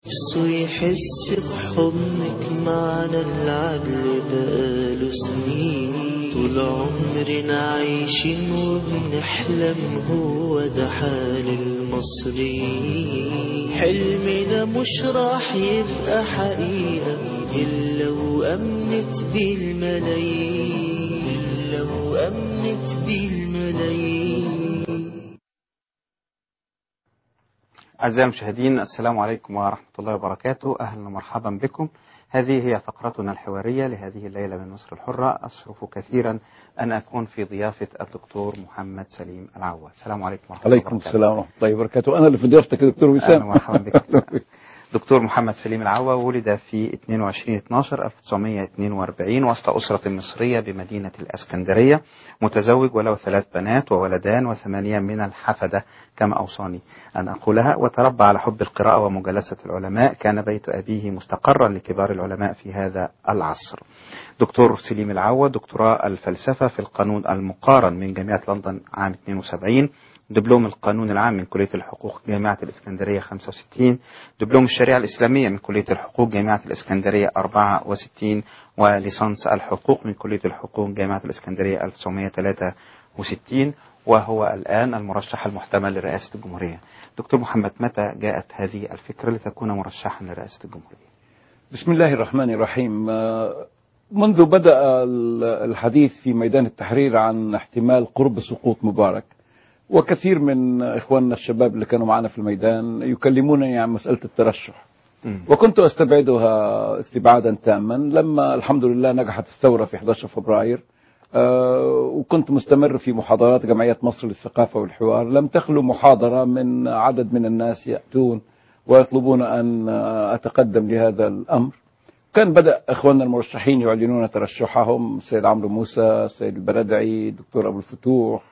نفسه يحس بحضنك معنا العدل بقاله سنين طول عمرنا عايشين وبنحلم هو ده حال المصريين حلمنا مش راح يبقى حقيقة إلا وأمنت بيه الملايين إلا وأمنت بيه الملايين أعزائي المشاهدين السلام عليكم ورحمة الله وبركاته أهلا ومرحبا بكم هذه هي فقرتنا الحوارية لهذه الليلة من مصر الحرة أشرف كثيرا أن أكون في ضيافة الدكتور محمد سليم العواد السلام عليكم ورحمة الله عليكم السلام ورحمة الله وبركاته أنا اللي في ضيافتك يا دكتور وسام أهلا ومرحبا بك دكتور محمد سليم العوا ولد في 22 12 1942 وسط أسرة مصرية بمدينة الأسكندرية متزوج وله ثلاث بنات وولدان وثمانية من الحفدة كما أوصاني أن أقولها وتربى على حب القراءة ومجالسة العلماء كان بيت أبيه مستقرا لكبار العلماء في هذا العصر دكتور سليم العوا دكتوراه الفلسفة في القانون المقارن من جامعة لندن عام 72 دبلوم القانون العام من كلية الحقوق جامعة الإسكندرية 65 دبلوم الشريعة الإسلامية من كلية الحقوق جامعة الإسكندرية 64 وليسانس الحقوق من كلية الحقوق جامعة الإسكندرية 1963 وهو الآن المرشح المحتمل لرئاسة الجمهورية دكتور محمد متى جاءت هذه الفكرة لتكون مرشحا لرئاسة الجمهورية بسم الله الرحمن الرحيم منذ بدأ الحديث في ميدان التحرير عن احتمال قرب سقوط مبارك وكثير من اخواننا الشباب اللي كانوا معنا في الميدان يكلمونني عن مساله الترشح وكنت استبعدها استبعادا تاما لما الحمد لله نجحت الثوره في 11 فبراير وكنت مستمر في محاضرات جمعيه مصر للثقافه والحوار لم تخلو محاضره من عدد من الناس ياتون ويطلبون ان اتقدم لهذا الامر كان بدا اخواننا المرشحين يعلنون ترشحهم السيد عمرو موسى السيد البردعي الدكتور ابو الفتوح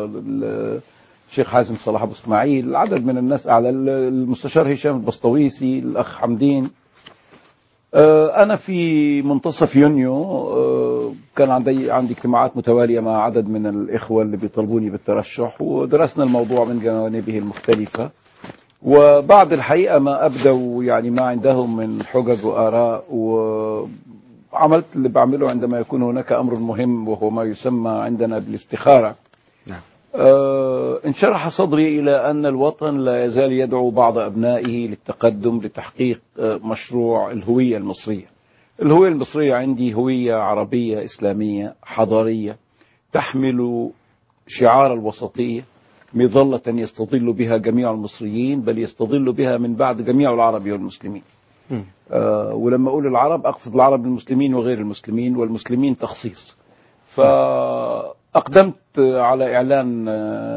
الشيخ حازم صلاح ابو اسماعيل عدد من الناس اعلى المستشار هشام البسطويسي الاخ حمدين انا في منتصف يونيو كان عندي عندي اجتماعات متواليه مع عدد من الاخوه اللي بيطلبوني بالترشح ودرسنا الموضوع من جوانبه المختلفه وبعد الحقيقه ما ابدوا يعني ما عندهم من حجج واراء وعملت اللي بعمله عندما يكون هناك امر مهم وهو ما يسمى عندنا بالاستخاره نعم آه انشرح صدري إلى أن الوطن لا يزال يدعو بعض أبنائه للتقدم لتحقيق آه مشروع الهوية المصرية الهوية المصرية عندي هوية عربية إسلامية حضارية تحمل شعار الوسطية مظلة يستظل بها جميع المصريين بل يستظل بها من بعد جميع العرب والمسلمين آه ولما أقول العرب أقصد العرب المسلمين وغير المسلمين والمسلمين تخصيص ف أقدمت على إعلان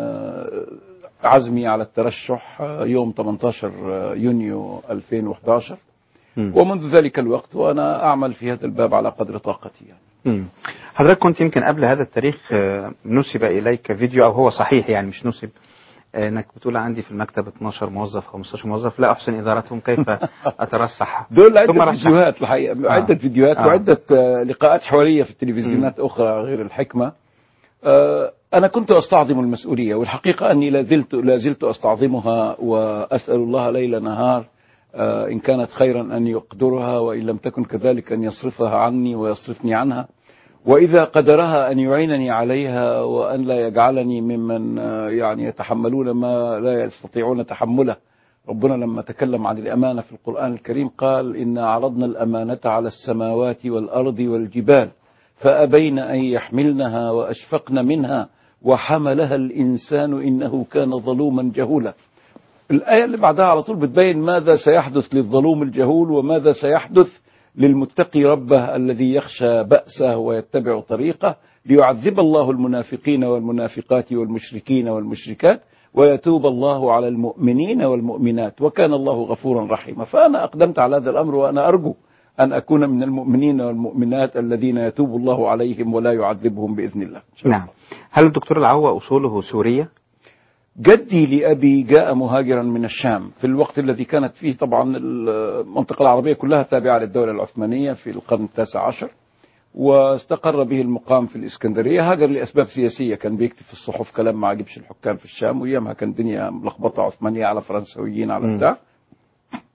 عزمي على الترشح يوم 18 يونيو 2011 ومنذ ذلك الوقت وأنا أعمل في هذا الباب على قدر طاقتي يعني. حضرتك كنت يمكن قبل هذا التاريخ نسب إليك فيديو أو هو صحيح يعني مش نسب انك بتقول عندي في المكتب 12 موظف 15 موظف لا احسن ادارتهم كيف اترشح دول عده فيديوهات الحقيقه آه. عده فيديوهات آه. وعده لقاءات حواريه في التلفزيونات م. اخرى غير الحكمه أنا كنت أستعظم المسؤولية والحقيقة أني لازلت لازلت أستعظمها وأسأل الله ليل نهار إن كانت خيرا أن يقدرها وإن لم تكن كذلك أن يصرفها عني ويصرفني عنها وإذا قدرها أن يعينني عليها وأن لا يجعلني ممن يعني يتحملون ما لا يستطيعون تحمله ربنا لما تكلم عن الأمانة في القرآن الكريم قال إنا عرضنا الأمانة على السماوات والأرض والجبال فأبين أن يحملنها وأشفقن منها وحملها الإنسان إنه كان ظلوما جهولا الآية اللي بعدها على طول بتبين ماذا سيحدث للظلوم الجهول وماذا سيحدث للمتقي ربه الذي يخشى بأسه ويتبع طريقه ليعذب الله المنافقين والمنافقات والمشركين والمشركات ويتوب الله على المؤمنين والمؤمنات وكان الله غفورا رحيما فأنا أقدمت على هذا الأمر وأنا أرجو أن أكون من المؤمنين والمؤمنات الذين يتوب الله عليهم ولا يعذبهم بإذن الله نعم هل الدكتور العوا أصوله سورية؟ جدي لأبي جاء مهاجرا من الشام في الوقت الذي كانت فيه طبعا المنطقة العربية كلها تابعة للدولة العثمانية في القرن التاسع عشر واستقر به المقام في الإسكندرية هاجر لأسباب سياسية كان بيكتب في الصحف كلام ما عجبش الحكام في الشام وأيامها كان الدنيا ملخبطة عثمانية على فرنسويين على بتاع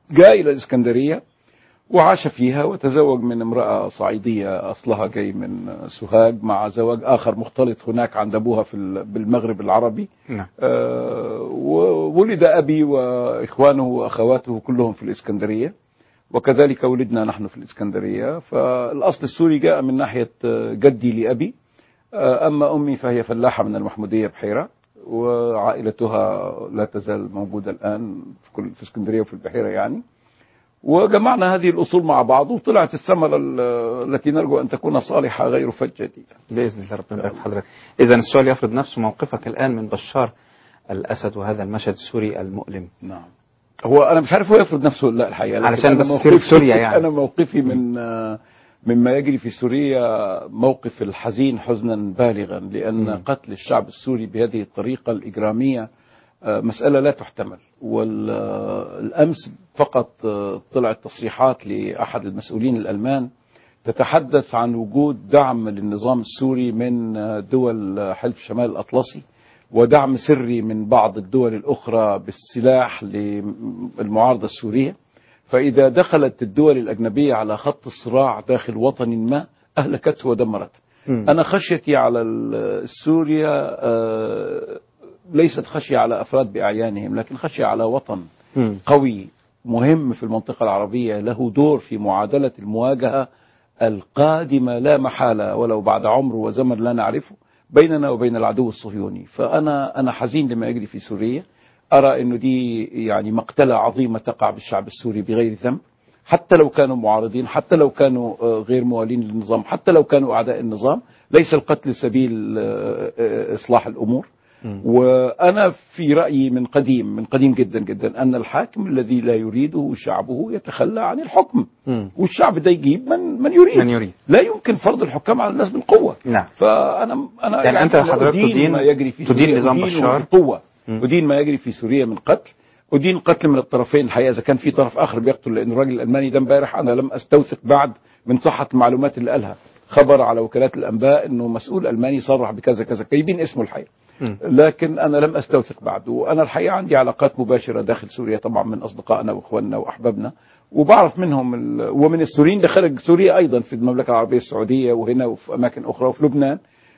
جاء إلى الإسكندرية وعاش فيها وتزوج من امرأة صعيدية أصلها جاي من سوهاج مع زواج آخر مختلط هناك عند أبوها في ال- بالمغرب العربي نعم آه، وولد أبي وإخوانه وأخواته كلهم في الإسكندرية وكذلك ولدنا نحن في الإسكندرية فالأصل السوري جاء من ناحية آه، جدي لأبي آه، أما أمي فهي فلاحة من المحمودية بحيرة وعائلتها لا تزال موجودة الآن في كل في اسكندرية وفي البحيرة يعني وجمعنا هذه الأصول مع بعض وطلعت الثمرة ال- التي نرجو أن تكون صالحة غير فجة باذن الله ربنا يبارك في حضرتك اذا السؤال يفرض نفسه موقفك الان من بشار الاسد وهذا المشهد السوري المؤلم نعم هو انا مش عارف هو يفرض نفسه ولا لا الحقيقه لكن علشان أنا بس موقفي- تصير في سوريا يعني. انا موقفي من آه، مما يجري في سوريا موقف الحزين حزنا بالغا لان مم. قتل الشعب السوري بهذه الطريقه الاجراميه آه، مساله لا تحتمل والامس فقط آه، طلعت تصريحات لاحد المسؤولين الالمان تتحدث عن وجود دعم للنظام السوري من آه، دول آه، حلف شمال الاطلسي ودعم سري من بعض الدول الأخرى بالسلاح للمعارضة السورية فإذا دخلت الدول الأجنبية على خط الصراع داخل وطن ما أهلكته ودمرته مم. أنا خشيتي على ال- سوريا آه، ليست خشية على أفراد بأعيانهم لكن خشية على وطن مم. قوي مهم في المنطقة العربية له دور في معادلة المواجهة القادمة لا محالة ولو بعد عمر وزمن لا نعرفه بيننا وبين العدو الصهيوني فأنا أنا حزين لما يجري في سوريا أرى أنه دي يعني مقتلة عظيمة تقع بالشعب السوري بغير ذنب حتى لو كانوا معارضين حتى لو كانوا آه، غير موالين للنظام حتى لو كانوا أعداء النظام ليس القتل سبيل آه، آه، إصلاح الأمور مم. وأنا في رأيي من قديم من قديم جدا جدا أن الحاكم الذي لا يريده شعبه يتخلى عن الحكم مم. والشعب ده يجيب من من يريد من يريد. لا يمكن فرض الحكام على الناس بالقوة نعم فأنا أنا يعني أنت أنا حضرتك أدين تدين- ما يجري في تدين سوريا نظام أدينه بشار. بالقوة مم. أدين ما يجري في سوريا من قتل أدين قتل من الطرفين الحقيقة إذا كان في طرف آخر بيقتل لأن الراجل الألماني ده امبارح أنا لم أستوثق بعد من صحة المعلومات اللي قالها خبر على وكالات الأنباء أنه مسؤول ألماني صرح بكذا كذا جايبين اسمه الحقيقة مم. لكن انا لم استوثق بعد وانا الحقيقه عندي علاقات مباشره داخل سوريا طبعا من اصدقائنا واخواننا واحبابنا وبعرف منهم ال... ومن السوريين اللي خارج سوريا ايضا في المملكه العربيه السعوديه وهنا وفي اماكن اخرى وفي لبنان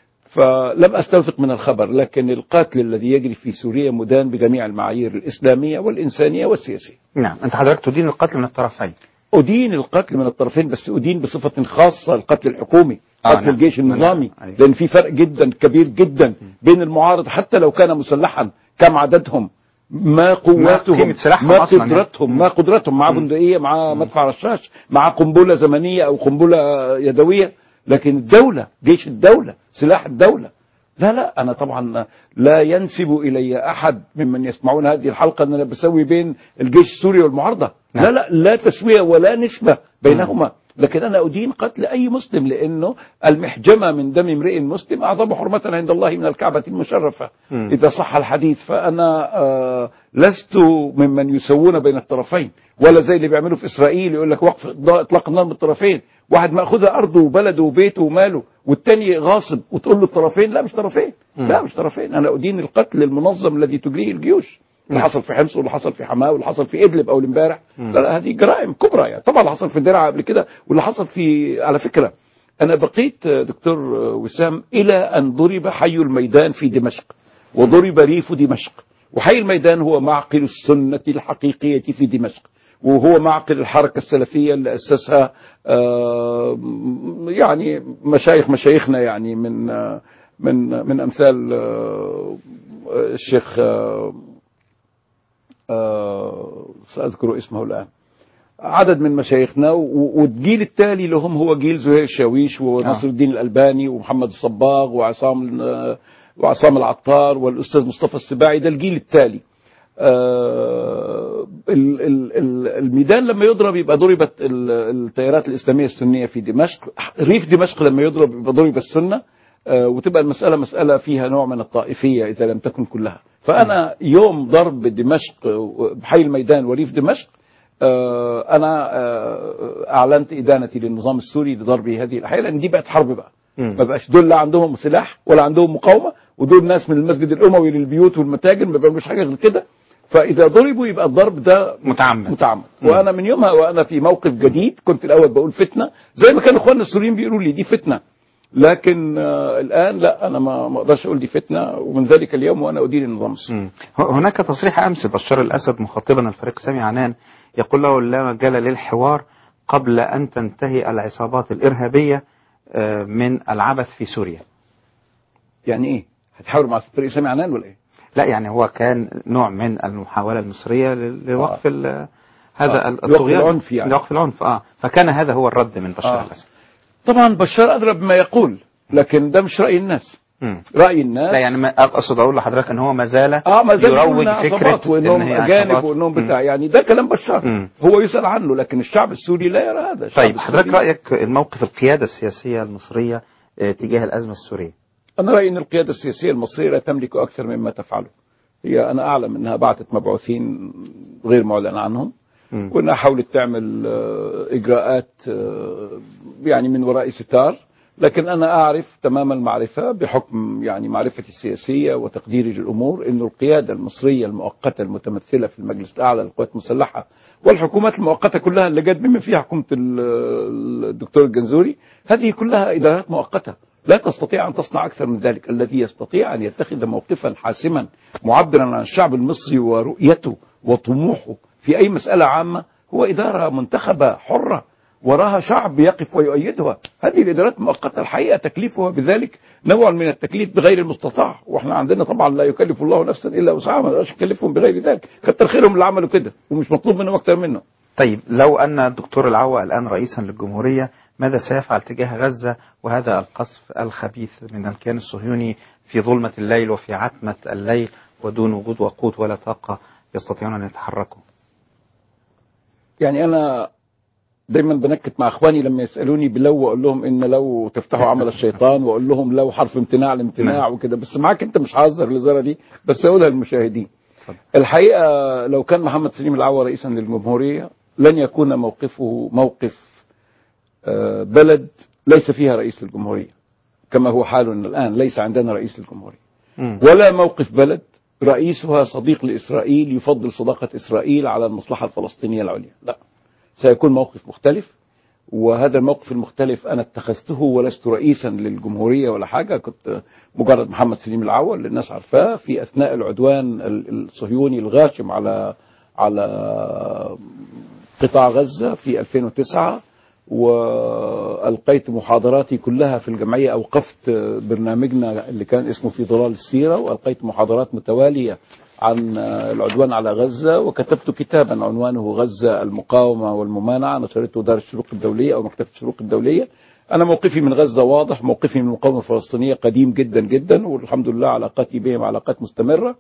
فلم استوثق من الخبر لكن القتل الذي يجري في سوريا مدان بجميع المعايير الاسلاميه والانسانيه والسياسيه نعم أنت حضرتك تدين القتل من الطرفين أدين القتل من الطرفين بس أدين بصفة خاصة القتل الحكومي آه، قتل نعم. الجيش النظامي نعم. أيوة. لأن في فرق جدا كبير جدا بين المعارض حتى لو كان مسلحا كم عددهم ما قواتهم قيمة سلاحهم ما أصلاً يعني. قدرتهم ما قدرتهم مع بندقية مع مدفع رشاش مع قنبلة زمنية أو قنبلة يدوية لكن الدولة جيش الدولة سلاح الدولة لا لا أنا طبعا لا ينسب إلي أحد ممن يسمعون هذه الحلقة أن أنا بسوي بين الجيش السوري والمعارضة نعم. لا لا لا تسوية ولا نسبة بينهما لكن أنا أدين قتل أي مسلم لأنه المحجمة من دم امرئ مسلم أعظم حرمة عند الله من الكعبة المشرفة مم. إذا صح الحديث فأنا آه لست ممن يسوون بين الطرفين ولا زي اللي بيعملوا في إسرائيل يقول لك وقف إطلاق النار من الطرفين واحد مأخذها أرضه وبلده وبيته وماله والتاني غاصب وتقول له الطرفين لا مش طرفين مم. لا مش طرفين أنا أدين القتل المنظم الذي تجريه الجيوش اللي نعم. حصل في حمص واللي حصل في حماه واللي حصل في ادلب اول امبارح مم. لا لا هذه جرائم كبرى يعني طبعا اللي حصل في الدرعا قبل كده واللي حصل في على فكره انا بقيت آه، دكتور آه، وسام الى ان ضرب حي الميدان في دمشق وضرب ريف دمشق وحي الميدان هو معقل السنه الحقيقيه في دمشق وهو معقل الحركه السلفيه اللي اسسها آه، يعني مشايخ مشايخنا يعني من آه، من من امثال آه، الشيخ آه، آه، سأذكر اسمه الآن عدد من مشايخنا و- والجيل التالي لهم هو جيل زهير الشاويش ونصر آه. الدين الألباني ومحمد الصباغ وعصام آه، وعصام العطار والأستاذ مصطفى السباعي ده الجيل التالي آه، ال- ال- ال- الميدان لما يضرب يبقى ضربت ال- التيارات الإسلامية السنية في دمشق ريف دمشق لما يضرب يبقى ضرب السنة آه، وتبقى المسألة مسألة فيها نوع من الطائفية إذا لم تكن كلها فأنا يوم ضرب دمشق آه، بحي الميدان وريف دمشق آه، أنا آه، أعلنت إدانتي للنظام السوري لضرب هذه الأحياء لأن دي بقت حرب بقى مم. ما بقاش دول لا عندهم سلاح ولا عندهم مقاومة ودول ناس من المسجد الأموي للبيوت والمتاجر ما بيعملوش حاجة غير كده فاذا ضربوا يبقى الضرب ده متعمد متعمد مم. وانا من يومها وانا في موقف جديد كنت الاول بقول فتنه زي ما كانوا اخواننا السوريين بيقولوا لي دي فتنه لكن آه الان لا انا ما ما اقدرش اقول دي فتنه ومن ذلك اليوم وانا ادير النظام السوري مم. ه- هناك تصريح امس بشار الاسد مخاطبا الفريق سامي عنان يقول له لا مجال للحوار قبل ان تنتهي العصابات الارهابيه آه، من العبث في سوريا. يعني ايه؟ هتحاولوا مع الفريق سامي عنان ولا ايه؟ لا يعني هو كان نوع من المحاوله المصريه ل- لوقف ال- هذا آه. ال- لوقف الطغيان العنف يعني. لوقف العنف اه فكان هذا هو الرد من بشار آه. الاسد. طبعا بشار ادرى بما يقول لكن ده مش راي الناس مم. راي الناس لا يعني ما اقصد اقول لحضرتك ان هو ما زال اه ما زال يروج يقول إنها فكره عصابات وانهم إن هي اجانب عصابات. وانهم مم. بتاع يعني ده كلام بشار مم. هو يسال عنه لكن الشعب السوري لا يرى هذا الشعب طيب حضرتك السوري- رايك الموقف القياده السياسيه المصريه آه، تجاه الازمه السوريه. انا رايي ان القياده السياسيه المصريه لا تملك اكثر مما تفعله هي انا اعلم انها بعثت مبعوثين غير معلن عنهم مم. وانها حاولت تعمل آه، اجراءات آه، يعني من وراء ستار لكن انا اعرف تمام المعرفه بحكم يعني معرفتي السياسيه وتقديري للامور انه القياده المصريه المؤقته المتمثله في المجلس الاعلى للقوات المسلحه والحكومات المؤقته كلها اللي جت بما فيها حكومه ال- الدكتور الجنزوري هذه كلها ادارات مؤقته لا تستطيع ان تصنع اكثر من ذلك الذي يستطيع ان يتخذ موقفا حاسما معبرا عن الشعب المصري ورؤيته وطموحه في اي مساله عامه هو اداره منتخبه حره وراها شعب يقف ويؤيدها هذه الادارات المؤقته الحقيقه تكليفها بذلك نوع من التكليف بغير المستطاع واحنا عندنا طبعا لا يكلف الله نفسا الا وسعها ما نقدرش نكلفهم بغير ذلك كتر خيرهم اللي عملوا كده ومش مطلوب منهم اكثر منه طيب لو أن الدكتور العوا الآن رئيسا للجمهورية ماذا سيفعل تجاه غزة وهذا القصف الخبيث من الكيان الصهيوني في ظلمة الليل وفي عتمة الليل ودون وجود وقود ولا طاقة يستطيعون أن يتحركوا يعني انا دايما بنكت مع اخواني لما يسالوني بلو واقول لهم ان لو تفتحوا عمل الشيطان واقول لهم لو حرف امتناع لامتناع وكده بس معاك انت مش ههزر الهزاره دي بس اقولها للمشاهدين اتفضل. الحقيقه لو كان محمد سليم العوا رئيسا للجمهوريه لن يكون موقفه موقف آه، بلد ليس فيها رئيس للجمهوريه كما هو حالنا الان ليس عندنا رئيس للجمهوريه مم. ولا موقف بلد رئيسها صديق لإسرائيل يفضل صداقة إسرائيل على المصلحة الفلسطينية العليا لا سيكون موقف مختلف وهذا الموقف المختلف أنا اتخذته ولست رئيسا للجمهورية ولا حاجة كنت مجرد محمد سليم العوا اللي الناس عارفاه في أثناء العدوان ال- الصهيوني الغاشم على على قطاع غزة في 2009 والقيت محاضراتي كلها في الجمعيه اوقفت برنامجنا اللي كان اسمه في ظلال السيره والقيت محاضرات متواليه عن العدوان على غزه وكتبت كتابا عنوانه غزه المقاومه والممانعه نشرته دار الشروق الدوليه او مكتبه الشروق الدوليه انا موقفي من غزه واضح موقفي من المقاومه الفلسطينيه قديم جدا جدا والحمد لله علاقاتي بهم علاقات مستمره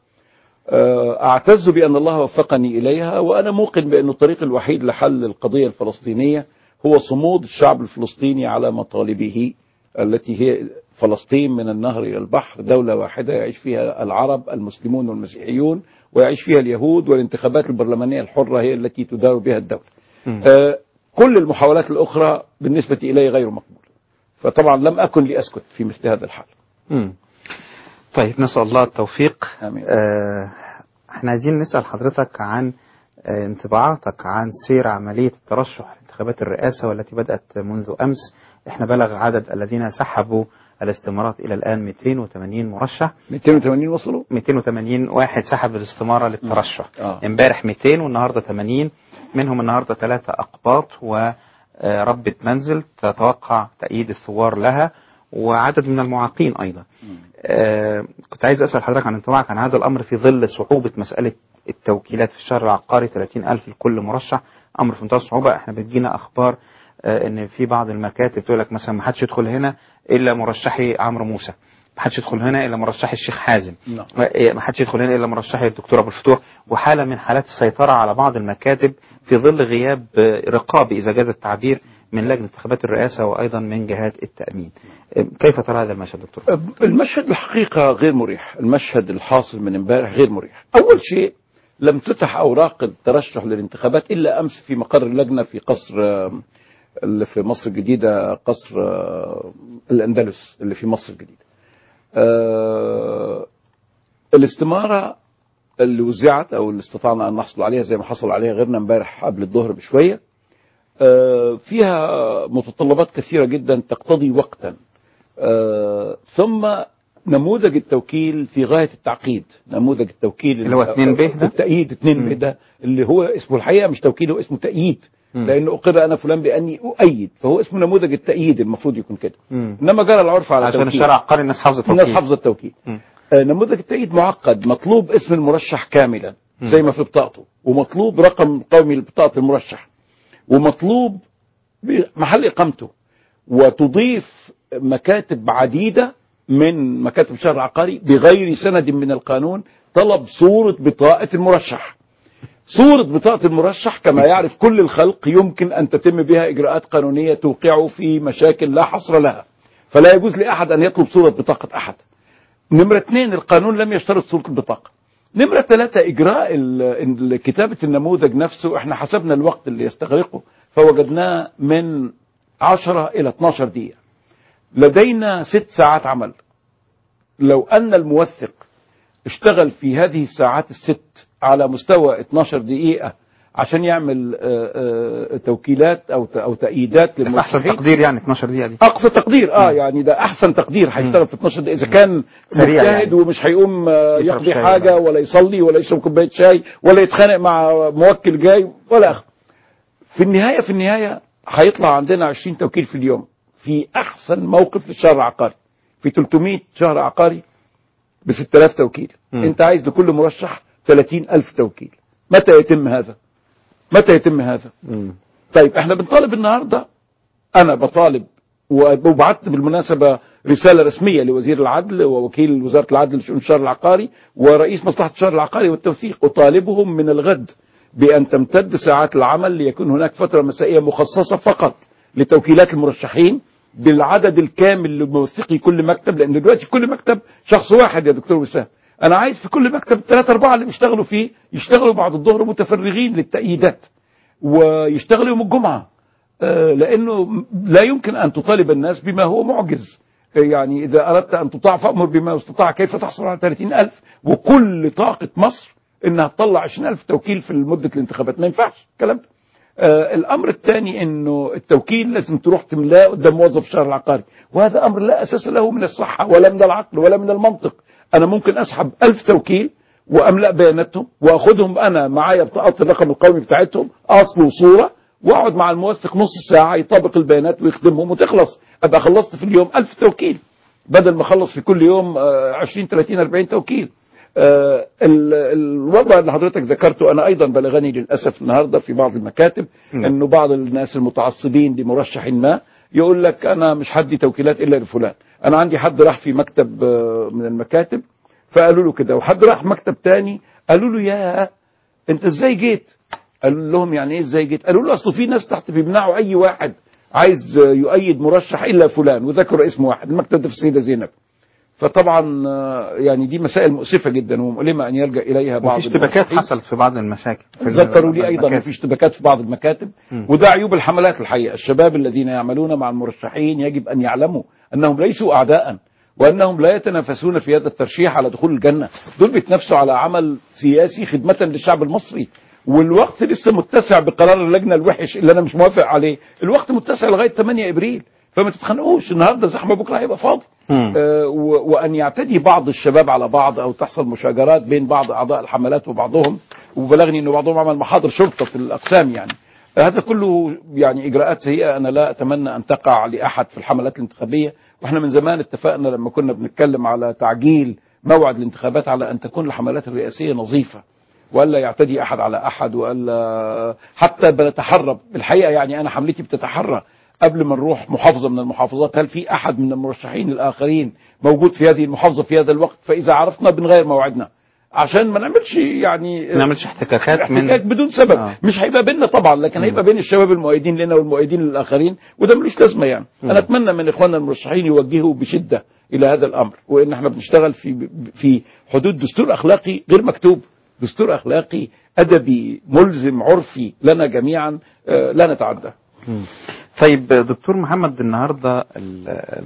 أعتز بأن الله وفقني إليها وأنا موقن بأن الطريق الوحيد لحل القضية الفلسطينية هو صمود الشعب الفلسطيني على مطالبه التي هي فلسطين من النهر إلى البحر دولة واحدة يعيش فيها العرب المسلمون والمسيحيون ويعيش فيها اليهود والانتخابات البرلمانية الحرة هي التي تدار بها الدولة مم. آه، كل المحاولات الأخرى بالنسبة إلي غير مقبولة فطبعا لم أكن لأسكت في مثل هذا الحال مم. طيب نسأل الله التوفيق آمين. آه احنا عايزين نسأل حضرتك عن آه انطباعاتك عن سير عملية الترشح لانتخابات الرئاسة والتي بدأت منذ أمس احنا بلغ عدد الذين سحبوا الاستمارات إلى الآن 280 مرشح 280 وصلوا 280 واحد سحب الاستمارة للترشح آه. امبارح 200 والنهاردة 80 منهم النهاردة ثلاثة أقباط وربة منزل تتوقع تأييد الثوار لها وعدد من المعاقين أيضا آه كنت عايز أسأل حضرتك عن انطباعك عن هذا الأمر في ظل صعوبة مسألة التوكيلات في الشهر العقاري 30 ألف لكل مرشح أمر في منتهى الصعوبة احنا بتجينا أخبار آه ان في بعض المكاتب تقول لك مثلا ما حدش يدخل هنا الا مرشحي عمرو موسى ما حدش يدخل هنا الا مرشحي الشيخ حازم نعم. ما ما حدش يدخل هنا الا مرشحي الدكتور ابو الفتوح وحاله من حالات السيطره على بعض المكاتب في ظل غياب آه، رقابي اذا جاز التعبير من لجنه انتخابات الرئاسه وايضا من جهات التامين آه، كيف ترى هذا المشهد دكتور المشهد الحقيقة غير مريح المشهد الحاصل من امبارح غير مريح أول شيء لم تتح أوراق الترشح للانتخابات إلا أمس في مقر اللجنة في قصر آه، اللي في مصر الجديدة قصر آه، الأندلس اللي في مصر الجديدة آه، الاستمارة اللي وزعت او اللي استطعنا ان نحصل عليها زي ما حصل عليها غيرنا امبارح قبل الظهر بشويه آه، فيها متطلبات كثيره جدا تقتضي وقتا آه، ثم نموذج التوكيل في غايه التعقيد نموذج التوكيل اللي هو 2 ب ده؟ التأييد 2 ب ده اللي هو اسمه الحقيقه مش توكيل هو اسمه تأييد مم. لانه اقر انا فلان باني اؤيد فهو اسمه نموذج التأييد المفروض يكون كده مم. انما جرى العرف على عشان التوكيل. الشرع عقاري الناس حافظه الناس توكيل حافظه التوكيد مم. آه، نموذج التأييد معقد مطلوب اسم المرشح كاملا زي ما في بطاقته ومطلوب رقم قومي لبطاقة المرشح ومطلوب محل إقامته وتضيف مكاتب عديدة من مكاتب الشهر العقاري بغير سند من القانون طلب صورة بطاقة المرشح صورة بطاقة المرشح كما يعرف كل الخلق يمكن أن تتم بها إجراءات قانونية توقعه في مشاكل لا حصر لها فلا يجوز لأحد أن يطلب صورة بطاقة أحد نمرة اثنين القانون لم يشترط صورة البطاقة نمرة ثلاثة إجراء ال- ال- كتابة النموذج نفسه احنا حسبنا الوقت اللي يستغرقه فوجدناه من 10 إلى 12 دقيقة لدينا ست ساعات عمل لو أن الموثق اشتغل في هذه الساعات الست على مستوى 12 دقيقة عشان يعمل آه، آه، توكيلات أو ت- أو تأييدات احسن للمرشحين تقدير يعني 12 دقيقه دي اقصى تقدير اه يعني ده احسن تقدير هيشتغل في 12 دقيقه اذا كان سريع مجتهد يعني. ومش هيقوم آه، يشرب يقضي شاي حاجه ولا- ولا يصلي ولا يشرب كوبايه شاي ولا يتخانق مع موكل جاي ولا اخر في النهايه في النهايه هيطلع عندنا 20 توكيل في اليوم في احسن موقف للشهر العقاري في 300 شهر عقاري ب 6000 توكيل مم. انت عايز لكل مرشح 30000 توكيل متى يتم هذا متى يتم هذا مم. طيب احنا بنطالب النهارده انا بطالب وبعت بالمناسبه رساله رسميه لوزير العدل ووكيل وزاره العدل لشؤون الشهر العقاري ورئيس مصلحه الشهر العقاري والتوثيق اطالبهم من الغد بان تمتد ساعات العمل ليكون هناك فتره مسائيه مخصصه فقط لتوكيلات المرشحين بالعدد الكامل لموثقي كل مكتب لان دلوقتي في كل مكتب شخص واحد يا دكتور وسام انا عايز في كل مكتب ثلاثة أربعة اللي بيشتغلوا فيه يشتغلوا بعد الظهر متفرغين للتأييدات ويشتغلوا يوم الجمعة آه، لأنه لا يمكن أن تطالب الناس بما هو معجز آه، يعني إذا أردت أن تطاع فأمر بما استطاع كيف تحصل على 30 ألف وكل طاقة مصر إنها تطلع 20 ألف توكيل في مدة الانتخابات ما ينفعش الكلام ده آه الامر الثاني انه التوكيل لازم تروح تملاه قدام موظف الشهر العقاري وهذا امر لا اساس له من الصحه ولا من العقل ولا من المنطق انا ممكن اسحب ألف توكيل واملا بياناتهم واخدهم انا معايا بطاقات الرقم القومي بتاعتهم اصل وصوره واقعد مع الموثق نص ساعه يطابق البيانات ويخدمهم وتخلص ابقى خلصت في اليوم ألف توكيل بدل ما اخلص في كل يوم آه، 20 30 40 توكيل آه، ال- الوضع اللي حضرتك ذكرته انا ايضا بلغني للاسف النهارده في بعض المكاتب نعم. انه بعض الناس المتعصبين لمرشح ما يقول لك انا مش هدي توكيلات الا لفلان انا عندي حد راح في مكتب آه، من المكاتب فقالوا له كده وحد راح مكتب تاني قالوا له يا انت ازاي جيت قالوا لهم يعني ايه ازاي جيت قالوا له اصل في ناس تحت بيمنعوا اي واحد عايز آه، يؤيد مرشح الا فلان وذكروا اسم واحد المكتب ده في السيده زينب فطبعا آه، يعني دي مسائل مؤسفه جدا ومؤلمه ان يلجا اليها بعض وفي اشتباكات المرشحين. حصلت في بعض المشاكل في ذكروا لي ايضا المكاتب. في اشتباكات في بعض المكاتب مم. وده عيوب الحملات الحقيقه الشباب الذين يعملون مع المرشحين يجب ان يعلموا انهم ليسوا اعداء وانهم لا يتنافسون في هذا الترشيح على دخول الجنه دول بيتنافسوا على عمل سياسي خدمه للشعب المصري والوقت لسه متسع بقرار اللجنه الوحش اللي انا مش موافق عليه الوقت متسع لغايه 8 ابريل فما تتخانقوش النهارده زحمه بكره هيبقى فاضي مم. آه، و- وان يعتدي بعض الشباب على بعض او تحصل مشاجرات بين بعض اعضاء الحملات وبعضهم وبلغني انه بعضهم عمل محاضر شرطه في الاقسام يعني هذا كله يعني اجراءات سيئه انا لا اتمنى ان تقع لاحد في الحملات الانتخابيه واحنا من زمان اتفقنا لما كنا بنتكلم على تعجيل موعد الانتخابات على ان تكون الحملات الرئاسيه نظيفه والا يعتدي احد على احد والا حتى بنتحرى الحقيقه يعني انا حملتي بتتحرى قبل ما نروح محافظه من المحافظات هل في احد من المرشحين الاخرين موجود في هذه المحافظه في هذا الوقت فاذا عرفنا بنغير موعدنا عشان ما نعملش يعني ما نعملش احتكاكات من احتكاك بدون سبب آه. آه. مش هيبقى بيننا طبعا لكن هيبقى بين الشباب المؤيدين لنا والمؤيدين للاخرين وده ملوش لازمه يعني مم. انا اتمنى من اخواننا المرشحين يوجهوا بشده الى هذا الامر وان احنا بنشتغل في في حدود دستور اخلاقي غير مكتوب دستور اخلاقي ادبي ملزم عرفي لنا جميعا آه، لا نتعداه طيب دكتور محمد النهارده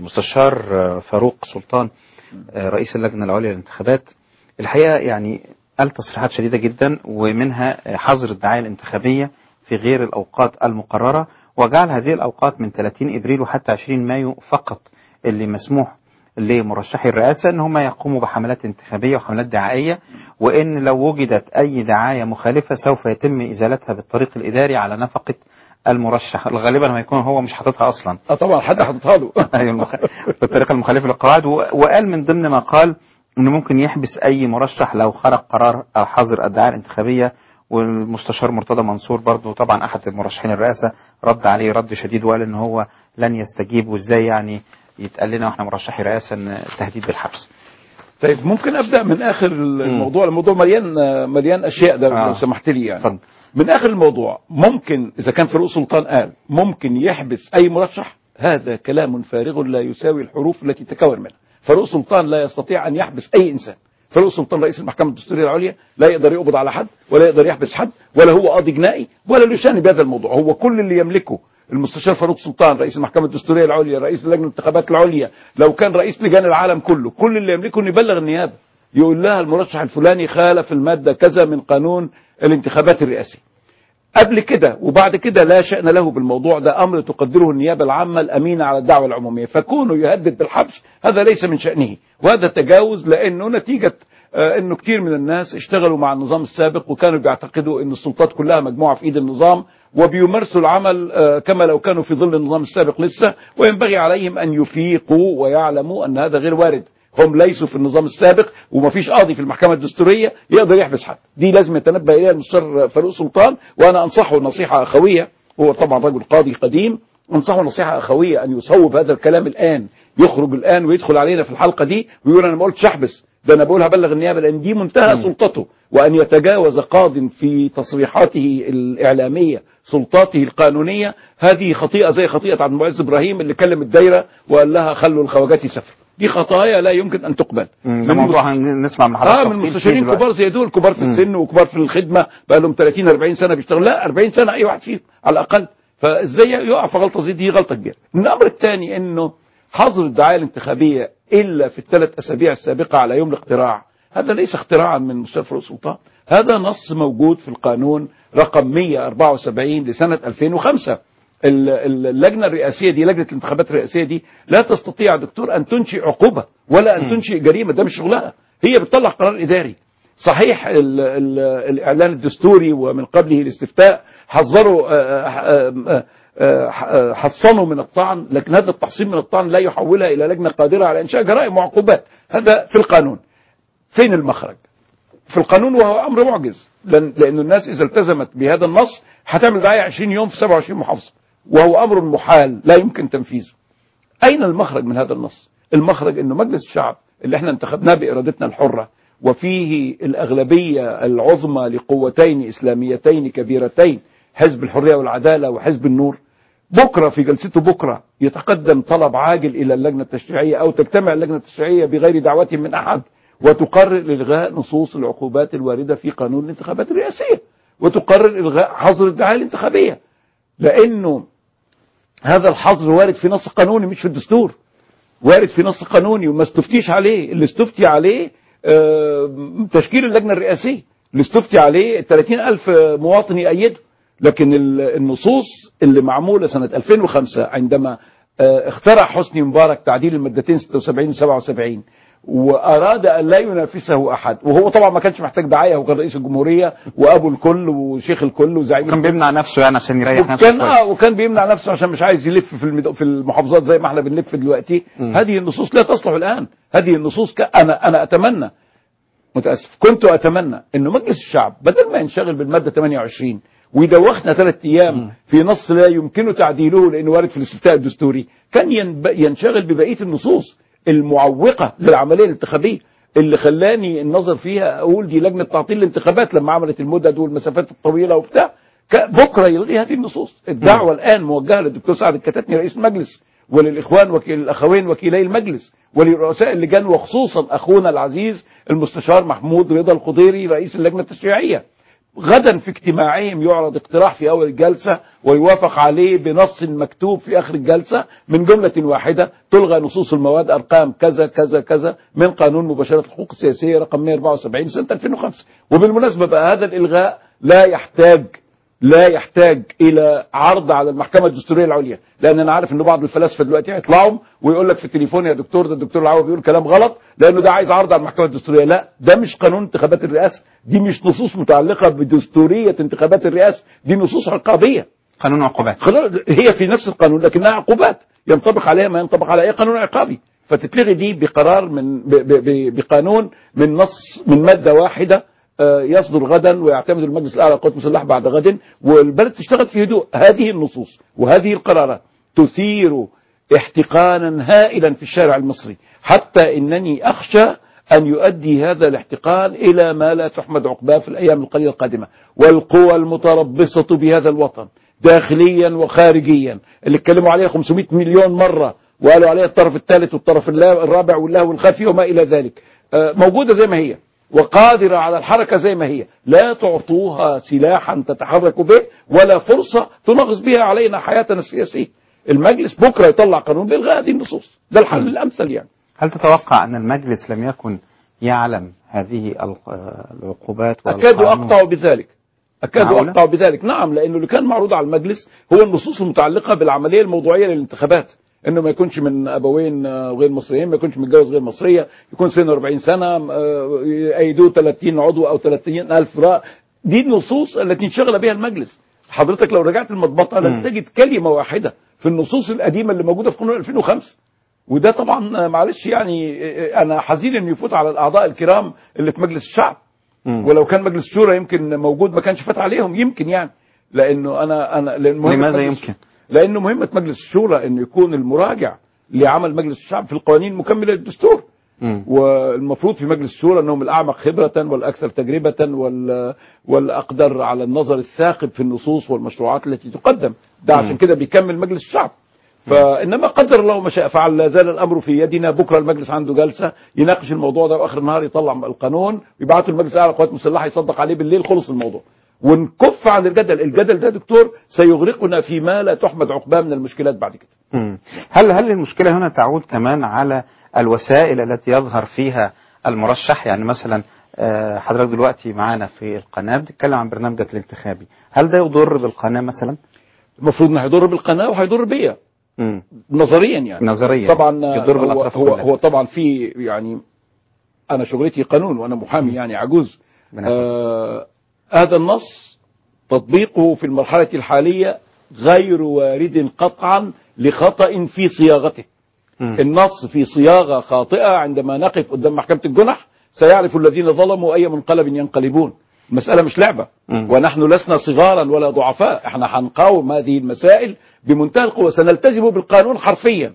المستشار فاروق سلطان رئيس اللجنه العليا للانتخابات الحقيقه يعني قال تصريحات شديدة جدا ومنها حظر الدعاية الانتخابية في غير الأوقات المقررة وجعل هذه الأوقات من 30 إبريل وحتى 20 مايو فقط اللي مسموح لمرشحي الرئاسة ان هم يقوموا بحملات انتخابية وحملات دعائية وان لو وجدت اي دعاية مخالفة سوف يتم ازالتها بالطريق الاداري على نفقة المرشح غالبا هيكون هو مش حاططها اصلا اه طبعا حد حاططها له ايوه المخ... بالطريقه المخالفه للقواعد و... وقال من ضمن ما قال انه ممكن يحبس اي مرشح لو خرج قرار حظر الدعايه الانتخابيه والمستشار مرتضى منصور برضه طبعا احد مرشحين الرئاسه رد عليه رد شديد وقال ان هو لن يستجيب وازاي يعني يتقال لنا واحنا مرشحي رئاسه ان تهديد بالحبس طيب ممكن ابدا من اخر الموضوع الموضوع مليان مليان اشياء ده آه. لو سمحت لي يعني اتفضل من اخر الموضوع ممكن اذا كان فاروق سلطان قال ممكن يحبس اي مرشح هذا كلام فارغ لا يساوي الحروف التي تكون منها فاروق سلطان لا يستطيع ان يحبس اي انسان فاروق سلطان رئيس المحكمه الدستوريه العليا لا يقدر يقبض على حد ولا يقدر يحبس حد ولا هو قاضي جنائي ولا له شان بهذا الموضوع هو كل اللي يملكه المستشار فاروق سلطان رئيس المحكمة الدستورية العليا رئيس لجنة الانتخابات العليا لو كان رئيس لجان العالم كله كل اللي يملكه انه يبلغ النيابة يقول لها المرشح الفلاني خالف المادة كذا من قانون الانتخابات الرئاسي قبل كده وبعد كده لا شأن له بالموضوع ده أمر تقدره النيابة العامة الأمينة على الدعوة العمومية فكونه يهدد بالحبس هذا ليس من شأنه وهذا تجاوز لأنه نتيجة آه، انه كتير من الناس اشتغلوا مع النظام السابق وكانوا بيعتقدوا ان السلطات كلها مجموعه في ايد النظام وبيمارسوا العمل آه، كما لو كانوا في ظل النظام السابق لسه وينبغي عليهم ان يفيقوا ويعلموا ان هذا غير وارد هم ليسوا في النظام السابق ومفيش قاضي في المحكمه الدستوريه يقدر يحبس حد دي لازم يتنبه اليها المستشار فاروق سلطان وانا انصحه نصيحه اخويه هو طبعا رجل قاضي قديم انصحه نصيحه اخويه ان يصوب هذا الكلام الان يخرج الان ويدخل علينا في الحلقه دي ويقول انا ما قلتش احبس ده انا بقول هبلغ النيابه لان دي منتهى سلطته وان يتجاوز قاض في تصريحاته الاعلاميه سلطاته القانونيه هذه خطيئه زي خطيئه عبد المعز ابراهيم اللي كلم الدايره وقال لها خلوا الخواجات يسافروا دي خطايا لا يمكن ان تقبل ده موضوع هنسمع من حضرتك اه من تفصيل فيه المستشارين دلوقتي. كبار زي دول كبار في السن وكبار في الخدمه بقى لهم 30 40 سنه بيشتغلوا لا 40 سنه اي واحد فيهم على الاقل فازاي يقع في غلطه زي دي غلطه كبيره الامر الثاني انه حظر الدعايه الانتخابيه الا في الثلاث اسابيع السابقه على يوم الاقتراع هذا ليس اختراعا من مستشار فاروق سلطان هذا نص موجود في القانون رقم 174 لسنه 2005 ال- ال- اللجنه الرئاسيه دي لجنه الانتخابات الرئاسيه دي لا تستطيع يا دكتور ان تنشئ عقوبه ولا ان تنشئ جريمه ده مش شغلها هي بتطلع قرار اداري صحيح ال ال الاعلان الدستوري ومن قبله الاستفتاء حذروا آه، آه، آه، آه، حصنوا من الطعن لكن هذا التحصين من الطعن لا يحولها الى لجنه قادره على انشاء جرائم وعقوبات هذا في القانون فين المخرج في القانون وهو امر معجز لان لان الناس اذا التزمت بهذا النص هتعمل دعايه 20 يوم في 27 محافظه وهو امر محال لا يمكن تنفيذه اين المخرج من هذا النص المخرج انه مجلس الشعب اللي احنا انتخبناه بارادتنا الحره وفيه الاغلبيه العظمى لقوتين اسلاميتين كبيرتين حزب الحريه والعداله وحزب النور بكره في جلسته بكره يتقدم طلب عاجل الى اللجنه التشريعيه او تجتمع اللجنه التشريعيه بغير دعوه من احد وتقرر الغاء نصوص العقوبات الوارده في قانون الانتخابات الرئاسيه وتقرر الغاء حظر الدعايه الانتخابيه لانه هذا الحظر وارد في نص قانوني مش في الدستور وارد في نص قانوني وما استفتيش عليه اللي استفتي عليه آه، تشكيل اللجنة الرئاسية اللي استفتي عليه 30 ألف مواطن يأيده لكن ال- النصوص اللي معمولة سنة 2005 عندما آه، اخترع حسني مبارك تعديل المادتين 76 و 77 وأراد أن لا ينافسه أحد وهو طبعا ما كانش محتاج دعاية هو كان رئيس الجمهورية وأبو الكل وشيخ الكل وزعيم كان بيمنع نفسه يعني عشان يريح نفسه وكان شوية. اه وكان بيمنع نفسه عشان مش عايز يلف في المد... في المحافظات زي ما احنا بنلف دلوقتي مم. هذه النصوص لا تصلح الان هذه النصوص ك... انا انا اتمنى متاسف كنت اتمنى انه مجلس الشعب بدل ما ينشغل بالماده 28 ويدوخنا ثلاث ايام في نص لا يمكن تعديله لانه وارد في الاستفتاء الدستوري كان ينب... ينشغل ببقيه النصوص المعوقه للعمليه الانتخابيه اللي خلاني النظر فيها اقول دي لجنه تعطيل الانتخابات لما عملت المدد والمسافات الطويله وبتاع ك- بكره يلغي هذه النصوص الدعوه الان موجهه للدكتور سعد الكتاتني رئيس المجلس وللاخوان وكيل الاخوين وكيلي المجلس ولرؤساء اللجان وخصوصا اخونا العزيز المستشار محمود رضا الخضيري رئيس اللجنه التشريعيه غدا في اجتماعهم يعرض اقتراح في اول الجلسه ويوافق عليه بنص مكتوب في اخر الجلسه من جمله واحده تلغى نصوص المواد ارقام كذا كذا كذا من قانون مباشره الحقوق السياسيه رقم 174 سنه 2005 وبالمناسبه بقى هذا الالغاء لا يحتاج لا يحتاج الى عرض على المحكمه الدستوريه العليا لان انا عارف ان بعض الفلاسفه دلوقتي هيطلعوا ويقول لك في التليفون يا دكتور ده الدكتور العوض بيقول كلام غلط لانه ده عايز عرض على المحكمه الدستوريه لا ده مش قانون انتخابات الرئاسه دي مش نصوص متعلقه بدستوريه انتخابات الرئاسه دي نصوص عقابيه قانون عقوبات خلاص هي في نفس القانون لكنها عقوبات ينطبق عليها ما ينطبق على اي قانون عقابي فتتلغي دي بقرار من ب ب ب بقانون من نص من ماده واحده آه، يصدر غدا ويعتمد المجلس الاعلى للقوات المسلحه بعد غد والبلد تشتغل في هدوء هذه النصوص وهذه القرارات تثير احتقانا هائلا في الشارع المصري حتى انني اخشى ان يؤدي هذا الاحتقان الى ما لا تحمد عقباه في الايام القليله القادمه والقوى المتربصه بهذا الوطن داخليا وخارجيا اللي اتكلموا عليها 500 مليون مره وقالوا عليها الطرف الثالث والطرف اللا- الرابع واللهو الخفي وما الى ذلك آه، موجوده زي ما هي وقادرة على الحركة زي ما هي لا تعطوها سلاحا تتحرك به ولا فرصة تنغص بها علينا حياتنا السياسية المجلس بكرة يطلع قانون بإلغاء هذه النصوص ده الحل الأمثل يعني هل تتوقع أن المجلس لم يكن يعلم هذه ال- العقوبات أكاد والقانون؟ أقطع بذلك أكاد معقولة؟ أقطع بذلك نعم لأنه اللي كان معروض على المجلس هو النصوص المتعلقة بالعملية الموضوعية للانتخابات انه ما يكونش من ابوين آه، غير مصريين ما يكونش متجوز غير مصريه يكون سنه 40 سنه آه، يأيدوه 30 عضو او 30 الف راء دي النصوص التي انشغل بها المجلس حضرتك لو رجعت المضبطه لن مم. تجد كلمه واحده في النصوص القديمه اللي موجوده في قانون 2005 وده طبعا آه، معلش يعني آه، انا حزين انه يفوت على الاعضاء الكرام اللي في مجلس الشعب مم. ولو كان مجلس الشورى يمكن موجود ما كانش فات عليهم يمكن يعني لانه انا انا لأن مهمة لماذا مجلس- يمكن؟ لانه مهمه مجلس الشورى انه يكون المراجع لعمل مجلس الشعب في القوانين مكمله للدستور مم. والمفروض في مجلس الشورى انهم الاعمق خبره والاكثر تجربه وال والاقدر على النظر الثاقب في النصوص والمشروعات التي تقدم ده عشان مم. كده بيكمل مجلس الشعب فانما قدر الله ما شاء فعل لا زال الامر في يدنا بكره المجلس عنده جلسه يناقش الموضوع ده واخر النهار يطلع القانون ويبعته المجلس الاعلى للقوات المسلحه يصدق عليه بالليل خلص الموضوع ونكف عن الجدل الجدل ده دكتور سيغرقنا في ما لا تحمد عقباه من المشكلات بعد كده مم. هل هل المشكلة هنا تعود كمان على الوسائل التي يظهر فيها المرشح يعني مثلا آه، حضرتك دلوقتي معانا في القناة بتتكلم عن برنامجك الانتخابي هل ده يضر بالقناة مثلا؟ المفروض انه هيضر بالقناه وهيضر بيا مم. نظريا يعني نظريا طبعا يضر هو, بالأطراف هو, كلها. هو طبعا في يعني انا شغلتي قانون وانا محامي يعني عجوز ربنا يحفظك. آه هذا النص تطبيقه في المرحله الحاليه غير وارد قطعا لخطا في صياغته مم. النص في صياغه خاطئه عندما نقف قدام محكمه الجنح سيعرف الذين ظلموا اي منقلب ينقلبون المساله مش لعبه مم. ونحن لسنا صغارا ولا ضعفاء احنا هنقاوم هذه المسائل بمنتهى القوه سنلتزم بالقانون حرفيا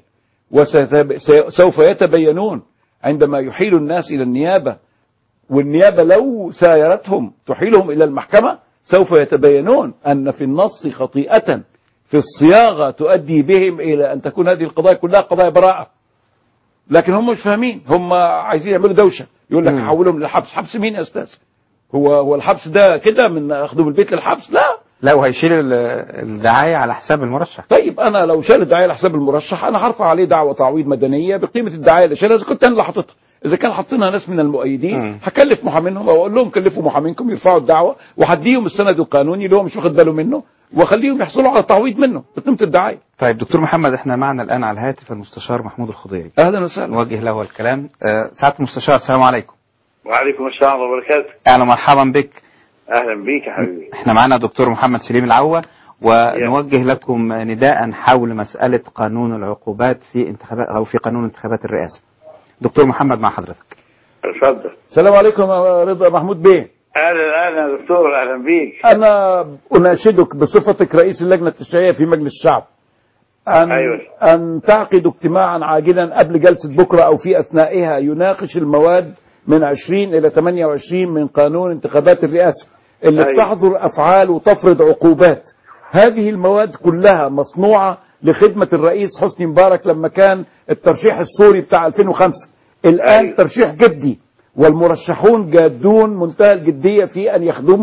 وسوف يتبينون عندما يحيل الناس الى النيابه والنيابه لو سايرتهم تحيلهم الى المحكمه سوف يتبينون ان في النص خطيئه في الصياغه تؤدي بهم الى ان تكون هذه القضايا كلها قضايا براءه لكن هم مش فاهمين هم عايزين يعملوا دوشه يقول لك مم. حولهم للحبس حبس مين يا استاذ هو هو الحبس ده كده من اخذه من البيت للحبس لا لا وهيشيل ال- الدعاية على حساب المرشح طيب انا لو شال الدعايه على حساب المرشح انا هرفع عليه دعوه تعويض مدنيه بقيمه الدعايه اللي شالها اذا كنت انا اللي حاططها اذا كان حاطينها ناس من المؤيدين مم. هكلف محامينهم او اقول لهم كلفوا محامينكم يرفعوا الدعوه وهديهم السند القانوني اللي هو مش واخد باله منه واخليهم يحصلوا على تعويض منه بقيمه الدعايه طيب دكتور محمد احنا معنا الآن على الهاتف المستشار محمود الخضيري اهلا وسهلا نوجه له الكلام آه، سعادة المستشار السلام عليكم وعليكم السلام وبركاته اهلا ومرحبا بك اهلا بيك يا حبيبي احنا معنا دكتور محمد سليم العوة ونوجه لكم نداء حول مسألة قانون العقوبات في انتخابات او في قانون انتخابات الرئاسة دكتور محمد مع حضرتك اتفضل السلام عليكم يا رضا محمود بيه اهلا اهلا يا دكتور اهلا بيك انا اناشدك بصفتك رئيس اللجنه التشريعيه في مجلس الشعب ان أيوة. ان تعقد اجتماعا عاجلا قبل جلسه بكره او في اثنائها يناقش المواد من 20 الى 28 من قانون انتخابات الرئاسه اللي أيوة. بتحظر افعال وتفرض عقوبات هذه المواد كلها مصنوعه لخدمه الرئيس حسني مبارك لما كان الترشيح السوري بتاع 2005 الان أيوة. ترشيح جدي والمرشحون جادون منتهى الجديه في ان يخدموا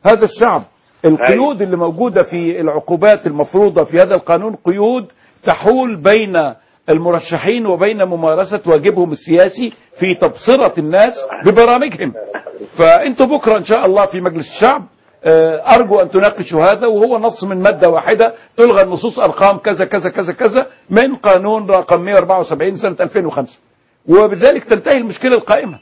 هذا الشعب القيود اللي موجودة في العقوبات المفروضة في هذا القانون قيود تحول بين المرشحين وبين ممارسة واجبهم السياسي في تبصرة الناس ببرامجهم فانتوا بكرة ان شاء الله في مجلس الشعب آه، ارجو ان تناقشوا هذا وهو نص من مادة واحدة تلغى النصوص ارقام كذا كذا كذا كذا من قانون رقم 174 سنة 2005 وبذلك تنتهي المشكلة القائمة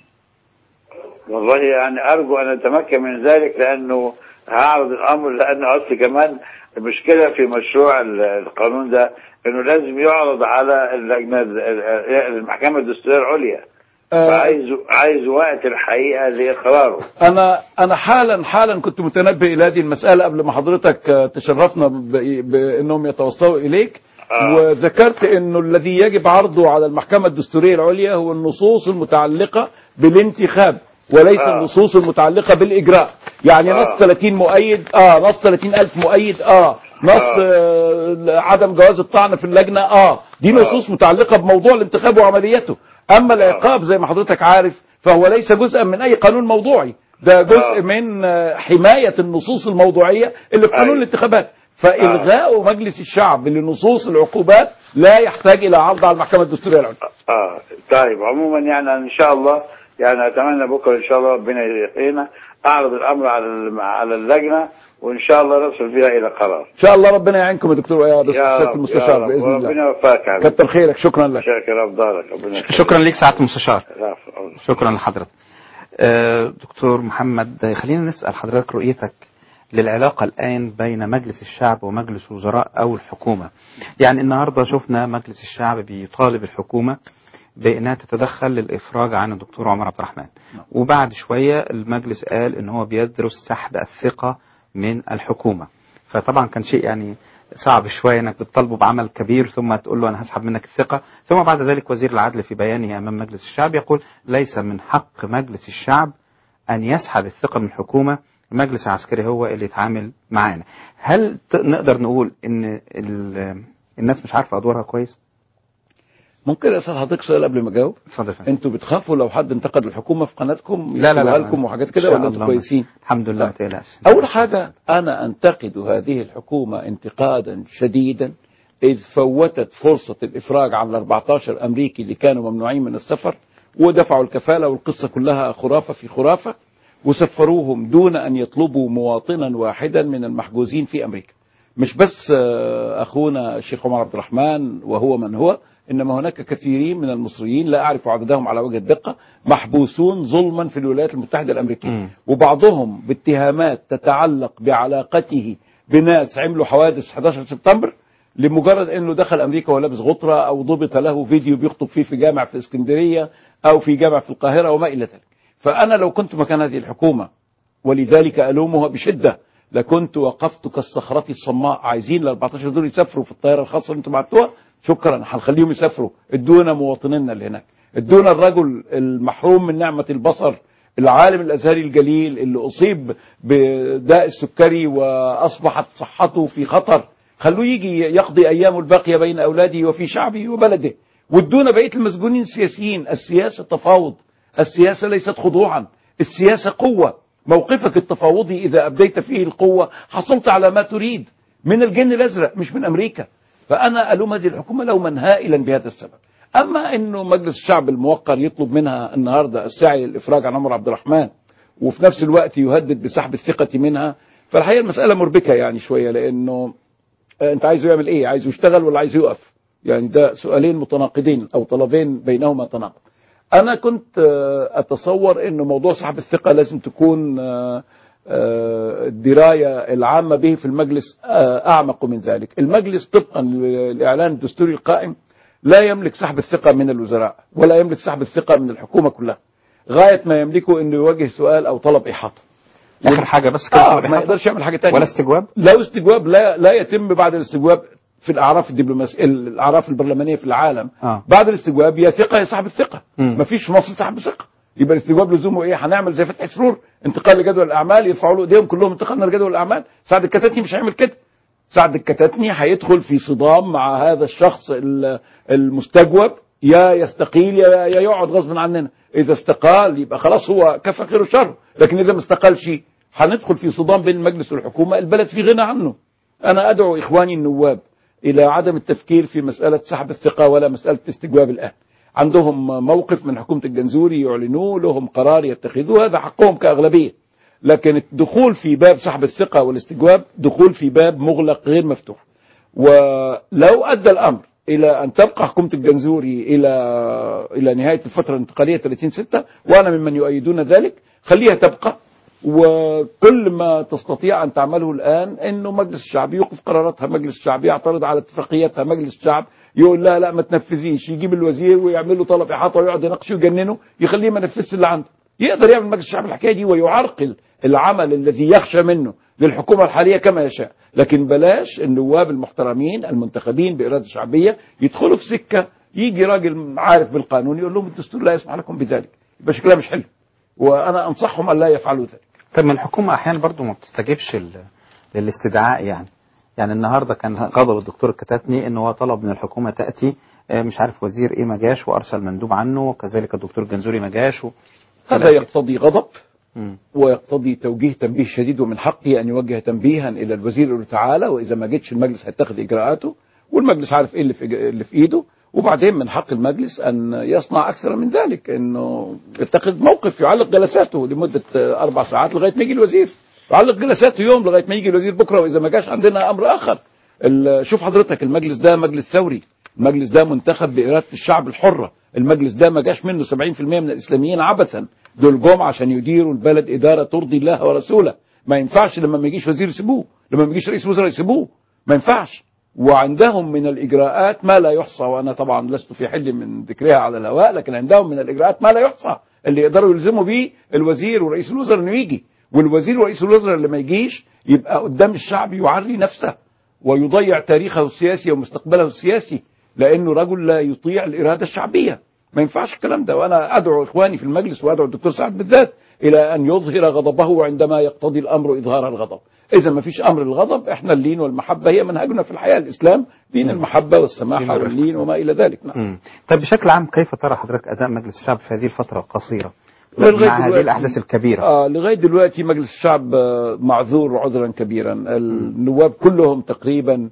والله يعني ارجو ان اتمكن من ذلك لانه هعرض الامر لان اصل كمان المشكله في مشروع ال- القانون ده انه لازم يعرض على اللجنه ال- ال- المحكمه الدستوريه العليا آه، فعايز عايز وقت الحقيقه لاقراره انا انا حالا حالا كنت متنبه الى هذه المساله قبل ما حضرتك آه، تشرفنا ب- بانهم يتوصلوا اليك آه. وذكرت انه الذي يجب عرضه على المحكمه الدستوريه العليا هو النصوص المتعلقه بالانتخاب وليس آه. النصوص المتعلقه بالاجراء يعني آه. نص 30 مؤيد اه نص 30 الف مؤيد اه نص آه عدم جواز الطعن في اللجنه اه دي نصوص متعلقه بموضوع الانتخاب وعملياته اما العقاب زي ما حضرتك عارف فهو ليس جزءا من اي قانون موضوعي ده جزء آه. من آه، حمايه النصوص الموضوعيه اللي في قانون أيوة. الانتخابات فالغاء مجلس الشعب لنصوص العقوبات لا يحتاج الى عرض على المحكمه الدستوريه العليا اه طيب عموما يعني ان شاء الله يعني اتمنى بكره ان شاء الله ربنا يريحنا اعرض الامر على الم- على اللجنه وان شاء الله نصل بها الى قرار ان شاء الله ربنا يعينكم يا دكتور يا يا سياده رب يا المستشار رب باذن الله وربنا يوفقك يا حبيبي كتر خيرك شكرا لك شاكر افضلك ربنا يخليك. شكرا ليك سعاده المستشار العفو. شكرا لحضرتك آه، دكتور محمد خلينا نسأل حضرتك رؤيتك للعلاقة الآن بين مجلس الشعب ومجلس الوزراء أو الحكومة يعني النهاردة شفنا مجلس الشعب بيطالب الحكومة بأنها تتدخل للإفراج عن الدكتور عمر عبد الرحمن وبعد شوية المجلس قال أن هو بيدرس سحب الثقة من الحكومة فطبعا كان شيء يعني صعب شوية انك بتطالبه بعمل كبير ثم تقول له انا هسحب منك الثقة ثم بعد ذلك وزير العدل في بيانه امام مجلس الشعب يقول ليس من حق مجلس الشعب ان يسحب الثقة من الحكومة المجلس العسكري هو اللي يتعامل معانا هل ت- نقدر نقول ان ال- الناس مش عارفة ادوارها كويس ممكن اسال حضرتك سؤال قبل ما اجاوب اتفضل يا فندم. انتوا بتخافوا لو حد انتقد الحكومه في قناتكم لا لا لا يكتبوها لكم وحاجات كده إن شاء ولا انتوا الله. كويسين الحمد لله آه. ما تقلقش أول حاجة أنا أنتقد هذه الحكومة انتقادا شديدا إذ فوتت فرصة الإفراج عن ال 14 أمريكي اللي كانوا ممنوعين من السفر ودفعوا الكفالة والقصة كلها خرافة في خرافة وسفروهم دون أن يطلبوا مواطنا واحدا من المحجوزين في أمريكا مش بس آه، أخونا الشيخ عمر عبد الرحمن وهو من هو إنما هناك كثيرين من المصريين لا أعرف عددهم على وجه الدقة محبوسون ظلما في الولايات المتحدة الأمريكية مم. وبعضهم باتهامات تتعلق بعلاقته بناس عملوا حوادث 11 سبتمبر لمجرد انه دخل امريكا وهو لابس غطره او ضبط له فيديو بيخطب فيه في جامع في اسكندريه او في جامع في القاهره وما الى ذلك. فانا لو كنت مكان هذه الحكومه ولذلك الومها بشده لكنت وقفت كالصخرة الصماء عايزين ال 14 دول يسافروا في الطياره الخاصه اللي انتم بعتوها شكرا هنخليهم يسافروا ادونا مواطنينا اللي هناك ادونا الرجل المحروم من نعمه البصر العالم الازهري الجليل اللي اصيب بداء السكري واصبحت صحته في خطر خلوه يجي يقضي ايامه الباقيه بين اولاده وفي شعبه وبلده وادونا بقيه المسجونين السياسيين السياسه تفاوض السياسه ليست خضوعا السياسه قوه موقفك التفاوضي اذا ابديت فيه القوه حصلت على ما تريد من الجن الازرق مش من امريكا فانا الوم هذه الحكومه لوما هائلا بهذا السبب اما انه مجلس الشعب الموقر يطلب منها النهارده السعي للافراج عن عمر عبد الرحمن وفي نفس الوقت يهدد بسحب الثقه منها فالحقيقه المساله مربكه يعني شويه لانه آه، انت عايزه يعمل ايه عايزه يشتغل ولا عايزه يقف يعني ده سؤالين متناقضين او طلبين بينهما تناقض انا كنت آه، اتصور انه موضوع سحب الثقه لازم تكون آه، آه، الدرايه العامه به في المجلس آه، اعمق من ذلك المجلس طبقا للاعلان الدستوري القائم لا يملك سحب الثقه من الوزراء ولا يملك سحب الثقه من الحكومه كلها غايه ما يملكه انه يواجه سؤال او طلب احاطه اخر حاجة بس كده آه ما يقدرش يعمل حاجه تانية ولا استجواب لو استجواب لا لا يتم بعد الاستجواب في الاعراف الدبلوماسيه الاعراف البرلمانيه في العالم آه. بعد الاستجواب يا ثقه يا سحب الثقه مم. مفيش في مصر سحب ثقه يبقى الاستجواب لزومه ايه هنعمل زي فتحي سرور انتقال لجدول الاعمال يرفعوا له ايديهم كلهم انتقالنا لجدول الاعمال سعد الكتاتني مش هيعمل كده سعد الكتاتني هيدخل في صدام مع هذا الشخص ال- المستجوب يا يستقيل يا يا يقعد غصب عننا اذا استقال يبقى خلاص هو كفى خير وشر لكن اذا ما استقالش هندخل في صدام بين المجلس والحكومة البلد في غنى عنه أنا أدعو إخواني النواب إلى عدم التفكير في مسألة سحب الثقة ولا مسألة استجواب الآن عندهم موقف من حكومة الجنزوري يعلنوه لهم قرار يتخذوه هذا حقهم كأغلبية لكن الدخول في باب سحب الثقة والاستجواب دخول في باب مغلق غير مفتوح ولو أدى الأمر إلى أن تبقى حكومة الجنزوري إلى إلى نهاية الفترة الانتقالية 30 ستة وأنا ممن يؤيدون ذلك خليها تبقى وكل ما تستطيع أن تعمله الآن أنه مجلس الشعب يوقف قراراتها مجلس الشعب يعترض على اتفاقياتها مجلس الشعب يقول لا لا ما تنفذيش يجيب الوزير ويعمل له طلب إحاطة ويقعد يناقشه ويجننه يخليه ما ينفذش اللي عنده يقدر يعمل مجلس الشعب الحكاية دي ويعرقل العمل الذي يخشى منه للحكومة الحالية كما يشاء لكن بلاش النواب المحترمين المنتخبين بإرادة شعبية يدخلوا في سكة يجي راجل عارف بالقانون يقول لهم الدستور لا يسمح لكم بذلك يبقى شكلها مش حلو وأنا أنصحهم أن لا يفعلوا ذلك طب ما الحكومة أحيانا برضو ما بتستجيبش ال- للاستدعاء يعني يعني النهارده كان غضب الدكتور الكتاتني ان هو طلب من الحكومه تاتي آه، مش عارف وزير ايه ما جاش وارسل مندوب عنه وكذلك الدكتور الجنزوري ما جاش و... هذا يقتضي غضب مم. ويقتضي توجيه تنبيه شديد ومن حقه ان يوجه تنبيها الى الوزير يقول له تعالى واذا ما جتش المجلس هيتخذ اجراءاته والمجلس عارف ايه اللي في اللي في ايده وبعدين من حق المجلس ان يصنع اكثر من ذلك انه يتخذ موقف يعلق جلساته لمده آه، اربع ساعات لغايه ما يجي الوزير يعلق جلساته يوم لغايه ما يجي الوزير بكره واذا ما جاش عندنا امر اخر ال- شوف حضرتك المجلس ده مجلس ثوري المجلس ده منتخب بإرادة الشعب الحرة المجلس ده ما جاش منه 70% من الإسلاميين عبثا دول جم عشان يديروا البلد إدارة ترضي الله ورسوله ما ينفعش لما ما يجيش وزير يسيبوه لما ما يجيش رئيس وزراء يسيبوه ما ينفعش وعندهم من الإجراءات ما لا يحصى وأنا طبعا لست في حل من ذكرها على الهواء لكن عندهم من الإجراءات ما لا يحصى اللي يقدروا يلزموا بيه الوزير ورئيس الوزراء إنه يجي والوزير ورئيس الوزراء اللي ما يجيش يبقى قدام الشعب يعري نفسه ويضيع تاريخه السياسي ومستقبله السياسي لانه رجل لا يطيع الاراده الشعبيه ما ينفعش الكلام ده وانا ادعو اخواني في المجلس وادعو الدكتور سعد بالذات الى ان يظهر غضبه عندما يقتضي الامر اظهار الغضب اذا ما فيش امر الغضب احنا اللين والمحبه هي منهجنا في الحياه الاسلام دين المحبه والسماحه واللين وما الى ذلك نعم مم. طب بشكل عام كيف ترى حضرتك اداء مجلس الشعب في هذه الفتره القصيره لغاية مع هذه دلوقتي- الاحداث الكبيره آه لغايه دلوقتي مجلس الشعب آه، معذور عذرا كبيرا النواب كلهم تقريبا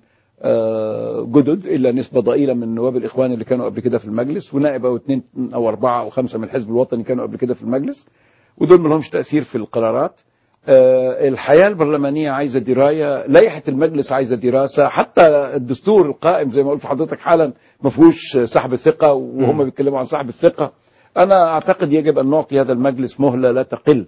آه، جدد الا نسبه ضئيله من نواب الاخوان اللي كانوا قبل كده في المجلس ونائب او اثنين او اربعه او خمسه من الحزب الوطني كانوا قبل كده في المجلس ودول ما لهمش تاثير في القرارات آه، الحياه البرلمانيه عايزه درايه لائحه المجلس عايزه دراسه حتى الدستور القائم زي ما قلت لحضرتك حالا ما فيهوش سحب ثقه وهم بيتكلموا عن سحب الثقه انا اعتقد يجب ان نعطي هذا المجلس مهله لا تقل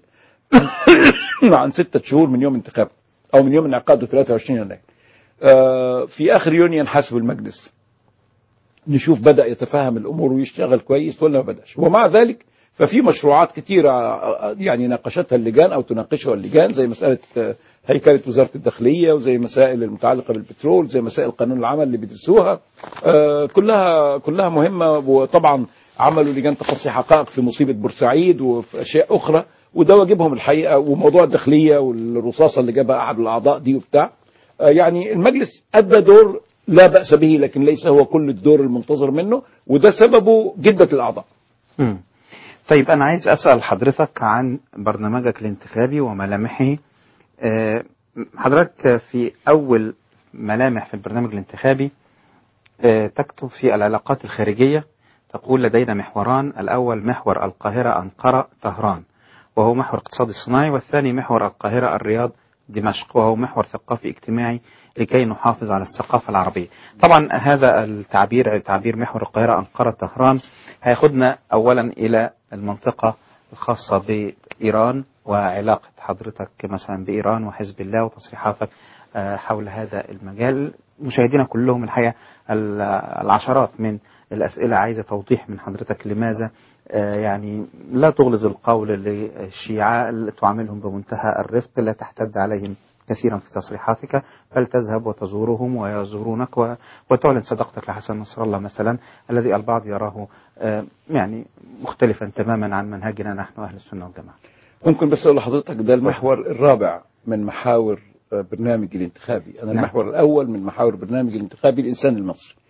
عن ستة شهور من يوم انتخابه او من يوم انعقاده 23 يناير آه، في اخر يونيو ينحسب المجلس نشوف بدا يتفهم الامور ويشتغل كويس ولا ما بداش ومع ذلك ففي مشروعات كثيره آه، يعني ناقشتها اللجان او تناقشها اللجان زي مساله آه، هيكله وزاره الداخليه وزي مسائل المتعلقه بالبترول زي مسائل قانون العمل اللي بيدرسوها آه، كلها كلها مهمه وطبعا عملوا لجان تقصي حقائق في مصيبه بورسعيد وفي اشياء اخرى وده واجبهم الحقيقه وموضوع الداخليه والرصاصه اللي جابها احد الاعضاء دي وبتاع آه، يعني المجلس ادى دور لا باس به لكن ليس هو كل الدور المنتظر منه وده سببه جده الاعضاء مم. طيب أنا عايز أسأل حضرتك عن برنامجك الانتخابي وملامحه آه، حضرتك في أول ملامح في البرنامج الانتخابي آه، تكتب في العلاقات الخارجية تقول لدينا محوران الأول محور القاهرة أنقرة طهران وهو محور اقتصادي صناعي والثاني محور القاهرة الرياض دمشق وهو محور ثقافي اجتماعي لكي نحافظ على الثقافة العربية طبعا هذا التعبير تعبير محور القاهرة أنقرة طهران هياخدنا أولا إلى المنطقة الخاصة بإيران وعلاقة حضرتك مثلا بإيران وحزب الله وتصريحاتك آه، حول هذا المجال مشاهدينا كلهم الحقيقة ال- العشرات من الأسئلة عايزة توضيح من حضرتك لماذا آه، يعني لا تغلظ القول للشيعة اللي تعاملهم بمنتهى الرفق لا تحتد عليهم كثيرا في تصريحاتك بل تذهب وتزورهم ويزورونك و- وتعلن صداقتك لحسن نصر الله مثلا الذي البعض يراه آه، يعني مختلفا تماما عن منهجنا نحن أهل السنة والجماعة ممكن بس اقول لحضرتك ده المحور الرابع من محاور آه، برنامج الانتخابي انا نعم. المحور الاول من محاور برنامج الانتخابي الانسان المصري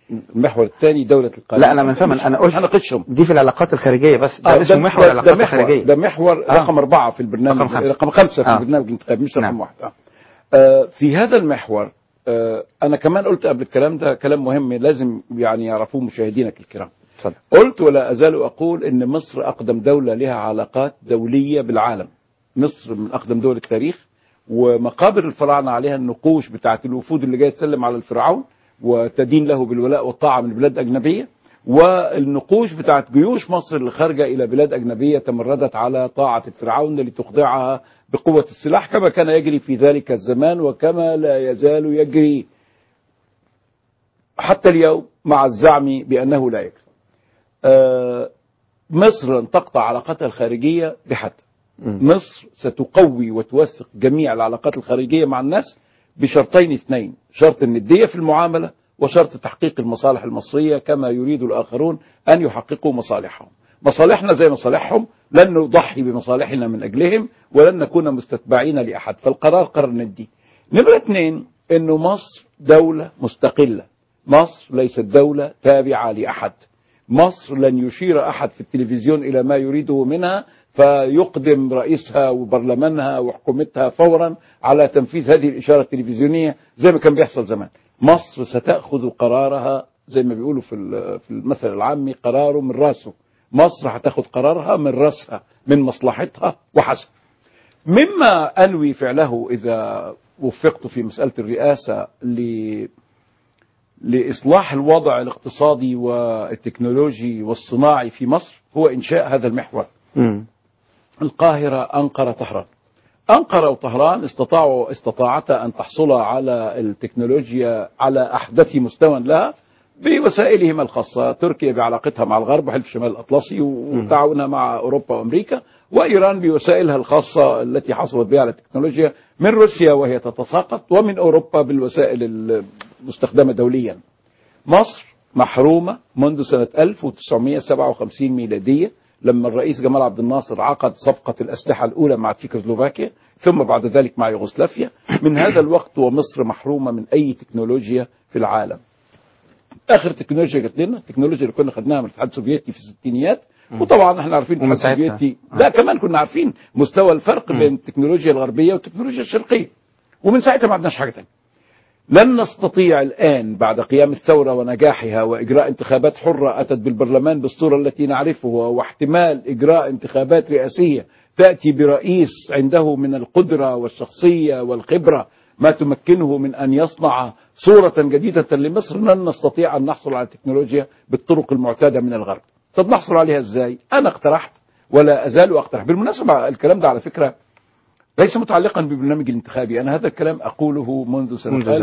المحور الثاني دولة القانون لا انا من فهم انا قلت هناقشهم دي في العلاقات الخارجيه بس ده آه، اسمه محور ده- العلاقات ده محور الخارجيه ده محور آه. رقم أربعة في البرنامج رقم خمسة. رقم خمسة في آه. البرنامج الانتخابي مش رقم نعم. واحد آه. آه، في هذا المحور آه، أنا كمان قلت قبل الكلام ده كلام مهم لازم يعني يعرفوه مشاهدينك الكرام اتفضل قلت ولا أزال أقول إن مصر أقدم دولة لها علاقات دولية بالعالم مصر من أقدم دول التاريخ ومقابر الفراعنة عليها النقوش بتاعت الوفود اللي جاية تسلم على الفرعون وتدين له بالولاء والطاعة من بلاد أجنبية والنقوش بتاعت جيوش مصر اللي خارجة إلى بلاد أجنبية تمردت على طاعة الفرعون لتخضعها بقوة السلاح كما كان يجري في ذلك الزمان وكما لا يزال يجري حتى اليوم مع الزعم بأنه لا يجري آه، مصر لن تقطع علاقاتها الخارجية بحد مصر ستقوي وتوثق جميع العلاقات الخارجية مع الناس بشرطين اثنين شرط الندية في المعاملة وشرط تحقيق المصالح المصرية كما يريد الآخرون أن يحققوا مصالحهم مصالحنا زي مصالحهم لن نضحي بمصالحنا من أجلهم ولن نكون مستتبعين لأحد فالقرار قرار ندي نمرة اثنين أنه مصر دولة مستقلة مصر ليست دولة تابعة لأحد مصر لن يشير أحد في التلفزيون إلى ما يريده منها فيقدم رئيسها وبرلمانها وحكومتها فورا على تنفيذ هذه الإشارة التلفزيونية زي ما كان بيحصل زمان مصر ستأخذ قرارها زي ما بيقولوا في ال- في المثل العامي قراره من راسه مصر هتاخذ قرارها من راسها من مصلحتها وحسب مما أنوي فعله إذا وفقت في مسألة الرئاسة ل لإصلاح الوضع الاقتصادي والتكنولوجي والصناعي في مصر هو إنشاء هذا المحور مم. القاهرة أنقرة طهران أنقرة وطهران استطاعوا استطاعتا أن تحصلا على التكنولوجيا على أحدث مستوى لها بوسائلهما الخاصة تركيا بعلاقتها مع الغرب وحلف شمال الأطلسي وتعاونها مع أوروبا وأمريكا وإيران بوسائلها الخاصة التي حصلت بها على التكنولوجيا من روسيا وهي تتساقط ومن أوروبا بالوسائل المستخدمة دوليا مصر محرومة منذ سنة 1957 ميلادية لما الرئيس جمال عبد الناصر عقد صفقة الأسلحة الأولى مع تشيكوسلوفاكيا ثم بعد ذلك مع يوغوسلافيا من هذا الوقت ومصر محرومة من أي تكنولوجيا في العالم آخر تكنولوجيا جت لنا التكنولوجيا اللي كنا خدناها من الاتحاد السوفيتي في الستينيات وطبعا احنا عارفين ومن الاتحاد ساعتها. السوفيتي لا كمان كنا عارفين مستوى الفرق بين التكنولوجيا الغربية والتكنولوجيا الشرقية ومن ساعتها ما عندناش حاجة تانية لن نستطيع الآن بعد قيام الثورة ونجاحها وإجراء انتخابات حرة أتت بالبرلمان بالصورة التي نعرفها واحتمال إجراء انتخابات رئاسية تأتي برئيس عنده من القدرة والشخصية والخبرة ما تمكنه من أن يصنع صورة جديدة لمصر لن نستطيع أن نحصل على التكنولوجيا بالطرق المعتادة من الغرب طب نحصل عليها إزاي أنا اقترحت ولا أزال أقترح بالمناسبة الكلام ده على فكرة ليس متعلقا بالبرنامج الانتخابي أنا هذا الكلام أقوله منذ سنة منذ زمن.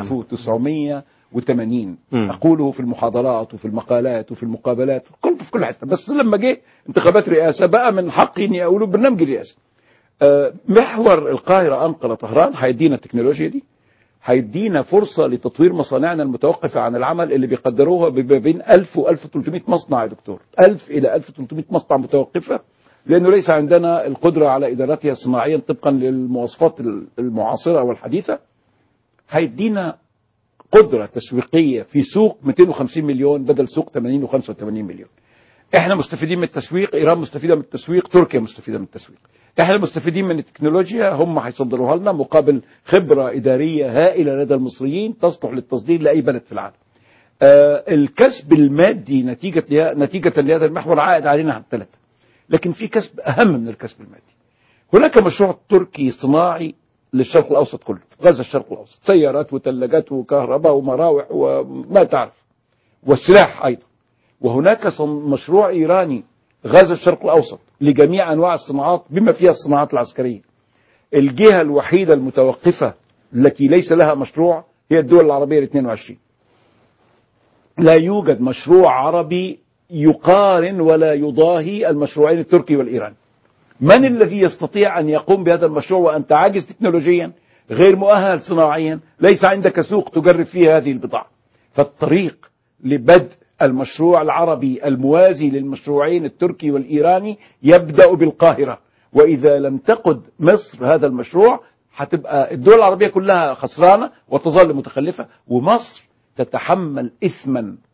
1980 مم. أقوله في المحاضرات وفي المقالات وفي المقابلات في كل في كل حتة بس لما جه انتخابات رئاسة بقى من حقي إني أقوله برنامج الرئاسة آه، محور القاهرة أنقرة طهران هيدينا التكنولوجيا دي هيدينا فرصة لتطوير مصانعنا المتوقفة عن العمل اللي بيقدروها بما بين 1000 و 1300 مصنع يا دكتور 1000 إلى 1300 مصنع متوقفة لأنه ليس عندنا القدرة على إدارتها صناعيا طبقا للمواصفات المعاصرة والحديثة هيدينا قدرة تسويقية في سوق 250 مليون بدل سوق 80 و85 مليون احنا مستفيدين من التسويق ايران مستفيده من التسويق تركيا مستفيده من التسويق احنا مستفيدين من التكنولوجيا هم هيصدروها لنا مقابل خبره اداريه هائله لدى المصريين تصلح للتصدير لاي بلد في العالم آه الكسب المادي نتيجه لها- نتيجه لهذا المحور عائد علينا على الثلاثه لكن في كسب اهم من الكسب المادي هناك مشروع تركي صناعي للشرق الاوسط كله غزه الشرق الاوسط سيارات وثلاجات وكهرباء ومراوح وما تعرف والسلاح ايضا وهناك صن- مشروع ايراني غزا الشرق الاوسط لجميع انواع الصناعات بما فيها الصناعات العسكريه. الجهه الوحيده المتوقفه التي ليس لها مشروع هي الدول العربيه ال 22. لا يوجد مشروع عربي يقارن ولا يضاهي المشروعين التركي والايراني. من الذي يستطيع ان يقوم بهذا المشروع وانت عاجز تكنولوجيا غير مؤهل صناعيا ليس عندك سوق تجرب فيه هذه البضاعه. فالطريق لبدء المشروع العربي الموازي للمشروعين التركي والإيراني يبدأ بالقاهرة وإذا لم تقد مصر هذا المشروع هتبقى الدول العربية كلها خسرانة وتظل متخلفة ومصر تتحمل إثما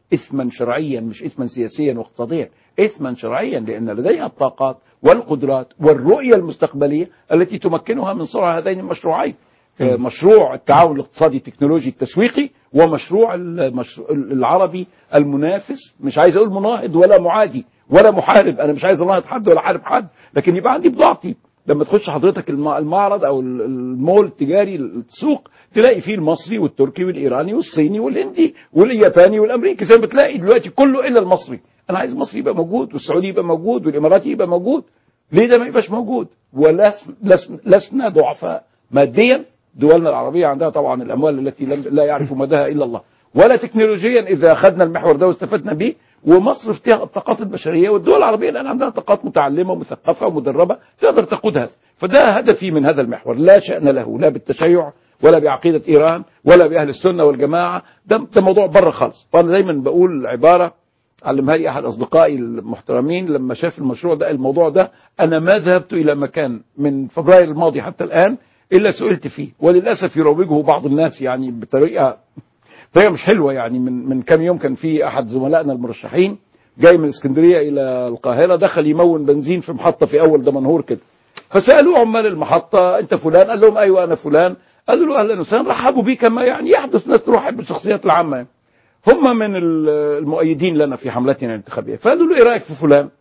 إثما شرعيا مش إثما سياسيا واقتصاديا إثما شرعيا لأن لديها الطاقات والقدرات والرؤية المستقبلية التي تمكنها من صنع هذين المشروعين آه، مشروع التعاون الاقتصادي التكنولوجي التسويقي ومشروع المشروع العربي المنافس مش عايز اقول مناهض ولا معادي ولا محارب انا مش عايز اناهض حد ولا احارب حد لكن يبقى عندي بضاعتي لما تخش حضرتك الم- المعرض او ال- المول التجاري السوق تلاقي فيه المصري والتركي والايراني والصيني والهندي والياباني والامريكي زي ما بتلاقي دلوقتي كله الا المصري انا عايز المصري يبقى موجود والسعودي يبقى موجود والاماراتي يبقى موجود ليه ده ما يبقاش موجود ولسنا لسنا ضعفاء ماديا دولنا العربية عندها طبعا الأموال التي لم لا يعرف مداها إلا الله ولا تكنولوجيا إذا أخذنا المحور ده واستفدنا به ومصر فيها الطاقات البشرية والدول العربية الآن عندها طاقات متعلمة ومثقفة ومدربة تقدر تقود هذا فده هدفي من هذا المحور لا شأن له لا بالتشيع ولا بعقيدة إيران ولا بأهل السنة والجماعة ده, ده موضوع بره خالص وأنا دايما بقول عبارة علمها لي أحد أصدقائي المحترمين لما شاف المشروع ده الموضوع ده أنا ما ذهبت إلى مكان من فبراير الماضي حتى الآن إلا سئلت فيه وللأسف يروجه بعض الناس يعني بطريقة طريقة مش حلوة يعني من من كام يوم كان في أحد زملائنا المرشحين جاي من اسكندرية إلى القاهرة دخل يمون بنزين في محطة في أول دمنهور كده فسألوه عمال المحطة أنت فلان قال لهم أيوة أنا فلان قالوا له أهلا وسهلا رحبوا بيه كما يعني يحدث ناس تروح بالشخصيات العامة يعني. هم من ال- المؤيدين لنا في حملتنا الانتخابية فقالوا له إيه رأيك في فلان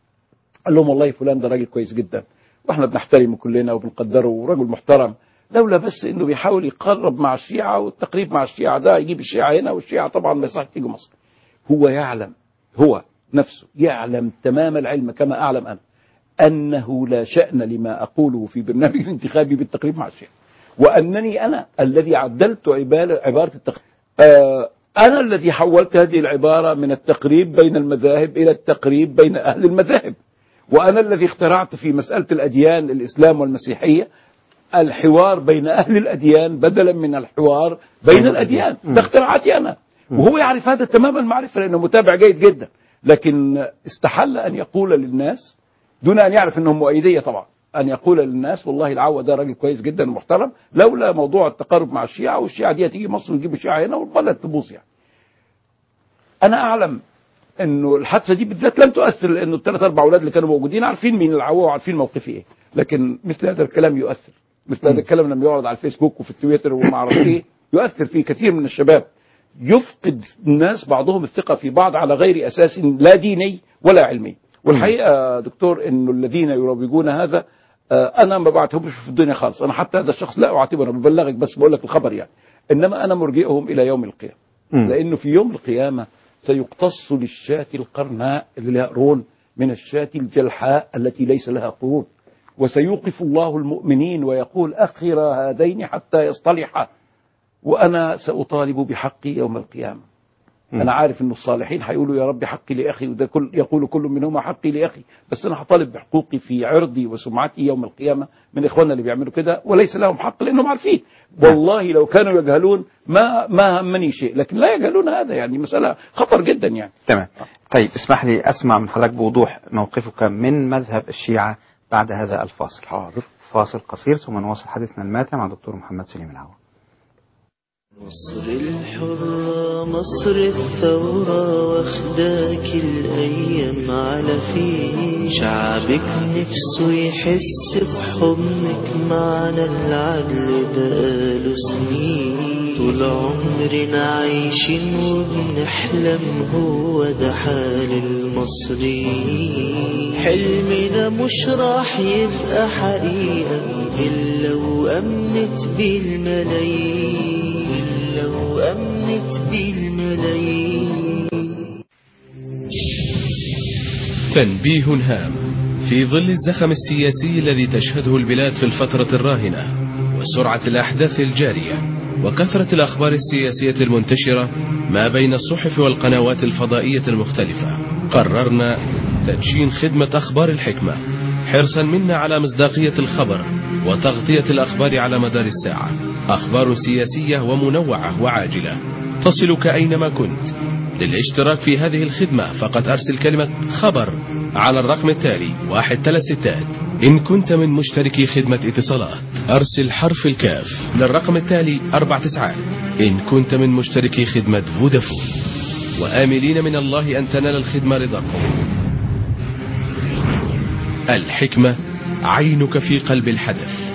قال لهم والله فلان ده راجل كويس جدا واحنا بنحترمه كلنا وبنقدره ورجل محترم لولا بس انه بيحاول يقرب مع الشيعة والتقريب مع الشيعة ده يجيب الشيعة هنا والشيعة طبعا ما يصح تيجي مصر هو يعلم هو نفسه يعلم تمام العلم كما أعلم أنا أنه لا شأن لما أقوله في برنامج الانتخابي بالتقريب مع الشيعة وأنني أنا الذي عدلت عبارة, عبارة التقريب آه أنا الذي حولت هذه العبارة من التقريب بين المذاهب إلى التقريب بين أهل المذاهب وأنا الذي اخترعت في مسألة الأديان الإسلام والمسيحية الحوار بين أهل الأديان بدلا من الحوار بين الأديان ده اختراعاتي أنا وهو يعرف هذا تمام المعرفة لأنه متابع جيد جدا لكن استحل أن يقول للناس دون أن يعرف أنهم مؤيدية طبعا أن يقول للناس والله العوة ده راجل كويس جدا ومحترم لولا موضوع التقارب مع الشيعة والشيعة دي هتيجي مصر وتجيب الشيعة هنا والبلد تبوظ يعني أنا أعلم انه الحادثه دي بالذات لم تؤثر لانه الثلاث اربع اولاد اللي كانوا موجودين عارفين مين العوه وعارفين موقفي ايه لكن مثل هذا الكلام يؤثر مثل هذا الكلام لما يعرض على الفيسبوك وفي التويتر وما اعرف ايه يؤثر في كثير من الشباب يفقد الناس بعضهم الثقه في بعض على غير اساس لا ديني ولا علمي والحقيقه دكتور انه الذين يروجون هذا آه، انا ما بعتهمش في الدنيا خالص انا حتى هذا الشخص لا اعتبره انا ببلغك بس بقول لك الخبر يعني انما انا مرجئهم الى يوم القيامه مم. لانه في يوم القيامه سيقتص للشاة القرناء اللي لها قرون من الشاة الجلحاء التي ليس لها قرون وسيوقف الله المؤمنين ويقول أخر هذين حتى يصطلحا وأنا سأطالب بحقي يوم القيامة أنا عارف أن الصالحين هيقولوا يا رب حقي لأخي وده كل يقول كل منهما حقي لأخي بس أنا هطالب بحقوقي في عرضي وسمعتي يوم القيامة من إخواننا اللي بيعملوا كده وليس لهم حق لأنهم عارفين والله لو كانوا يجهلون ما ما همني شيء لكن لا يجهلون هذا يعني مسألة خطر جدا يعني تمام طيب اسمح لي أسمع من حضرتك بوضوح موقفك من مذهب الشيعة بعد هذا الفاصل حاضر فاصل قصير ثم نواصل حديثنا الماتع مع دكتور محمد سليم العوض مصر الحرة مصر الثورة واخداك الأيام على فين شعبك نفسه يحس بحضنك معنا العدل بقاله سنين طول عمرنا عايشين وبنحلم هو ده حال المصريين حلمنا مش راح يبقى حقيقة إلا وأمنت بالملايين إلا وأمنت بالملايين تنبيه هام في ظل الزخم السياسي الذي تشهده البلاد في الفترة الراهنة وسرعة الأحداث الجارية وكثرة الأخبار السياسية المنتشرة ما بين الصحف والقنوات الفضائية المختلفة قررنا تدشين خدمة أخبار الحكمة حرصا منا على مصداقية الخبر وتغطية الأخبار على مدار الساعة أخبار سياسية ومنوعة وعاجلة تصلك أينما كنت للاشتراك في هذه الخدمة فقط أرسل كلمة خبر على الرقم التالي واحد ثلاث ستات إن كنت من مشتركي خدمة اتصالات أرسل حرف الكاف للرقم التالي أربع تسعات إن كنت من مشتركي خدمة فودافون وآملين من الله أن تنال الخدمة رضاكم الحكمة عينك في قلب الحدث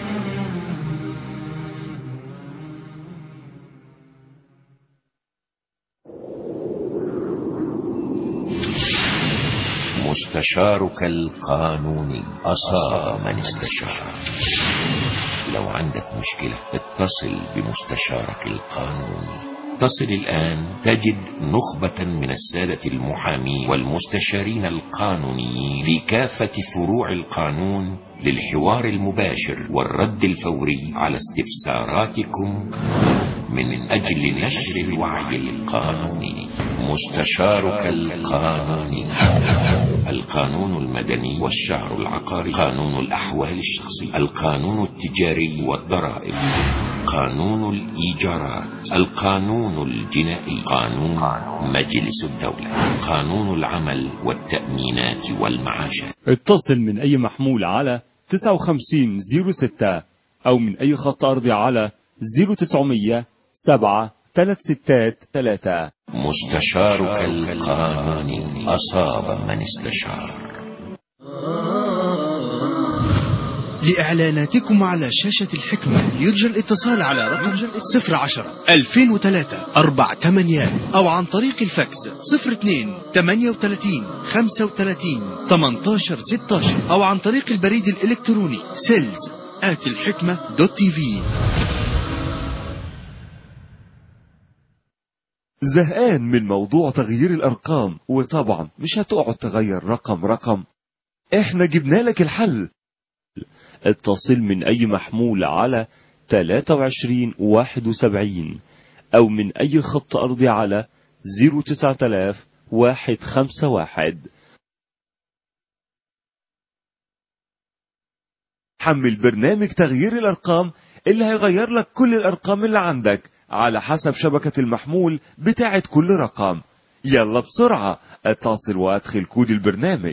مستشارك القانوني أصاب من استشار لو عندك مشكلة اتصل بمستشارك القانوني اتصل الآن تجد نخبة من السادة المحامين والمستشارين القانونيين في كافة فروع القانون للحوار المباشر والرد الفوري على استفساراتكم من أجل نشر الوعي القانوني مستشارك القانوني القانون المدني والشهر العقاري قانون الأحوال الشخصية القانون التجاري والضرائب قانون الإيجارات القانون الجنائي قانون مجلس الدولة قانون العمل والتأمينات والمعاشات اتصل من أي محمول على 5906 أو من أي خط أرضي على 0900 7 3 ستات 3 مستشارك القانوني أصاب من استشار لإعلاناتكم على شاشة الحكمة يرجى الاتصال على رقم 010 2003 4 8 أو عن طريق الفاكس 02 38 35 18 16 أو عن طريق البريد الإلكتروني سيلز آت الحكمة دوت تي في زهقان من موضوع تغيير الأرقام وطبعا مش هتقعد تغير رقم رقم احنا جبنا لك الحل اتصل من أي محمول على 23 71 أو من أي خط أرضي على 09000 151 حمل برنامج تغيير الأرقام اللي هيغير لك كل الأرقام اللي عندك على حسب شبكة المحمول بتاعت كل رقم يلا بسرعة اتصل وادخل كود البرنامج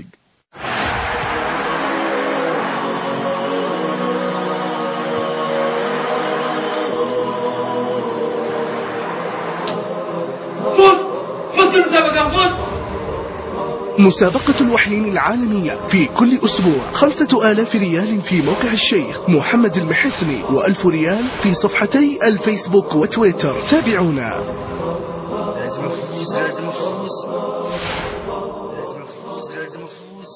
مسابقة الوحيين العالمية في كل أسبوع خمسة آلاف ريال في موقع الشيخ محمد المحسني وألف ريال في صفحتي الفيسبوك وتويتر تابعونا لازم افوز لازم افوز لازم افوز لازم افوز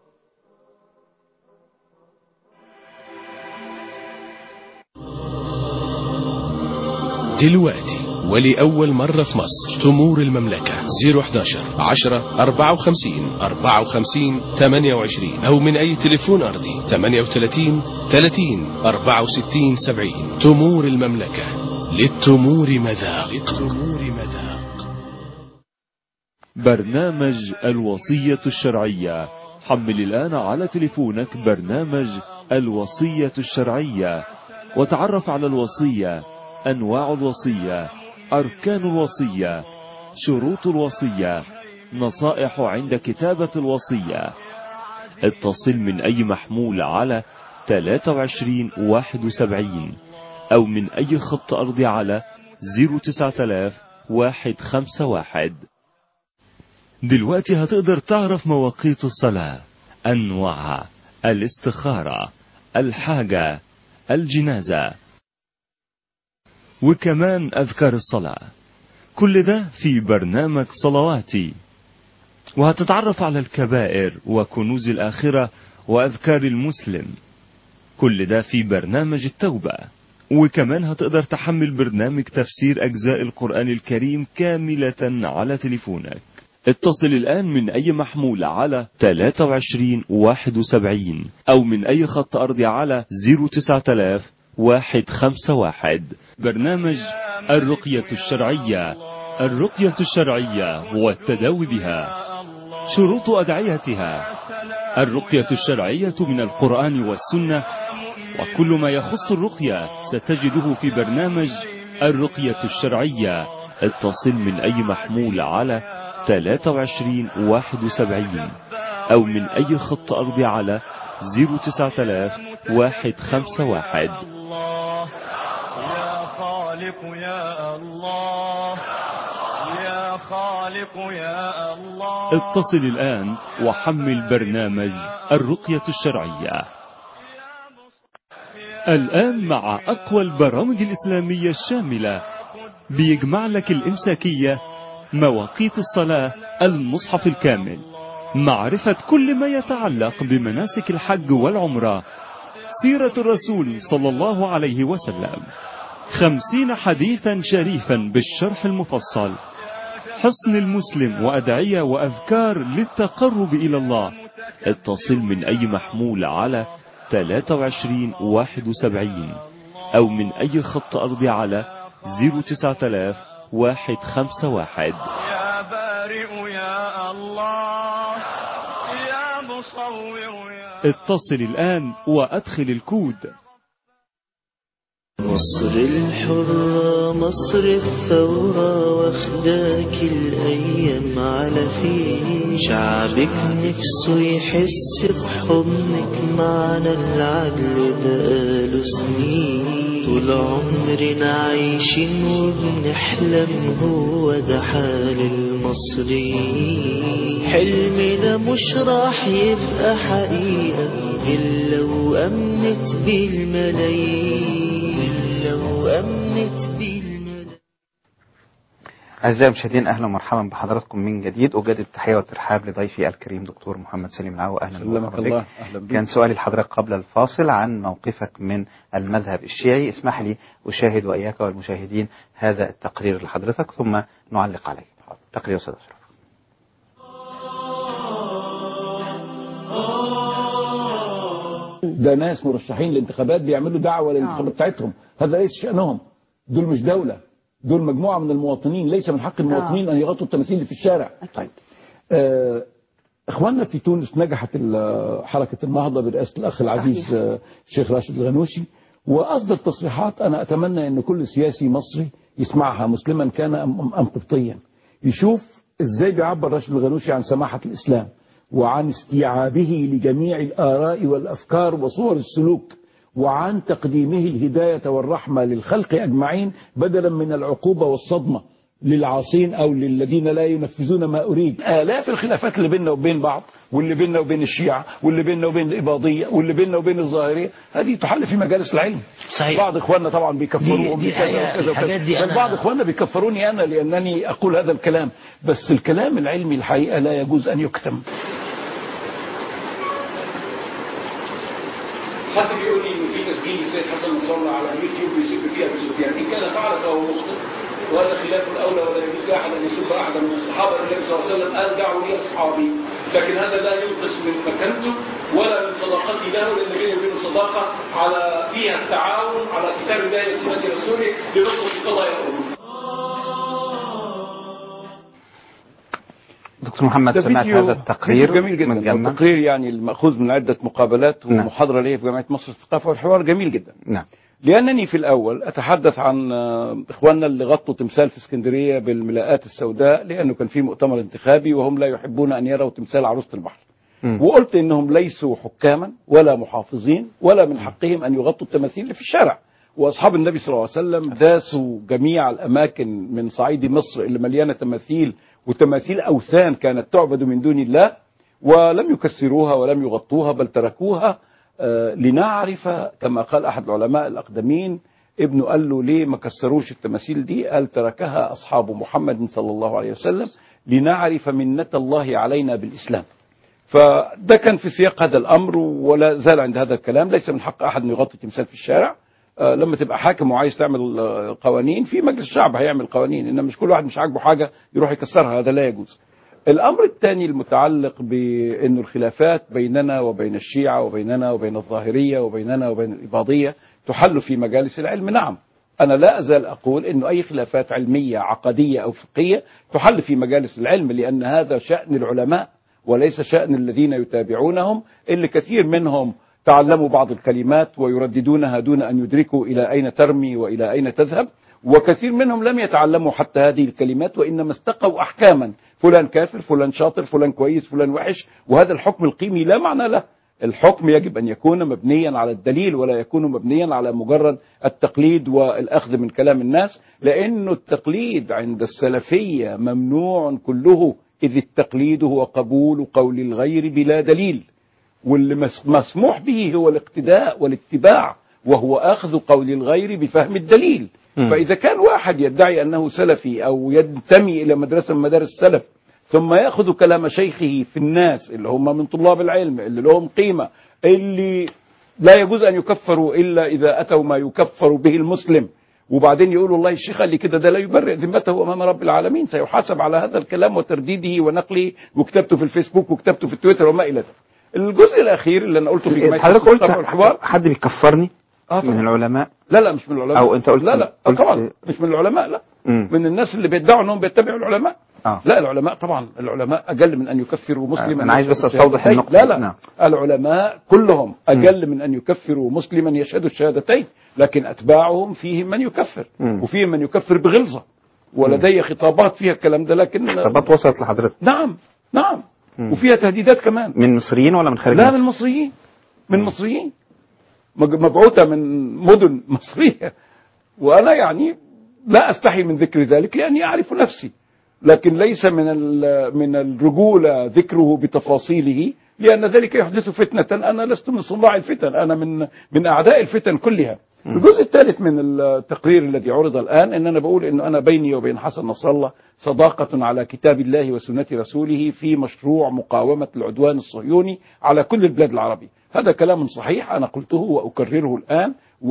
دلوقتي ولأول مرة في مصر تمور المملكة 011 10 54 54 28 أو من أي تليفون أرضي 38 30 64 70 تمور المملكة للتمور مذاق للتمور مذاق برنامج الوصية الشرعية حمل الآن على تليفونك برنامج الوصية الشرعية وتعرف على الوصية أنواع الوصية أركان الوصية شروط الوصية نصائح عند كتابة الوصية اتصل من أي محمول على 23 71 أو من أي خط أرضي على 09000 151 دلوقتي هتقدر تعرف مواقيت الصلاة أنواعها الاستخارة الحاجة الجنازة وكمان أذكار الصلاة كل ده في برنامج صلواتي وهتتعرف على الكبائر وكنوز الآخرة وأذكار المسلم كل ده في برنامج التوبة وكمان هتقدر تحمل برنامج تفسير أجزاء القرآن الكريم كاملة على تليفونك اتصل الآن من أي محمول على 23 71 أو من أي خط أرضي على 09000 151 برنامج الرقية الشرعية الرقية الشرعية والتداوي بها شروط أدعيتها الرقية الشرعية من القرآن والسنة وكل ما يخص الرقية ستجده في برنامج الرقية الشرعية اتصل من أي محمول على 23 71 أو من أي خط أرضي على 09000 151 يا خالق يا الله يا خالق يا الله اتصل الآن وحمل برنامج الرقية الشرعية الآن مع أقوى البرامج الإسلامية الشاملة بيجمع لك الإمساكية مواقيت الصلاة المصحف الكامل معرفة كل ما يتعلق بمناسك الحج والعمرة سيرة الرسول صلى الله عليه وسلم خمسين حديثا شريفا بالشرح المفصل حصن المسلم وأدعية وأذكار للتقرب إلى الله اتصل من أي محمول على 23 71 أو من أي خط أرضي على 09000 151 يا بارئ يا الله يا مصور يا اتصل الآن وأدخل الكود مصر الحرة مصر الثورة واخداك الأيام على فيه شعبك نفسه يحس بحضنك معنا العدل بقاله سنين طول عمرنا عايشين وبنحلم هو ده حال المصريين حلمنا مش راح يبقى حقيقة إلا وأمنت بالملايين إلا وأمنت بالملايين أعزائي المشاهدين أهلا ومرحبا بحضراتكم من جديد أجدد التحية والترحاب لضيفي الكريم دكتور محمد سليم العو أهلا سلمك ومرحبا الله بك أهلا بك كان سؤالي لحضرتك قبل الفاصل عن موقفك من المذهب الشيعي اسمح لي أشاهد وإياك والمشاهدين هذا التقرير لحضرتك ثم نعلق عليه تقرير أستاذ أشرف ده ناس مرشحين للانتخابات بيعملوا دعوة للانتخابات بتاعتهم هذا ليس شأنهم دول مش دولة دول مجموعة من المواطنين ليس من حق المواطنين أن يغطوا التماثيل اللي في الشارع أكيد. آه، اخواننا في تونس نجحت ال- حركه النهضه برئاسه الاخ العزيز آه، الشيخ راشد الغنوشي واصدر تصريحات انا اتمنى ان كل سياسي مصري يسمعها مسلما كان ام أم قبطيا يشوف ازاي بيعبر راشد الغنوشي عن سماحه الاسلام وعن استيعابه لجميع الاراء والافكار وصور السلوك وعن تقديمه الهدايه والرحمه للخلق اجمعين بدلا من العقوبه والصدمه للعاصين او للذين لا ينفذون ما اريد الاف الخلافات اللي بيننا وبين بعض واللي بيننا وبين الشيعة واللي بيننا وبين الإباضية واللي بيننا وبين الظاهرية هذه تحل في مجالس العلم صحيح. بعض إخواننا طبعا بيكفروهم دي- دي بكذا حقيقة. وكذا الحاجات دي وكذا بل أنا- بعض إخواننا بيكفروني أنا لأنني أقول هذا الكلام بس الكلام العلمي الحقيقة لا يجوز أن يكتم حد بيقول لي ان في تسجيل للسيد حسن نصر الله على اليوتيوب يسب فيها ابو سفيان ان كان فعل فهو مخطئ وهذا خلاف الاولى ولا يجوز لاحد ان يسب احدا من الصحابه النبي صلى الله عليه وسلم قال دعوا لي اصحابي لكن هذا لا ينقص من مكانته ولا من صداقتي له لان بيني وبينه صداقه على فيها التعاون على كتاب الله وسنه رسوله لنصره قضايا الامه دكتور محمد ده سمعت فيديو- هذا التقرير فيديو جميل جدا متجمع التقرير يعني المأخوذ من عدة مقابلات نعم. ومحاضرة لي في جامعة مصر للثقافة والحوار جميل جدا نعم لأنني في الأول أتحدث عن آه، إخواننا اللي غطوا تمثال في اسكندرية بالملاءات السوداء لأنه كان في مؤتمر انتخابي وهم لا يحبون أن يروا تمثال عروسة البحر مم. وقلت إنهم ليسوا حكاما ولا محافظين ولا من حقهم أن يغطوا التماثيل اللي في الشارع وأصحاب النبي صلى الله عليه وسلم داسوا جميع الأماكن من صعيد مصر اللي مليانة تماثيل وتماثيل أوثان كانت تعبد من دون الله ولم يكسروها ولم يغطوها بل تركوها آه، لنعرف كما قال أحد العلماء الأقدمين ابنه قال له ليه ما كسروش التماثيل دي قال تركها أصحاب محمد صلى الله عليه وسلم لنعرف منة الله علينا بالإسلام فده كان في سياق هذا الأمر ولا زال عند هذا الكلام ليس من حق أحد أن يغطي تمثال في الشارع آه، لما تبقى حاكم وعايز تعمل آه، قوانين في مجلس الشعب هيعمل قوانين إنما مش كل واحد مش عاجبه حاجة يروح يكسرها هذا لا يجوز الأمر الثاني المتعلق بأن الخلافات بيننا وبين الشيعة وبيننا وبين الظاهرية وبيننا وبين الإباضية تحل في مجالس العلم نعم أنا لا أزال أقول أنه أي خلافات علمية عقدية أو فقهية تحل في مجالس العلم لأن هذا شأن العلماء وليس شأن الذين يتابعونهم اللي كثير منهم تعلموا بعض الكلمات ويرددونها دون أن يدركوا إلى أين ترمي وإلى أين تذهب وكثير منهم لم يتعلموا حتى هذه الكلمات وإنما استقوا أحكاما فلان كافر فلان شاطر فلان كويس فلان وحش وهذا الحكم القيمي لا معنى له الحكم يجب أن يكون مبنيا على الدليل ولا يكون مبنيا على مجرد التقليد والأخذ من كلام الناس لأنه التقليد عند السلفية ممنوع كله إذ التقليد هو قبول قول الغير بلا دليل واللي مس- مسموح به هو الاقتداء والاتباع وهو أخذ قول الغير بفهم الدليل مم. فإذا كان واحد يدعي أنه سلفي أو ينتمي إلى مدرسة من مدارس السلف ثم يأخذ كلام شيخه في الناس اللي هم من طلاب العلم اللي لهم قيمة اللي لا يجوز أن يكفروا إلا إذا أتوا ما يكفر به المسلم وبعدين يقول والله الشيخ قال لي كده ده لا يبرئ ذمته امام رب العالمين سيحاسب على هذا الكلام وترديده ونقله وكتابته في الفيسبوك وكتابته في التويتر وما الى ذلك. الجزء الاخير اللي انا قلته في جمعيه حضرتك قلت الصفا والحوار حد بيكفرني آه من طبعا. العلماء لا لا مش من العلماء أو أنت قلت- لا لا آه قلت- طبعا مش من العلماء لا مم. من الناس اللي بيدعوا انهم بيتبعوا العلماء آه. لا العلماء طبعا العلماء اقل من ان يكفروا مسلما أنا عايز بس يشهد أستوضح الشهادتين. النقطة. لا لا نعم. العلماء كلهم اقل من ان يكفروا مسلما يشهد الشهادتين لكن اتباعهم فيهم من يكفر مم. وفيهم من يكفر بغلظه ولدي خطابات فيها الكلام ده لكن طبات وصلت لحضرتك نعم نعم مم. وفيها تهديدات كمان من مصريين ولا من خارج لا مصر؟ من مصريين من مصريين مج- مبعوثة من مدن مصرية وأنا يعني لا أستحي من ذكر ذلك لأني أعرف نفسي لكن ليس من ال- من الرجولة ذكره بتفاصيله لأن ذلك يحدث فتنة أنا لست من صناع الفتن أنا من من أعداء الفتن كلها الجزء الثالث من التقرير الذي عرض الآن أن أنا بقول أن أنا بيني وبين حسن نصر الله صداقة على كتاب الله وسنة رسوله في مشروع مقاومة العدوان الصهيوني على كل البلاد العربية هذا كلام صحيح أنا قلته وأكرره الآن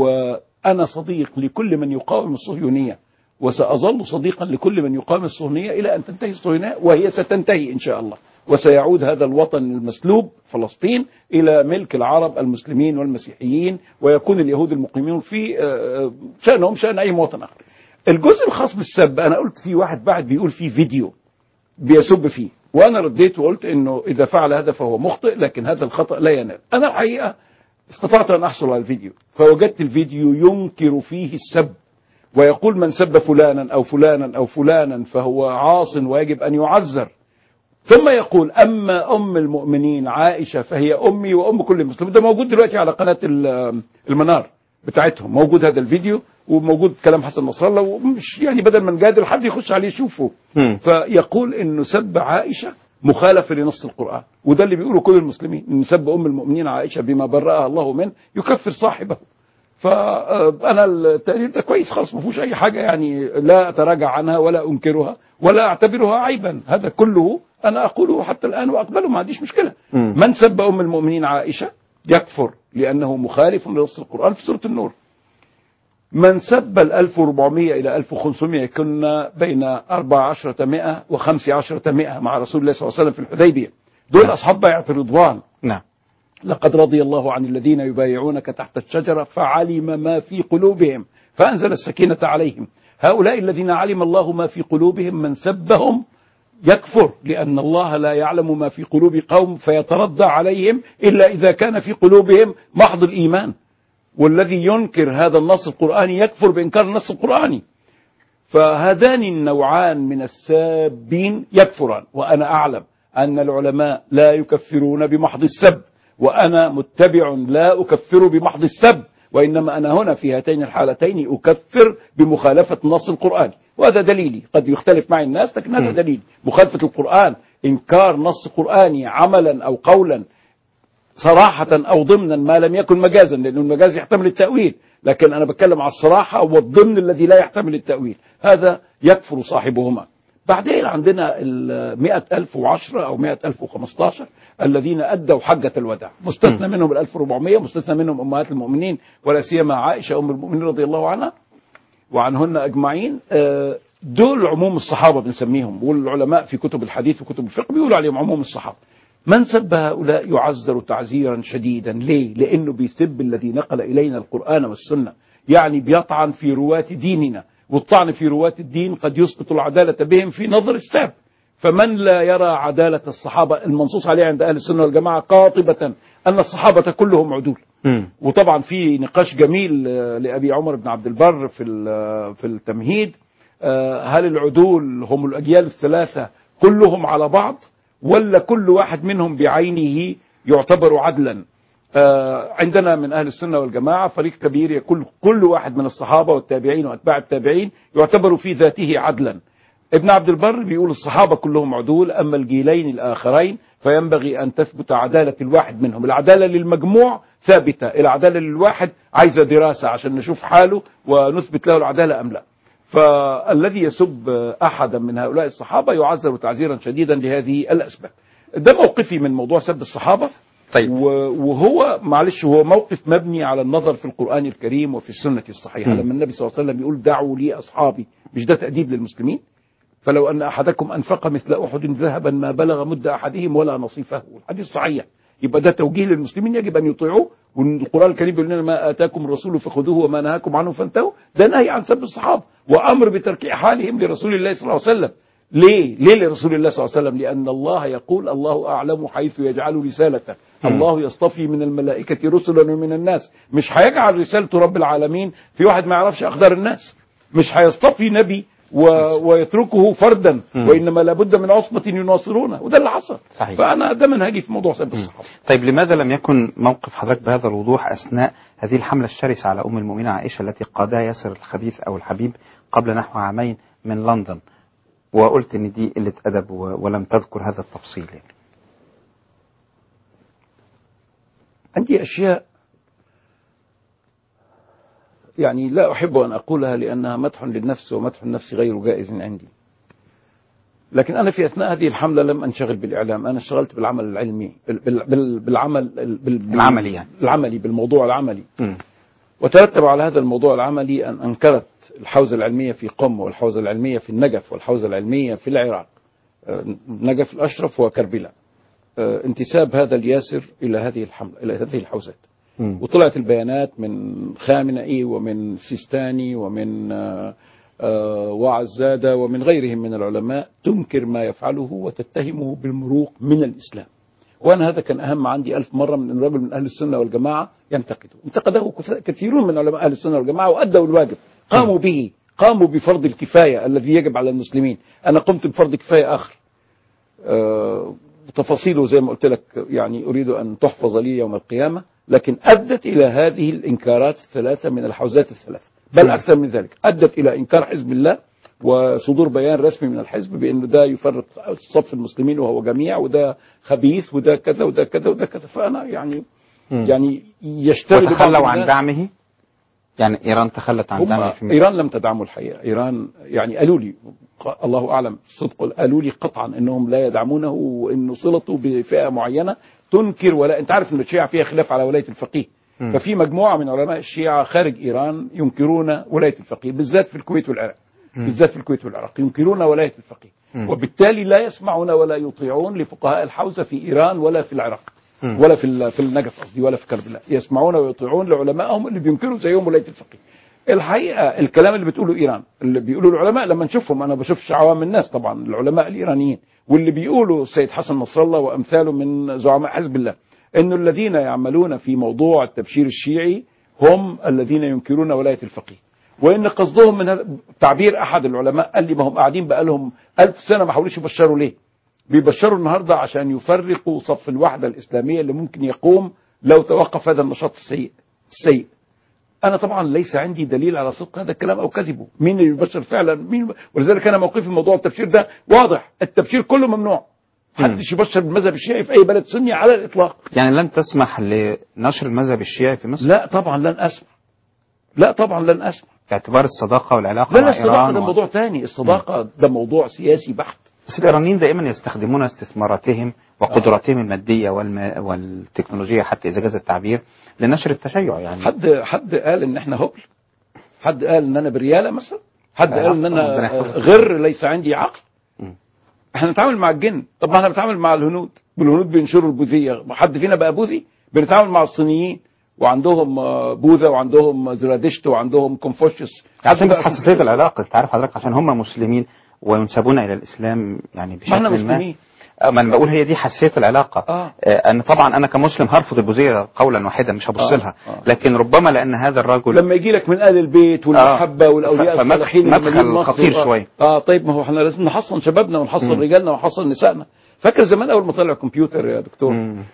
وأنا صديق لكل من يقاوم الصهيونية وسأظل صديقا لكل من يقاوم الصهيونية إلى أن تنتهي الصهيونية وهي ستنتهي إن شاء الله وسيعود هذا الوطن المسلوب فلسطين إلى ملك العرب المسلمين والمسيحيين ويكون اليهود المقيمين في آه، آه، شأنهم شأن أي مواطن آخر الجزء الخاص بالسب أنا قلت في واحد بعد بيقول فيه فيديو بيسب فيه وأنا رديت وقلت إنه إذا فعل هذا فهو مخطئ لكن هذا الخطأ لا ينال أنا الحقيقة استطعت أن أحصل على الفيديو فوجدت الفيديو ينكر فيه السب ويقول من سب فلانا أو فلانا أو فلانا فهو عاص ويجب أن يعذر ثم يقول أما أم المؤمنين عائشة فهي أمي وأم كل مسلم ده موجود دلوقتي على قناة ال- المنار بتاعتهم موجود هذا الفيديو وموجود كلام حسن نصر الله ومش يعني بدل ما نجادل حد يخش عليه يشوفه مم. فيقول انه سب عائشه مخالفه لنص القران وده اللي بيقوله كل المسلمين ان سب ام المؤمنين عائشه بما برأها الله منه يكفر صاحبه فانا التقرير ده كويس خالص ما فيهوش اي حاجه يعني لا اتراجع عنها ولا انكرها ولا اعتبرها عيبا هذا كله انا اقوله حتى الان واقبله ما عنديش مشكله مم. من سب ام المؤمنين عائشه يكفر لانه مخالف لنص القران في سوره النور من سب ال 1400 إلى 1500 كنا بين 14 مئة و 15 مئة مع رسول الله صلى الله عليه وسلم في الحديبية دول أصحاب بيعة الرضوان نعم لقد رضي الله عن الذين يبايعونك تحت الشجرة فعلم ما في قلوبهم فأنزل السكينة عليهم هؤلاء الذين علم الله ما في قلوبهم من سبهم يكفر لأن الله لا يعلم ما في قلوب قوم فيترضى عليهم إلا إذا كان في قلوبهم محض الإيمان والذي ينكر هذا النص القرآني يكفر بإنكار النص القرآني فهذان النوعان من السابين يكفران وأنا أعلم أن العلماء لا يكفرون بمحض السب وأنا متبع لا أكفر بمحض السب وإنما أنا هنا في هاتين الحالتين أكفر بمخالفة النص القرآني وهذا دليلي قد يختلف معي الناس لكن هذا دليل مخالفة القرآن إنكار نص قرآني عملا أو قولا صراحة أو ضمنا ما لم يكن مجازا لأن المجاز يحتمل التأويل لكن أنا بتكلم على الصراحة والضمن الذي لا يحتمل التأويل هذا يكفر صاحبهما بعدين عندنا المئة ألف وعشرة أو مئة ألف وخمستاشر الذين أدوا حجة الوداع مستثنى منهم الألف وربعمية مستثنى منهم أمهات المؤمنين ولا سيما عائشة أم المؤمنين رضي الله عنها وعنهن أجمعين آه، دول عموم الصحابة بنسميهم والعلماء في كتب الحديث وكتب الفقه بيقولوا عليهم عموم الصحابة من سب هؤلاء يعذر تعزيرا شديدا ليه؟ لأنه بيسب الذي نقل إلينا القرآن والسنة يعني بيطعن في رواة ديننا والطعن في رواة الدين قد يسقط العدالة بهم في نظر الساب فمن لا يرى عدالة الصحابة المنصوص عليه عند أهل السنة والجماعة قاطبة أن الصحابة كلهم عدول مم. وطبعا في نقاش جميل آه، لأبي عمر بن عبد البر في ال- في التمهيد آه، هل العدول هم الأجيال الثلاثة كلهم على بعض ولا كل واحد منهم بعينه يعتبر عدلا آه، عندنا من أهل السنة والجماعة فريق كبير يكون كل واحد من الصحابة والتابعين وأتباع التابعين يعتبر في ذاته عدلا ابن عبد البر بيقول الصحابة كلهم عدول أما الجيلين الآخرين فينبغي أن تثبت عدالة الواحد منهم العدالة للمجموع ثابتة العدالة للواحد عايزة دراسة عشان نشوف حاله ونثبت له العدالة أم لا فالذي يسب أحدا من هؤلاء الصحابة يعذر تعزيرا شديدا لهذه الأسباب ده موقفي من موضوع سب الصحابة طيب. و- وهو معلش هو موقف مبني على النظر في القرآن الكريم وفي السنة الصحيحة م. لما النبي صلى الله عليه وسلم يقول دعوا لي أصحابي مش ده تأديب للمسلمين فلو أن أحدكم أنفق مثل أحد ذهبا ما بلغ مد أحدهم ولا نصيفه الحديث صحيح يبقى ده توجيه للمسلمين يجب أن يطيعوه والقرآن الكريم بيقول لنا ما آتاكم الرسول فخذوه وما نهاكم عنه فانتهوا ده نهي عن سب الصحابة وأمر بترك حالهم لرسول الله صلى الله عليه وسلم ليه؟ ليه لرسول الله صلى الله عليه وسلم؟ لأن الله يقول الله أعلم حيث يجعل رسالته الله يصطفي من الملائكة رسلا ومن الناس مش هيجعل رسالته رب العالمين في واحد ما يعرفش أقدار الناس مش هيصطفي نبي و... ويتركه فردا مم. وإنما لابد من عصبة يناصرونه وده اللي حصل صحيح. فأنا ده منهجي في موضوع سب الصحابة طيب لماذا لم يكن موقف حضرتك بهذا الوضوح أثناء هذه الحملة الشرسة على أم المؤمنين عائشة التي قادها ياسر الخبيث أو الحبيب قبل نحو عامين من لندن وقلت إن دي قلة أدب و- ولم تذكر هذا التفصيل يعني. عندي أشياء يعني لا أحب أن أقولها لأنها مدح للنفس ومدح النفس غير جائز عندي لكن أنا في أثناء هذه الحملة لم أنشغل بالإعلام أنا اشتغلت بالعمل العلمي بال- بال- بال- بالعمل بال- بال- العملي يعني. العملي بالموضوع العملي مم. وترتب على هذا الموضوع العملي أن أنكرت الحوزة العلمية في قم والحوزة العلمية في النجف والحوزة العلمية في العراق آه، نجف الأشرف وكربلاء آه، انتساب هذا الياسر إلى هذه الحملة إلى هذه الحوزات مم. وطلعت البيانات من خامنئي ومن سيستاني ومن آه، آه، وعزادة ومن غيرهم من العلماء تنكر ما يفعله وتتهمه بالمروق من الإسلام وأنا هذا كان أهم عندي ألف مرة من أن رجل من أهل السنة والجماعة ينتقده انتقده كث- كثيرون من علماء أهل السنة والجماعة وأدوا الواجب قاموا به قاموا بفرض الكفاية الذي يجب على المسلمين أنا قمت بفرض كفاية آخر آه، تفاصيله زي ما قلت لك يعني أريد أن تحفظ لي يوم القيامة لكن أدت إلى هذه الإنكارات الثلاثة من الحوزات الثلاث بل أكثر من ذلك أدت إلى إنكار حزب الله وصدور بيان رسمي من الحزب بأنه ده يفرق صف المسلمين وهو جميع وده خبيث وده كذا وده كذا وده كذا فأنا يعني مم. يعني يشتري وتخلوا عن دعمه يعني إيران تخلت عن هم دعمه في ايران لم تدعمه الحقيقه ايران يعني قالوا لي ق- الله اعلم صدق قالوا لي قطعا انهم لا يدعمونه وانه صلته بفئه معينه تنكر ولا انت عارف ان الشيعه فيها خلاف على ولايه الفقيه مم. ففي مجموعه من علماء الشيعه خارج ايران ينكرون ولايه الفقيه بالذات في الكويت والعراق مم. بالذات في الكويت والعراق ينكرون ولايه الفقيه مم. وبالتالي لا يسمعون ولا يطيعون لفقهاء الحوزه في ايران ولا في العراق مم. ولا في ال- في النجف قصدي ولا في كربلاء يسمعون ويطيعون لعلمائهم اللي بينكروا زيهم ولايه الفقيه الحقيقه الكلام اللي بتقوله ايران اللي بيقولوا العلماء لما نشوفهم انا بشوفش عوام الناس طبعا العلماء الايرانيين واللي بيقولوا السيد حسن نصر الله وامثاله من زعماء حزب الله انه الذين يعملون في موضوع التبشير الشيعي هم الذين ينكرون ولايه الفقيه وان قصدهم من هذا تعبير احد العلماء قال لي ما هم قاعدين بقالهم ألف سنه ما حاولوش يبشروا ليه بيبشروا النهارده عشان يفرقوا صف الوحده الاسلاميه اللي ممكن يقوم لو توقف هذا النشاط السيء السيء انا طبعا ليس عندي دليل على صدق هذا الكلام او كذبه مين اللي يبشر فعلا مين ولذلك انا موقفي في موضوع التبشير ده واضح التبشير كله ممنوع محدش يبشر بالمذهب الشيعي في اي بلد سني على الاطلاق يعني لن تسمح لنشر المذهب الشيعي في مصر لا طبعا لن اسمع لا طبعا لن اسمع باعتبار الصداقة والعلاقة لا مع لا الصداقه إيران ده و- موضوع تاني الصداقه ده موضوع سياسي بحت بس الإيرانيين دائما يستخدمون استثماراتهم وقدراتهم المادية والما والتكنولوجية حتى إذا جاز التعبير لنشر التشيع يعني حد حد قال ان احنا هبل حد قال ان انا برياله مثلا حد لا، قال ان ربنا انا يحفظك. غر ليس عندي عقل مم. احنا نتعامل مع الجن طب ما احنا بنتعامل مع الهنود والهنود بينشروا البوذيه حد فينا بقى بوذي بنتعامل مع الصينيين وعندهم آه، بوذا وعندهم زرادشت وعندهم كونفوشيوس عشان بس بقى حساسية العلاقة أنت عارف حضرتك عشان هم مسلمين وينسبون إلى الإسلام يعني بشكل ما احنا ما مسلمين آه، ما انا بقول هي دي حساسيه العلاقه آه. آه، ان طبعا انا كمسلم هرفض البوذيه قولا واحدا مش هبص آه. لها آه. لكن ربما لان هذا الرجل لما يجي لك من اهل البيت والمحبه آه. والاولياء ف- فمدخل- الصالحين اللي مدخل مالين مصر. خطير آه. شوية. اه طيب ما هو احنا لازم نحصن شبابنا ونحصن مم. رجالنا ونحصن نسائنا فاكر زمان اول ما طلع الكمبيوتر يا دكتور مم.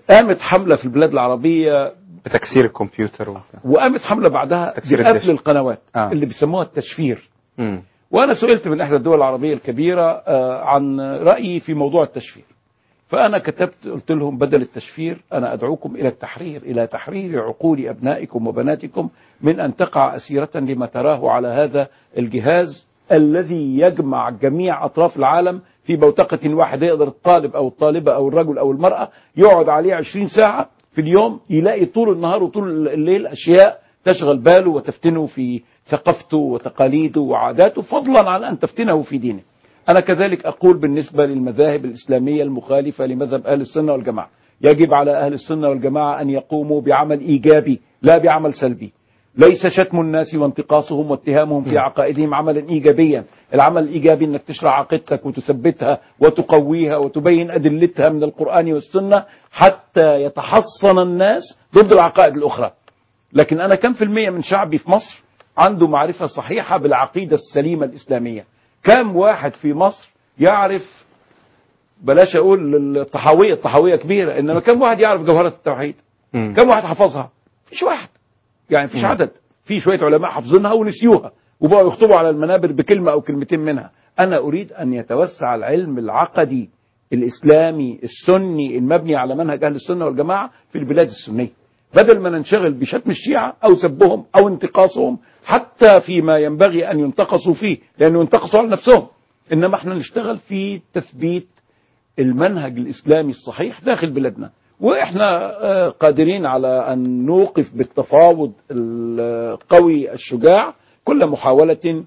قامت حملة في البلاد العربية بتكسير الكمبيوتر وبتاع. وقامت حملة بعدها تكسير بقفل الدش. القنوات آه. اللي بيسموها التشفير مم. وانا سئلت من احدى الدول العربيه الكبيره آه، عن رايي في موضوع التشفير فانا كتبت قلت لهم بدل التشفير انا ادعوكم الى التحرير الى تحرير عقول ابنائكم وبناتكم من ان تقع اسيره لما تراه على هذا الجهاز الذي يجمع جميع اطراف العالم في بوتقه واحده يقدر الطالب او الطالبه او الرجل او المراه يقعد عليه 20 ساعه في اليوم يلاقي طول النهار وطول الليل اشياء تشغل باله وتفتنه في ثقافته وتقاليده وعاداته فضلا عن ان تفتنه في دينه. انا كذلك اقول بالنسبه للمذاهب الاسلاميه المخالفه لمذهب اهل السنه والجماعه. يجب على اهل السنه والجماعه ان يقوموا بعمل ايجابي لا بعمل سلبي. ليس شتم الناس وانتقاصهم واتهامهم في عقائدهم عملا ايجابيا، العمل الايجابي انك تشرح عقيدتك وتثبتها وتقويها وتبين ادلتها من القران والسنه حتى يتحصن الناس ضد العقائد الاخرى. لكن انا كم في المية من شعبي في مصر عنده معرفة صحيحة بالعقيدة السليمة الإسلامية كم واحد في مصر يعرف بلاش أقول الطحاوية الطحاوية كبيرة إنما كم واحد يعرف جوهرة التوحيد مم. كم واحد حفظها فيش واحد يعني فيش مم. عدد في شوية علماء حافظينها ونسيوها وبقوا يخطبوا على المنابر بكلمة أو كلمتين منها أنا أريد أن يتوسع العلم العقدي الإسلامي السني المبني على منهج أهل السنة والجماعة في البلاد السنية بدل ما ننشغل بشتم الشيعة أو سبهم أو انتقاصهم حتى فيما ينبغي أن ينتقصوا فيه لأنه ينتقصوا على نفسهم إنما احنا نشتغل في تثبيت المنهج الإسلامي الصحيح داخل بلادنا وإحنا آه، قادرين على أن نوقف بالتفاوض القوي الشجاع كل محاولة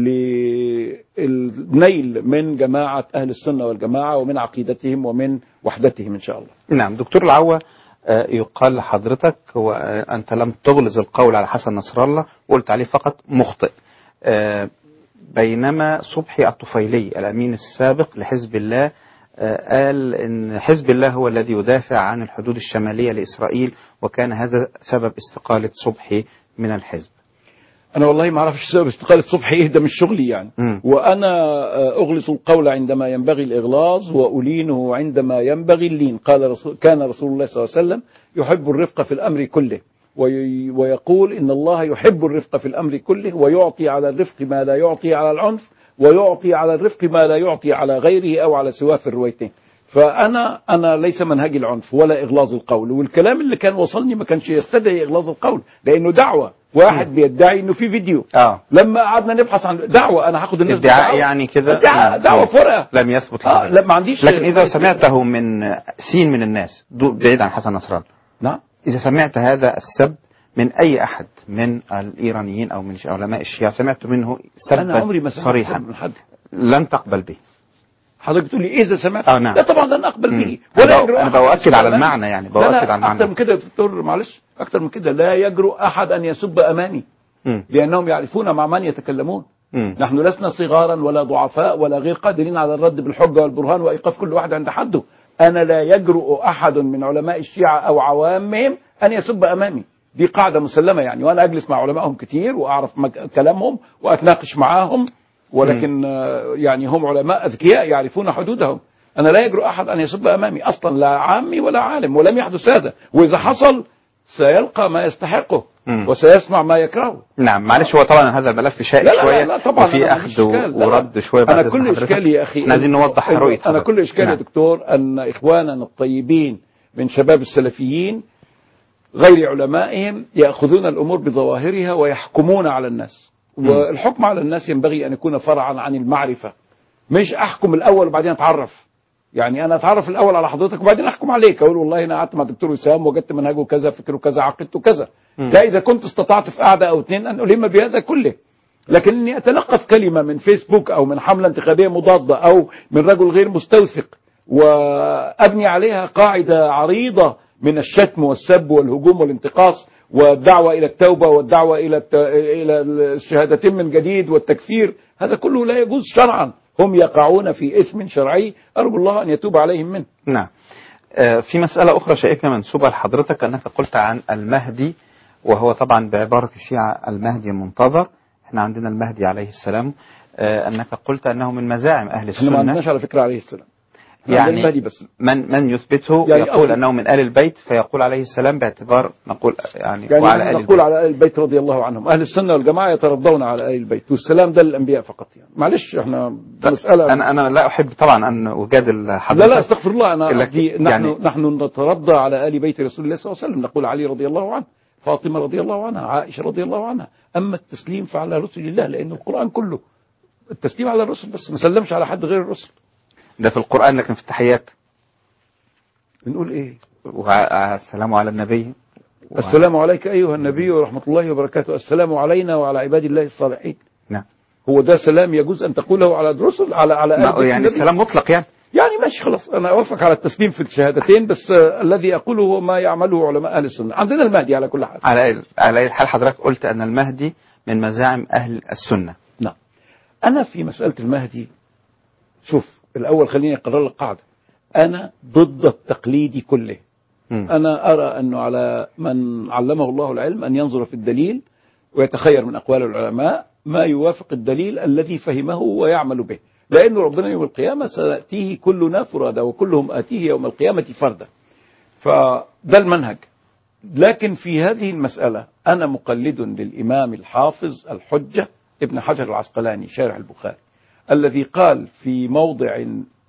للنيل من جماعة أهل السنة والجماعة ومن عقيدتهم ومن وحدتهم إن شاء الله نعم دكتور العوة آه، يقال لحضرتك هو آه، أنت لم تغلظ القول على حسن نصر الله وقلت عليه فقط مخطئ آه، بينما صبحي الطفيلي الأمين السابق لحزب الله آه، قال إن حزب الله هو الذي يدافع عن الحدود الشمالية لإسرائيل وكان هذا سبب استقالة صبحي من الحزب أنا والله ما أعرفش سبب استقالة صبحي إيه ده مش شغلي يعني مم. وأنا آه، أغلظ القول عندما ينبغي الإغلاظ وألينه عندما ينبغي اللين قال رسول كان رسول الله صلى الله عليه وسلم يحب الرفق في الأمر كله وي- ويقول إن الله يحب الرفق في الأمر كله ويعطي على الرفق ما لا يعطي على العنف ويعطي على الرفق ما لا يعطي على غيره أو على سواه في الروايتين فأنا أنا ليس منهجي العنف ولا إغلاظ القول والكلام اللي كان وصلني ما كانش يستدعي إغلاظ القول لأنه دعوة واحد بيدعي إنه في فيديو آه لما قعدنا نبحث عن دعوة أنا هاخد الناس ادعاء بدعوة. يعني كده دعوة, نعم. دعوة فرقة لم يثبت آه لحضرتك. لا ما عنديش لكن إذا سمعته من سين من الناس دو- بعيد عن حسن نصر الله نعم إذا سمعت هذا السب من أي أحد من الإيرانيين أو من علماء الشيعة سمعت منه أنا عمري سبا ما سمعت صريحا سب من حد لن تقبل به حضرتك تقول لي إذا سمعت آه، نعم. لا طبعا لن أقبل مم. به أنا يجرؤ بأ- أنا أحد أن بؤكد يسب على أمامي. المعنى يعني، لا، بؤكد لا، على المعنى. أكتر من كده يا دكتور معلش أكتر من كده لا يجرؤ أحد أن يسب أمامي مم. لأنهم يعرفون مع من يتكلمون مم. نحن لسنا صغارا ولا ضعفاء ولا غير قادرين على الرد بالحجة والبرهان وإيقاف كل واحد عند حده أنا لا يجرؤ أحد من علماء الشيعة أو عوامهم أن يسب أمامي دي قاعدة مسلمة يعني وأنا أجلس مع علمائهم كتير وأعرف مك- كلامهم وأتناقش معاهم ولكن آه، يعني هم علماء أذكياء يعرفون حدودهم أنا لا يجرؤ أحد أن يسب أمامي أصلا لا عامي ولا عالم ولم يحدث هذا وإذا حصل سيلقى ما يستحقه مم. وسيسمع ما يكرهه نعم معلش هو طبعا هذا الملف شائك لا لا شوية لا, لا طبعا وفي أنا أخذ مفيش إشكال. لا لا. ورد شوية بعد انا إذن كل حضرتك. اشكالي يا اخي احنا عايزين نوضح إنه رؤية انا حضرتك. كل اشكالي يا نعم. دكتور ان اخواننا الطيبين من شباب السلفيين غير علمائهم ياخذون الامور بظواهرها ويحكمون على الناس والحكم على الناس ينبغي ان يكون فرعا عن المعرفه مش احكم الاول وبعدين اتعرف يعني انا اتعرف الاول على حضرتك وبعدين احكم عليك اقول والله انا قعدت مع الدكتور وسام وجدت منهجه كذا فكره كذا عقيدته كذا ده اذا كنت استطعت في قعده او اثنين ان الم بهذا كله لكن اني اتلقف كلمه من فيسبوك او من حمله انتخابيه مضاده او من رجل غير مستوثق وابني عليها قاعده عريضه من الشتم والسب والهجوم والانتقاص والدعوه الى التوبه والدعوه الى الت... الى الشهادتين من جديد والتكفير هذا كله لا يجوز شرعا هم يقعون في اثم شرعي ارجو الله ان يتوب عليهم منه نعم آه، في مسألة أخرى شائكة منسوبة لحضرتك أنك قلت عن المهدي وهو طبعا بعبارة الشيعة المهدي المنتظر احنا عندنا المهدي عليه السلام آه، أنك قلت أنه من مزاعم أهل احنا ما السنة عندناش على فكره عليه السلام يعني يعني المهدي بس من من يثبته يعني يقول أصل- انه من ال البيت فيقول عليه السلام باعتبار نقول يعني, يعني وعلى نحن ال نقول البيت على آل البيت رضي الله عنهم أهل السنة والجماعة يترضون على آل البيت والسلام ده للأنبياء فقط يعني معلش احنا مسألة انا انا لا احب طبعا ان اجادل لا حضرتك لا استغفر الله انا لكن قصدي نحن يعني- نحن نترضى على ال بيت رسول الله صلى الله عليه وسلم نقول علي رضي الله عنه فاطمه رضي الله عنها عائشه رضي الله عنها اما التسليم فعلى رسل الله لان القران كله التسليم على الرسل بس ما سلمش على حد غير الرسل ده في القران لكن في التحيات بنقول ايه والسلام على النبي و- السلام عليك ايها النبي ورحمه الله وبركاته السلام علينا وعلى عباد الله الصالحين نعم هو ده سلام يجوز ان تقوله على الرسل على على آل ما- بيت يعني النبي؟ السلام مطلق يعني يعني ماشي خلاص انا اوافق على التسليم في الشهادتين بس آه، الذي اقوله هو ما يعمله علماء اهل السنه عندنا المهدي على كل حال على ال- على اي حال حضرتك قلت ان المهدي من مزاعم اهل السنه نعم أنا في مسألة المهدي شوف الأول خليني أقرر لك قاعدة أنا ضد التقليد كله مم. أنا أرى أنه على من علمه الله العلم أن ينظر في الدليل ويتخير من أقوال العلماء ما يوافق الدليل الذي فهمه ويعمل به لأن ربنا يوم القيامة سيأتيه كلنا فرادى وكلهم آتيه يوم القيامة فردا فده المنهج لكن في هذه المسألة أنا مقلد للإمام الحافظ الحجة ابن حجر العسقلاني شارح البخاري الذي قال في موضع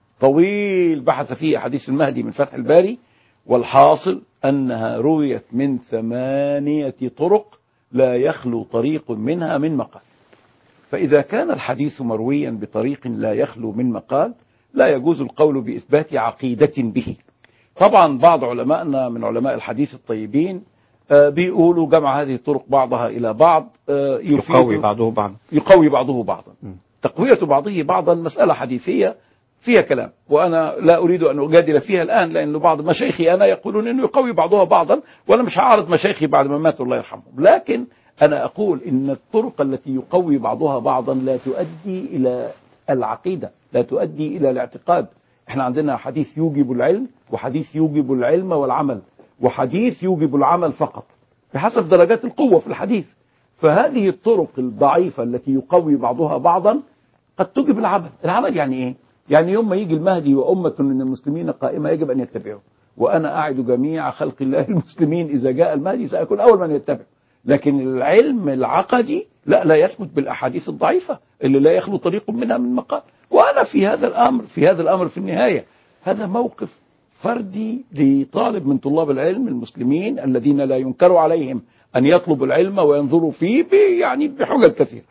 طويل بحث فيه حديث المهدي من فتح الباري والحاصل أنها رويت من ثمانية طرق لا يخلو طريق منها من مقال فإذا كان الحديث مرويا بطريق لا يخلو من مقال لا يجوز القول بإثبات عقيدة به طبعا بعض علمائنا من علماء الحديث الطيبين آه، بيقولوا جمع هذه الطرق بعضها إلى بعض آه، يفيد- يقوي بعضه بعضا يقوي بعضه بعضا م. تقوية بعضه بعضا مسألة حديثية فيها كلام وأنا لا أريد أن أجادل فيها الآن لأن بعض مشايخي أنا يقولون أنه يقوي بعضها بعضا وأنا مش هعارض مشايخي بعد ما ماتوا الله يرحمهم لكن أنا أقول إن الطرق التي يقوي بعضها بعضا لا تؤدي إلى العقيدة لا تؤدي إلى الاعتقاد احنا عندنا حديث يوجب العلم وحديث يوجب العلم والعمل وحديث يوجب العمل فقط بحسب درجات القوة في الحديث فهذه الطرق الضعيفة التي يقوي بعضها بعضا قد توجب العمل العمل يعني ايه يعني يوم ما يجي المهدي وأمة من المسلمين قائمة يجب أن يتبعه وأنا أعد جميع خلق الله المسلمين إذا جاء المهدي سأكون أول من يتبع لكن العلم العقدي لا لا يثبت بالأحاديث الضعيفة اللي لا يخلو طريق منها من مقال وأنا في هذا الأمر في هذا الأمر في النهاية هذا موقف فردي لطالب من طلاب العلم المسلمين الذين لا ينكر عليهم أن يطلبوا العلم وينظروا فيه ب- يعني بحجج كثير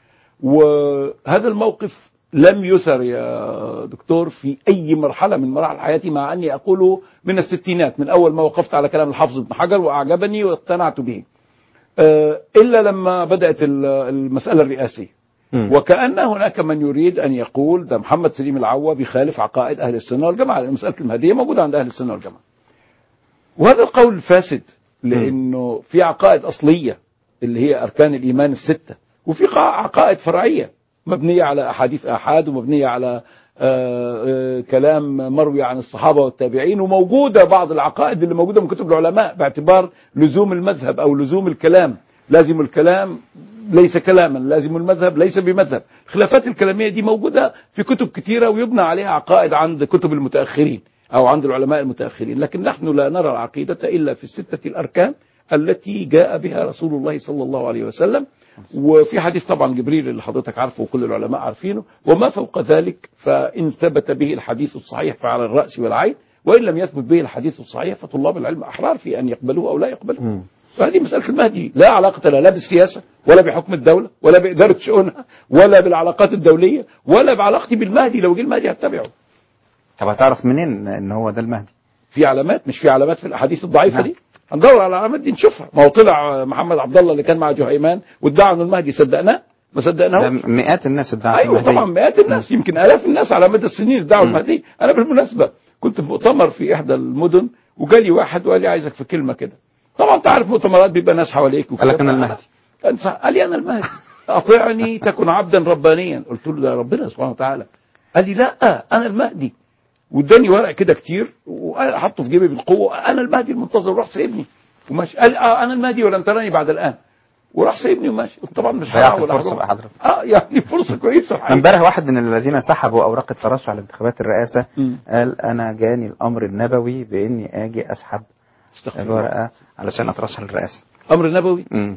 وهذا الموقف لم يثر يا دكتور في أي مرحلة من مراحل حياتي مع أني أقوله من الستينات من أول ما وقفت على كلام الحافظ ابن حجر وأعجبني واقتنعت به آه، إلا لما بدأت ال- المسألة الرئاسية مم. وكأن هناك من يريد أن يقول ده محمد سليم العوا بيخالف عقائد أهل السنة والجماعة لأن مسألة المهدية موجودة عند أهل السنة والجماعة وهذا القول فاسد لأنه في عقائد أصلية اللي هي أركان الإيمان الستة وفي قا- عقائد فرعية مبنية على أحاديث آحاد ومبنية على آه، آه، كلام مروي عن الصحابة والتابعين وموجودة بعض العقائد اللي موجودة من كتب العلماء باعتبار لزوم المذهب أو لزوم الكلام لازم الكلام ليس كلاما لازم المذهب ليس بمذهب الخلافات الكلامية دي موجودة في كتب كثيرة ويبنى عليها عقائد عند كتب المتأخرين أو عند العلماء المتأخرين لكن نحن لا نرى العقيدة إلا في الستة الأركان التي جاء بها رسول الله صلى الله عليه وسلم وفي حديث طبعا جبريل اللي حضرتك عارفه وكل العلماء عارفينه وما فوق ذلك فإن ثبت به الحديث الصحيح فعلى الرأس والعين وإن لم يثبت به الحديث الصحيح فطلاب العلم أحرار في أن يقبلوه أو لا يقبلوه مم. فهذه مسألة المهدي لا علاقة لها لا بالسياسة ولا بحكم الدولة ولا بإدارة شؤونها ولا بالعلاقات الدولية ولا بعلاقتي بالمهدي لو جه المهدي هتبعه طب هتعرف منين ان هو ده المهدي في علامات مش في علامات في الأحاديث الضعيفة نعم. دي هندور على العلامات دي نشوفها ما هو طلع محمد عبد الله اللي كان مع جهيمان وادعى انه المهدي صدقناه ما ده صدقناهوش مئات الناس ادعت ايوه المهدي. طبعا مئات الناس يمكن الاف الناس على مدى السنين ادعوا المهدي انا بالمناسبه كنت في مؤتمر في احدى المدن وجالي واحد وقال لي عايزك في كلمه كده طبعا انت عارف مؤتمرات بيبقى ناس حواليك وكده. قال لك أنا المهدي. أنت- قال لي انا المهدي اطيعني تكن عبدا ربانيا قلت له ده ربنا سبحانه وتعالى قال لي لا انا المهدي واداني ورق كده كتير وحطه في جيبي بالقوه انا المهدي المنتظر روح سيبني وماشي قال آه انا المهدي ولن تراني بعد الان وراح سايبني وماشي قلت طبعا مش ضيعت هروح ولا الفرصة هروح. بقى حضرتك. اه يعني فرصه كويسه الحقيقة. امبارح واحد من الذين سحبوا اوراق الترشح لانتخابات الرئاسه مم. قال انا جاني الامر النبوي باني اجي اسحب استغفر الله الورقه علشان اترشح للرئاسه امر نبوي مم.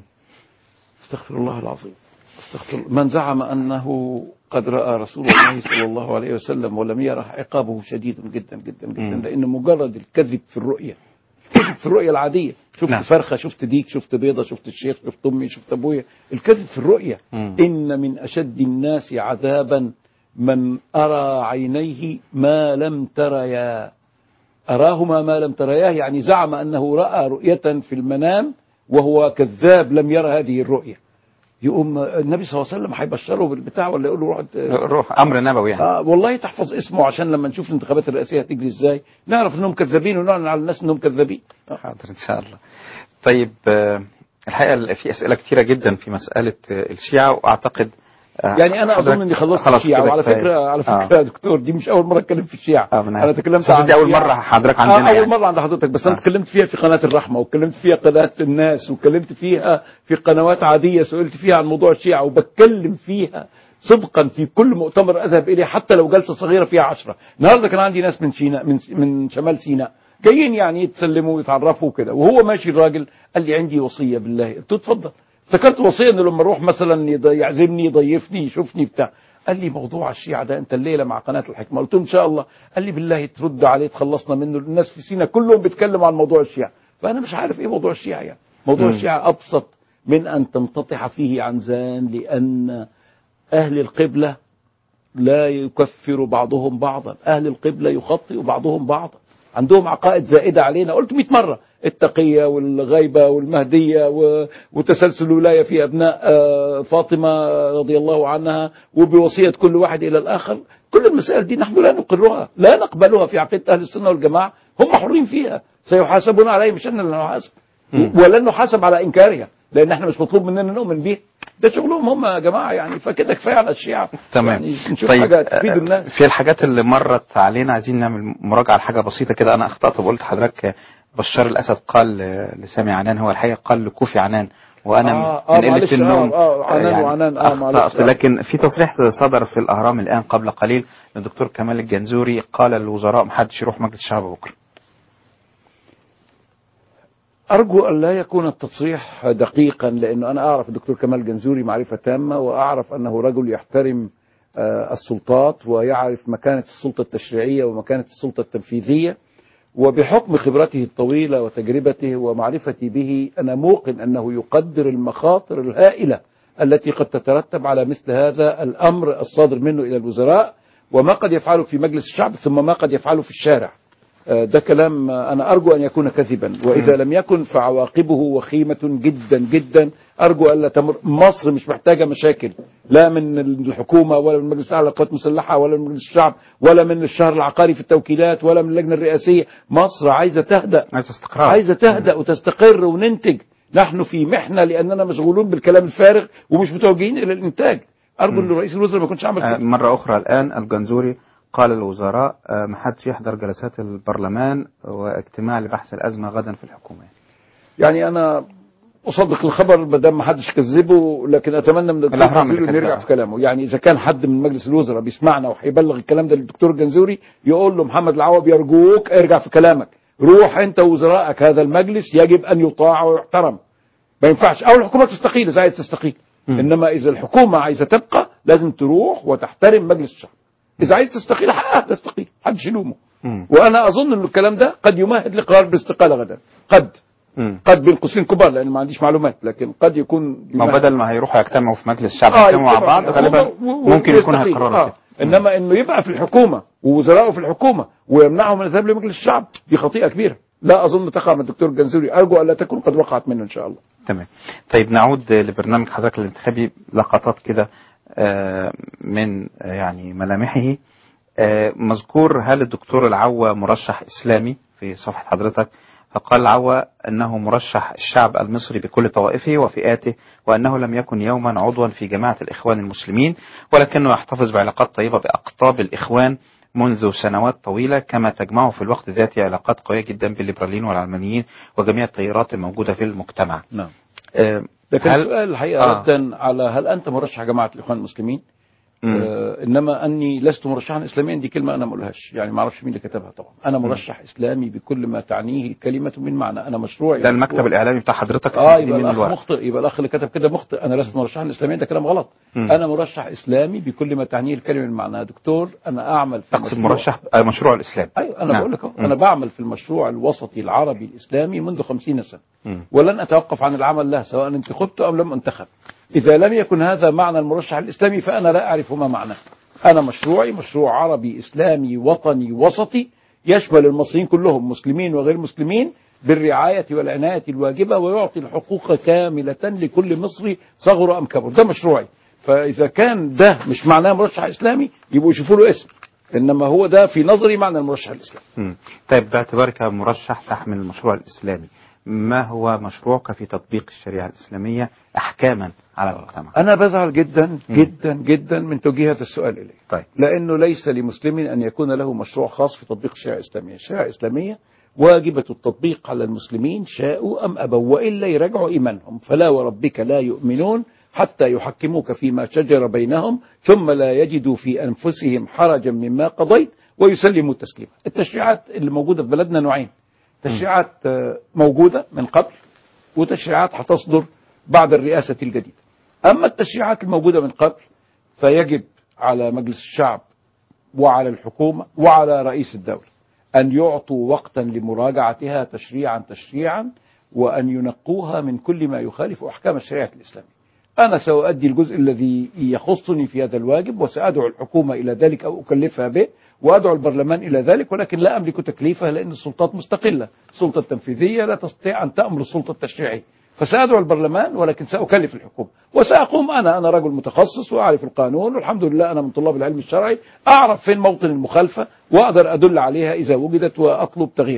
استغفر الله العظيم استغفر الله. من زعم انه قد راى رسول الله صلى الله عليه وسلم ولم يره عقابه شديد جدا جدا جدا مم. لان مجرد الكذب في الرؤيه الكذب في الرؤيه العاديه شفت نعم. فرخه شفت ديك شفت بيضه شفت الشيخ شفت امي شفت ابويا الكذب في الرؤيه مم. ان من اشد الناس عذابا من ارى عينيه ما لم تريا أراهما ما لم ترياه يعني زعم أنه رأى رؤية في المنام وهو كذاب لم يرى هذه الرؤية يقوم النبي صلى الله عليه وسلم هيبشره بالبتاع ولا يقول له روح روح امر نبوي يعني آه والله تحفظ اسمه عشان لما نشوف الانتخابات الرئاسية هتجري ازاي نعرف انهم كذابين ونعلن على الناس انهم كذابين آه. حاضر ان شاء الله طيب آه، الحقيقه في اسئله كتيره جدا في مساله آه، الشيعه واعتقد آه، يعني انا اظن حضرتك- اني خلصت خلاص الشيعة كده وعلى كفاية. فكرة على آه. فكرة يا دكتور دي مش أول مرة أتكلم في الشيعة آه، من أنا تكلمت عارف. عن دي اول الشيعة. مره حضرتك آه عندنا أول يعني. مرة عند حضرتك بس أنا آه. اتكلمت فيها في قناة الرحمة واتكلمت فيها قناة الناس واتكلمت فيها في قنوات عادية سئلت فيها عن موضوع الشيعة وبتكلم فيها صدقا في كل مؤتمر أذهب إليه حتى لو جلسة صغيرة فيها عشرة النهاردة كان عندي ناس من سيناء من, من شمال سيناء جايين يعني يتسلموا ويتعرفوا وكده وهو ماشي الراجل قال لي عندي وصية بالله قلت له اتفضل افتكرت وصية انه لما اروح مثلا يض- يعزمني يضيفني يشوفني بتاع قال لي موضوع الشيعة ده انت الليلة مع قناة الحكمة قلت له ان شاء الله قال لي بالله ترد عليه تخلصنا منه الناس في سينا كلهم بيتكلموا عن موضوع الشيعة فانا مش عارف ايه موضوع الشيعة يعني موضوع مم. الشيعة ابسط من ان تنتطح فيه عنزان لان اهل القبلة لا يكفر بعضهم بعضا أهل القبلة يخطئ بعضهم بعضا عندهم عقائد زائدة علينا قلت 100 مرة التقية والغيبة والمهدية و- وتسلسل الولاية في أبناء آه، فاطمة رضي الله عنها وبوصية كل واحد إلى الآخر كل المسائل دي نحن لا نقرها لا نقبلها في عقيدة أهل السنة والجماعة هم حرين فيها سيحاسبون عليه مش أننا اللي نحاسب ولن نحاسب على إنكارها لأن احنا مش مطلوب مننا نؤمن بيها ده شغلهم هم يا جماعة يعني فكده كفاية على الشيعة تمام يعني نشوف حاجة تفيد آه، الناس في الحاجات اللي مرت علينا عايزين نعمل مراجعه لحاجه بسيطه كده انا اخطات وقلت لحضرتك آه، بشار الاسد قال ل- لسامي عنان هو الحقيقه قال لكوفي عنان وانا آه، من آه، قله معلش، النوم آه، آه، عنان وعنان، آه، معلش، أخطأت. آه. لكن في تصريح صدر في الاهرام الان قبل قليل للدكتور كمال الجنزوري قال للوزراء محدش يروح مجلس الشعب بكره أرجو أن لا يكون التصريح دقيقا لأنه أنا أعرف الدكتور كمال جنزوري معرفة تامة وأعرف أنه رجل يحترم آه، السلطات ويعرف مكانة السلطة التشريعية ومكانة السلطة التنفيذية وبحكم خبرته الطويلة وتجربته ومعرفتي به أنا موقن أنه يقدر المخاطر الهائلة التي قد تترتب على مثل هذا الأمر الصادر منه إلى الوزراء وما قد يفعله في مجلس الشعب ثم ما قد يفعله في الشارع آه، ده كلام آه، أنا أرجو أن يكون كذبا وإذا لم يكن فعواقبه وخيمة جدا جدا أرجو ألا تمر مصر مش محتاجة مشاكل لا من الحكومة ولا من مجلس أعلى القوات المسلحة ولا من مجلس الشعب ولا من الشهر العقاري في التوكيلات ولا من اللجنة الرئاسية مصر عايزة تهدأ عايز استقرار عايزة تهدأ وتستقر وننتج نحن في محنة لأننا مشغولون بالكلام الفارغ ومش متوجهين إلى الإنتاج أرجو أن رئيس الوزراء ما يكونش عمل آه، كده مرة أخرى الآن الجنزوري قال للوزراء آه، محدش يحضر جلسات البرلمان واجتماع لبحث الأزمة غدا في الحكومة يعني انا اصدق الخبر ما دام ما حدش كذبه لكن اتمنى من الدكتور الأهرام اللي الجنزوري انه يرجع كاتبها. في كلامه يعني اذا كان حد من مجلس الوزراء بيسمعنا وهيبلغ الكلام ده للدكتور الجنزوري يقول له محمد العوض يرجوك ارجع في كلامك روح انت وزرائك هذا المجلس يجب ان يطاع ويحترم ما ينفعش او الحكومه تستقيل اذا عايزه تستقيل مم. انما اذا الحكومه عايزه تبقى لازم تروح وتحترم مجلس الشعب اذا عايز تستقيل حقها تستقيل محدش يلومه مم. وانا اظن ان الكلام ده قد يمهد لقرار بالاستقاله غدا قد مم. قد بين قوسين كبار لان ما عنديش معلومات لكن قد يكون ما هو بدل ما هيروحوا يجتمعوا في مجلس الشعب آه، يجتمعوا مع يجتمعوا بعض في غالبا الحكومة و- و- ممكن يكون ويستقيل. هيقرروا آه. كده انما انه يبقى في الحكومه ووزراءه في الحكومه ويمنعهم من الذهاب لمجلس الشعب دي خطيئه كبيره لا اظن تقع من الدكتور الجنزوري ارجو الا تكون قد وقعت منه ان شاء الله تمام طيب نعود لبرنامج حضرتك الانتخابي لقطات كده آه، من آه، يعني ملامحه آه، مذكور هل الدكتور العوا مرشح إسلامي في صفحة حضرتك فقال العوا أنه مرشح الشعب المصري بكل طوائفه وفئاته وأنه لم يكن يوما عضوا في جماعة الإخوان المسلمين ولكنه يحتفظ بعلاقات طيبة بأقطاب الإخوان منذ سنوات طويلة كما تجمعه في الوقت ذاته علاقات قوية جدا بالليبراليين والعلمانيين وجميع التيارات الموجودة في المجتمع نعم آه، ده كان هل- سؤال الحقيقه آه. ردا على هل انت مرشح جماعه الاخوان المسلمين؟ مم. آه انما اني لست مرشحا اسلاميا دي كلمه انا ما اقولهاش يعني ما اعرفش مين اللي كتبها طبعا انا مرشح اسلامي بكل ما تعنيه الكلمه من معنى انا مشروعي ده المكتب الاعلامي بتاع حضرتك اه دي يبقى من الاخ الورق. مخطئ يبقى الاخ اللي كتب كده مخطئ انا لست مرشحا اسلاميا ده كلام غلط مم. انا مرشح اسلامي بكل ما تعنيه الكلمه من معناها دكتور انا اعمل في تقصد مشروع- مرشح آه، مشروع الاسلام ايوه انا نعم. بقول لك أهو، مم. انا بعمل في المشروع الوسطي العربي الاسلامي منذ خمسين سنه مم. ولن اتوقف عن العمل له سواء انتخبت ام لم انتخب اذا لم يكن هذا معنى المرشح الاسلامي فانا لا اعرف ما معناه انا مشروعي مشروع عربي اسلامي وطني وسطي يشمل المصريين كلهم مسلمين وغير مسلمين بالرعاية والعناية الواجبة ويعطي الحقوق كاملة لكل مصري صغر أم كبر ده مشروعي فإذا كان ده مش معناه مرشح إسلامي يبقوا يشوفوا له اسم إنما هو ده في نظري معنى المرشح الإسلامي مم. طيب باعتبارك مرشح تحمل المشروع الاسلامي ما هو مشروعك في تطبيق الشريعه الاسلاميه احكاما على المجتمع؟ أنا بزعل جدا جدا جدا من توجيه هذا السؤال إلي طيب لأنه ليس لمسلم أن يكون له مشروع خاص في تطبيق الشريعة الإسلامية الشريعة الإسلامية واجبة التطبيق على المسلمين شاءوا أم أبوا وإلا يراجعوا إيمانهم فلا وربك لا يؤمنون حتى يحكموك فيما شجر بينهم ثم لا يجدوا في أنفسهم حرجا مما قضيت ويسلموا تسليما التشريعات اللي موجودة في بلدنا نوعين تشريعات آه، موجودة من قبل وتشريعات هتصدر بعد الرئاسة الجديدة أما التشريعات الموجودة من قبل فيجب على مجلس الشعب وعلى الحكومة وعلى رئيس الدولة أن يعطوا وقتا لمراجعتها تشريعا تشريعا وأن ينقوها من كل ما يخالف أحكام الشريعة الإسلامية أنا سأؤدي الجزء الذي يخصني في هذا الواجب وسأدعو الحكومة إلى ذلك أو أكلفها به وأدعو البرلمان إلى ذلك ولكن لا أملك تكليفها لأن السلطات مستقلة السلطة التنفيذية لا تستطيع أن تأمر السلطة التشريعية فسأدعو البرلمان ولكن سأكلف الحكومة وسأقوم أنا أنا رجل متخصص وأعرف القانون والحمد لله أنا من طلاب العلم الشرعي أعرف فين موطن المخالفة وأقدر أدل عليها إذا وجدت وأطلب تغيير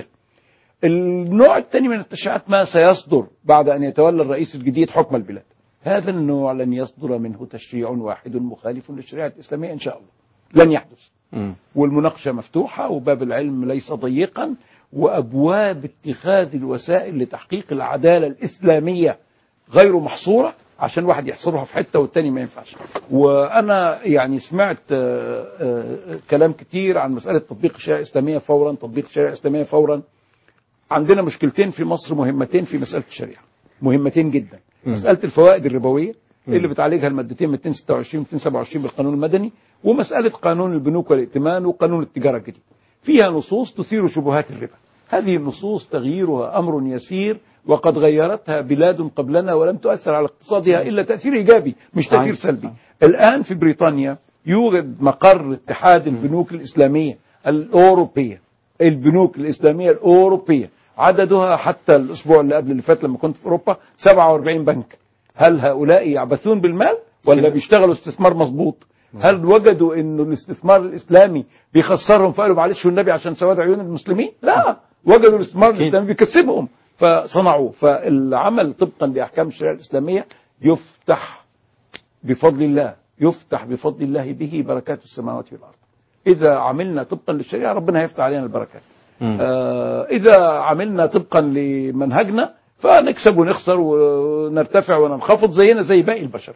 النوع الثاني من التشريعات ما سيصدر بعد أن يتولى الرئيس الجديد حكم البلاد هذا النوع لن يصدر منه تشريع واحد مخالف للشريعة الإسلامية إن شاء الله لن يحدث مم. والمناقشة مفتوحة وباب العلم ليس ضيقا وأبواب اتخاذ الوسائل لتحقيق العدالة الإسلامية غير محصورة عشان واحد يحصرها في حتة والتاني ما ينفعش وأنا يعني سمعت آه، آه، كلام كتير عن مسألة تطبيق الشريعة الإسلامية فورا تطبيق الشريعة الإسلامية فورا عندنا مشكلتين في مصر مهمتين في مسألة الشريعة مهمتين جدا مسألة الفوائد الربوية اللي بتعالجها المادتين 226 و 227 بالقانون المدني ومسألة قانون البنوك والائتمان وقانون التجارة الجديد فيها نصوص تثير شبهات الربا هذه النصوص تغييرها أمر يسير وقد غيرتها بلاد قبلنا ولم تؤثر على اقتصادها إلا تأثير إيجابي مش تأثير سلبي الآن في بريطانيا يوجد مقر اتحاد البنوك الإسلامية الأوروبية البنوك الإسلامية الأوروبية عددها حتى الأسبوع اللي قبل اللي فات لما كنت في أوروبا 47 بنك هل هؤلاء يعبثون بالمال ولا بيشتغلوا استثمار مظبوط هل وجدوا انه الاستثمار الاسلامي بيخسرهم فقالوا معلش والنبي عشان سواد عيون المسلمين لا وجدوا الاستثمار الاسلامي بيكسبهم فصنعوه فالعمل طبقا لاحكام الشريعه الاسلاميه يفتح بفضل الله يفتح بفضل الله به بركات السماوات والارض اذا عملنا طبقا للشريعه ربنا هيفتح علينا البركات آه إذا عملنا طبقا لمنهجنا فنكسب ونخسر ونرتفع وننخفض زينا زي باقي البشر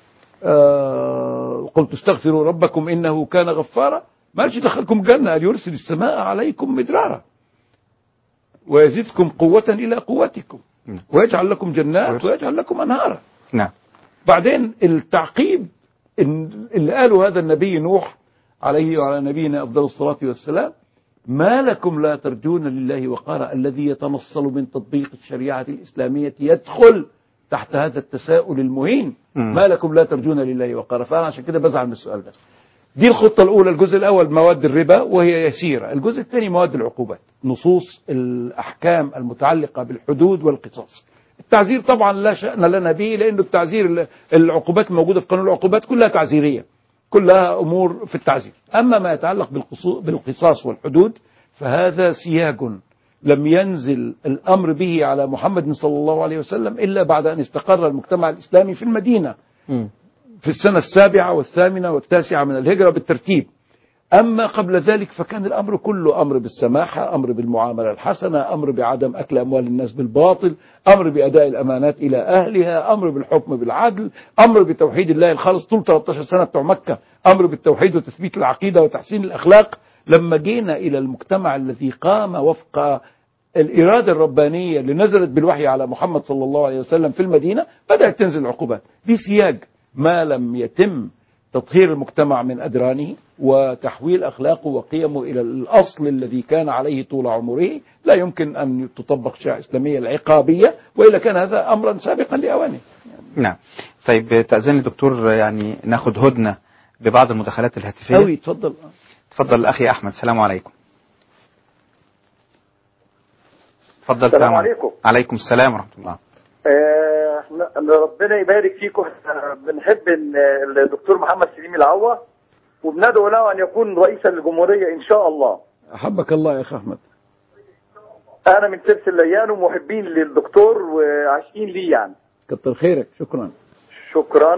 آه قلت استغفروا ربكم إنه كان غفارا ما قالش دخلكم جنة أن يرسل السماء عليكم مدرارا ويزيدكم قوة إلى قوتكم ويجعل لكم جنات ويجعل لكم أنهارا نعم بعدين التعقيب إن- اللي قاله هذا النبي نوح عليه وعلى نبينا أفضل الصلاة والسلام ما لكم لا ترجون لله وقارا الذي يتنصل من تطبيق الشريعة الإسلامية يدخل تحت هذا التساؤل المهين مم. ما لكم لا ترجون لله وقارا فأنا عشان كده بزعل من السؤال ده دي الخطة الأولى الجزء الأول مواد الربا وهي يسيرة الجزء الثاني مواد العقوبات نصوص الأحكام المتعلقة بالحدود والقصاص التعزير طبعا لا شأن لنا به لأنه التعزير ال- العقوبات الموجودة في قانون العقوبات كلها تعزيرية كلها أمور في التعزير أما ما يتعلق بالقصو- بالقصاص والحدود فهذا سياج لم ينزل الأمر به على محمد صلى الله عليه وسلم إلا بعد أن استقر المجتمع الإسلامي في المدينة في السنة السابعة والثامنة والتاسعة من الهجرة بالترتيب أما قبل ذلك فكان الأمر كله أمر بالسماحة أمر بالمعاملة الحسنة أمر بعدم أكل أموال الناس بالباطل أمر بأداء الأمانات إلى أهلها أمر بالحكم بالعدل أمر بتوحيد الله الخالص طول 13 سنة بتوع مكة أمر بالتوحيد وتثبيت العقيدة وتحسين الأخلاق لما جينا إلى المجتمع الذي قام وفق الإرادة الربانية اللي نزلت بالوحي على محمد صلى الله عليه وسلم في المدينة بدأت تنزل العقوبات دي سياج ما لم يتم تطهير المجتمع من أدرانه وتحويل أخلاقه وقيمه إلى الأصل الذي كان عليه طول عمره لا يمكن أن تطبق شريعة إسلامية العقابية وإلا كان هذا أمرا سابقا لأوانه نعم طيب تأذن لي دكتور يعني ناخد هدنة ببعض المداخلات الهاتفية أوي تفضل تفضل أخي أحمد السلام عليكم تفضل السلام عليكم. عليكم السلام ورحمة الله آه، إحنا- ربنا يبارك فيكم إحنا بنحب إن الدكتور محمد سليم العوة وبندعو له ان يكون رئيسا للجمهوريه ان شاء الله أحبك الله يا أخ أحمد انا من ترس الليان ومحبين للدكتور وعاشقين ليه يعني كتر خيرك شكرا شكرا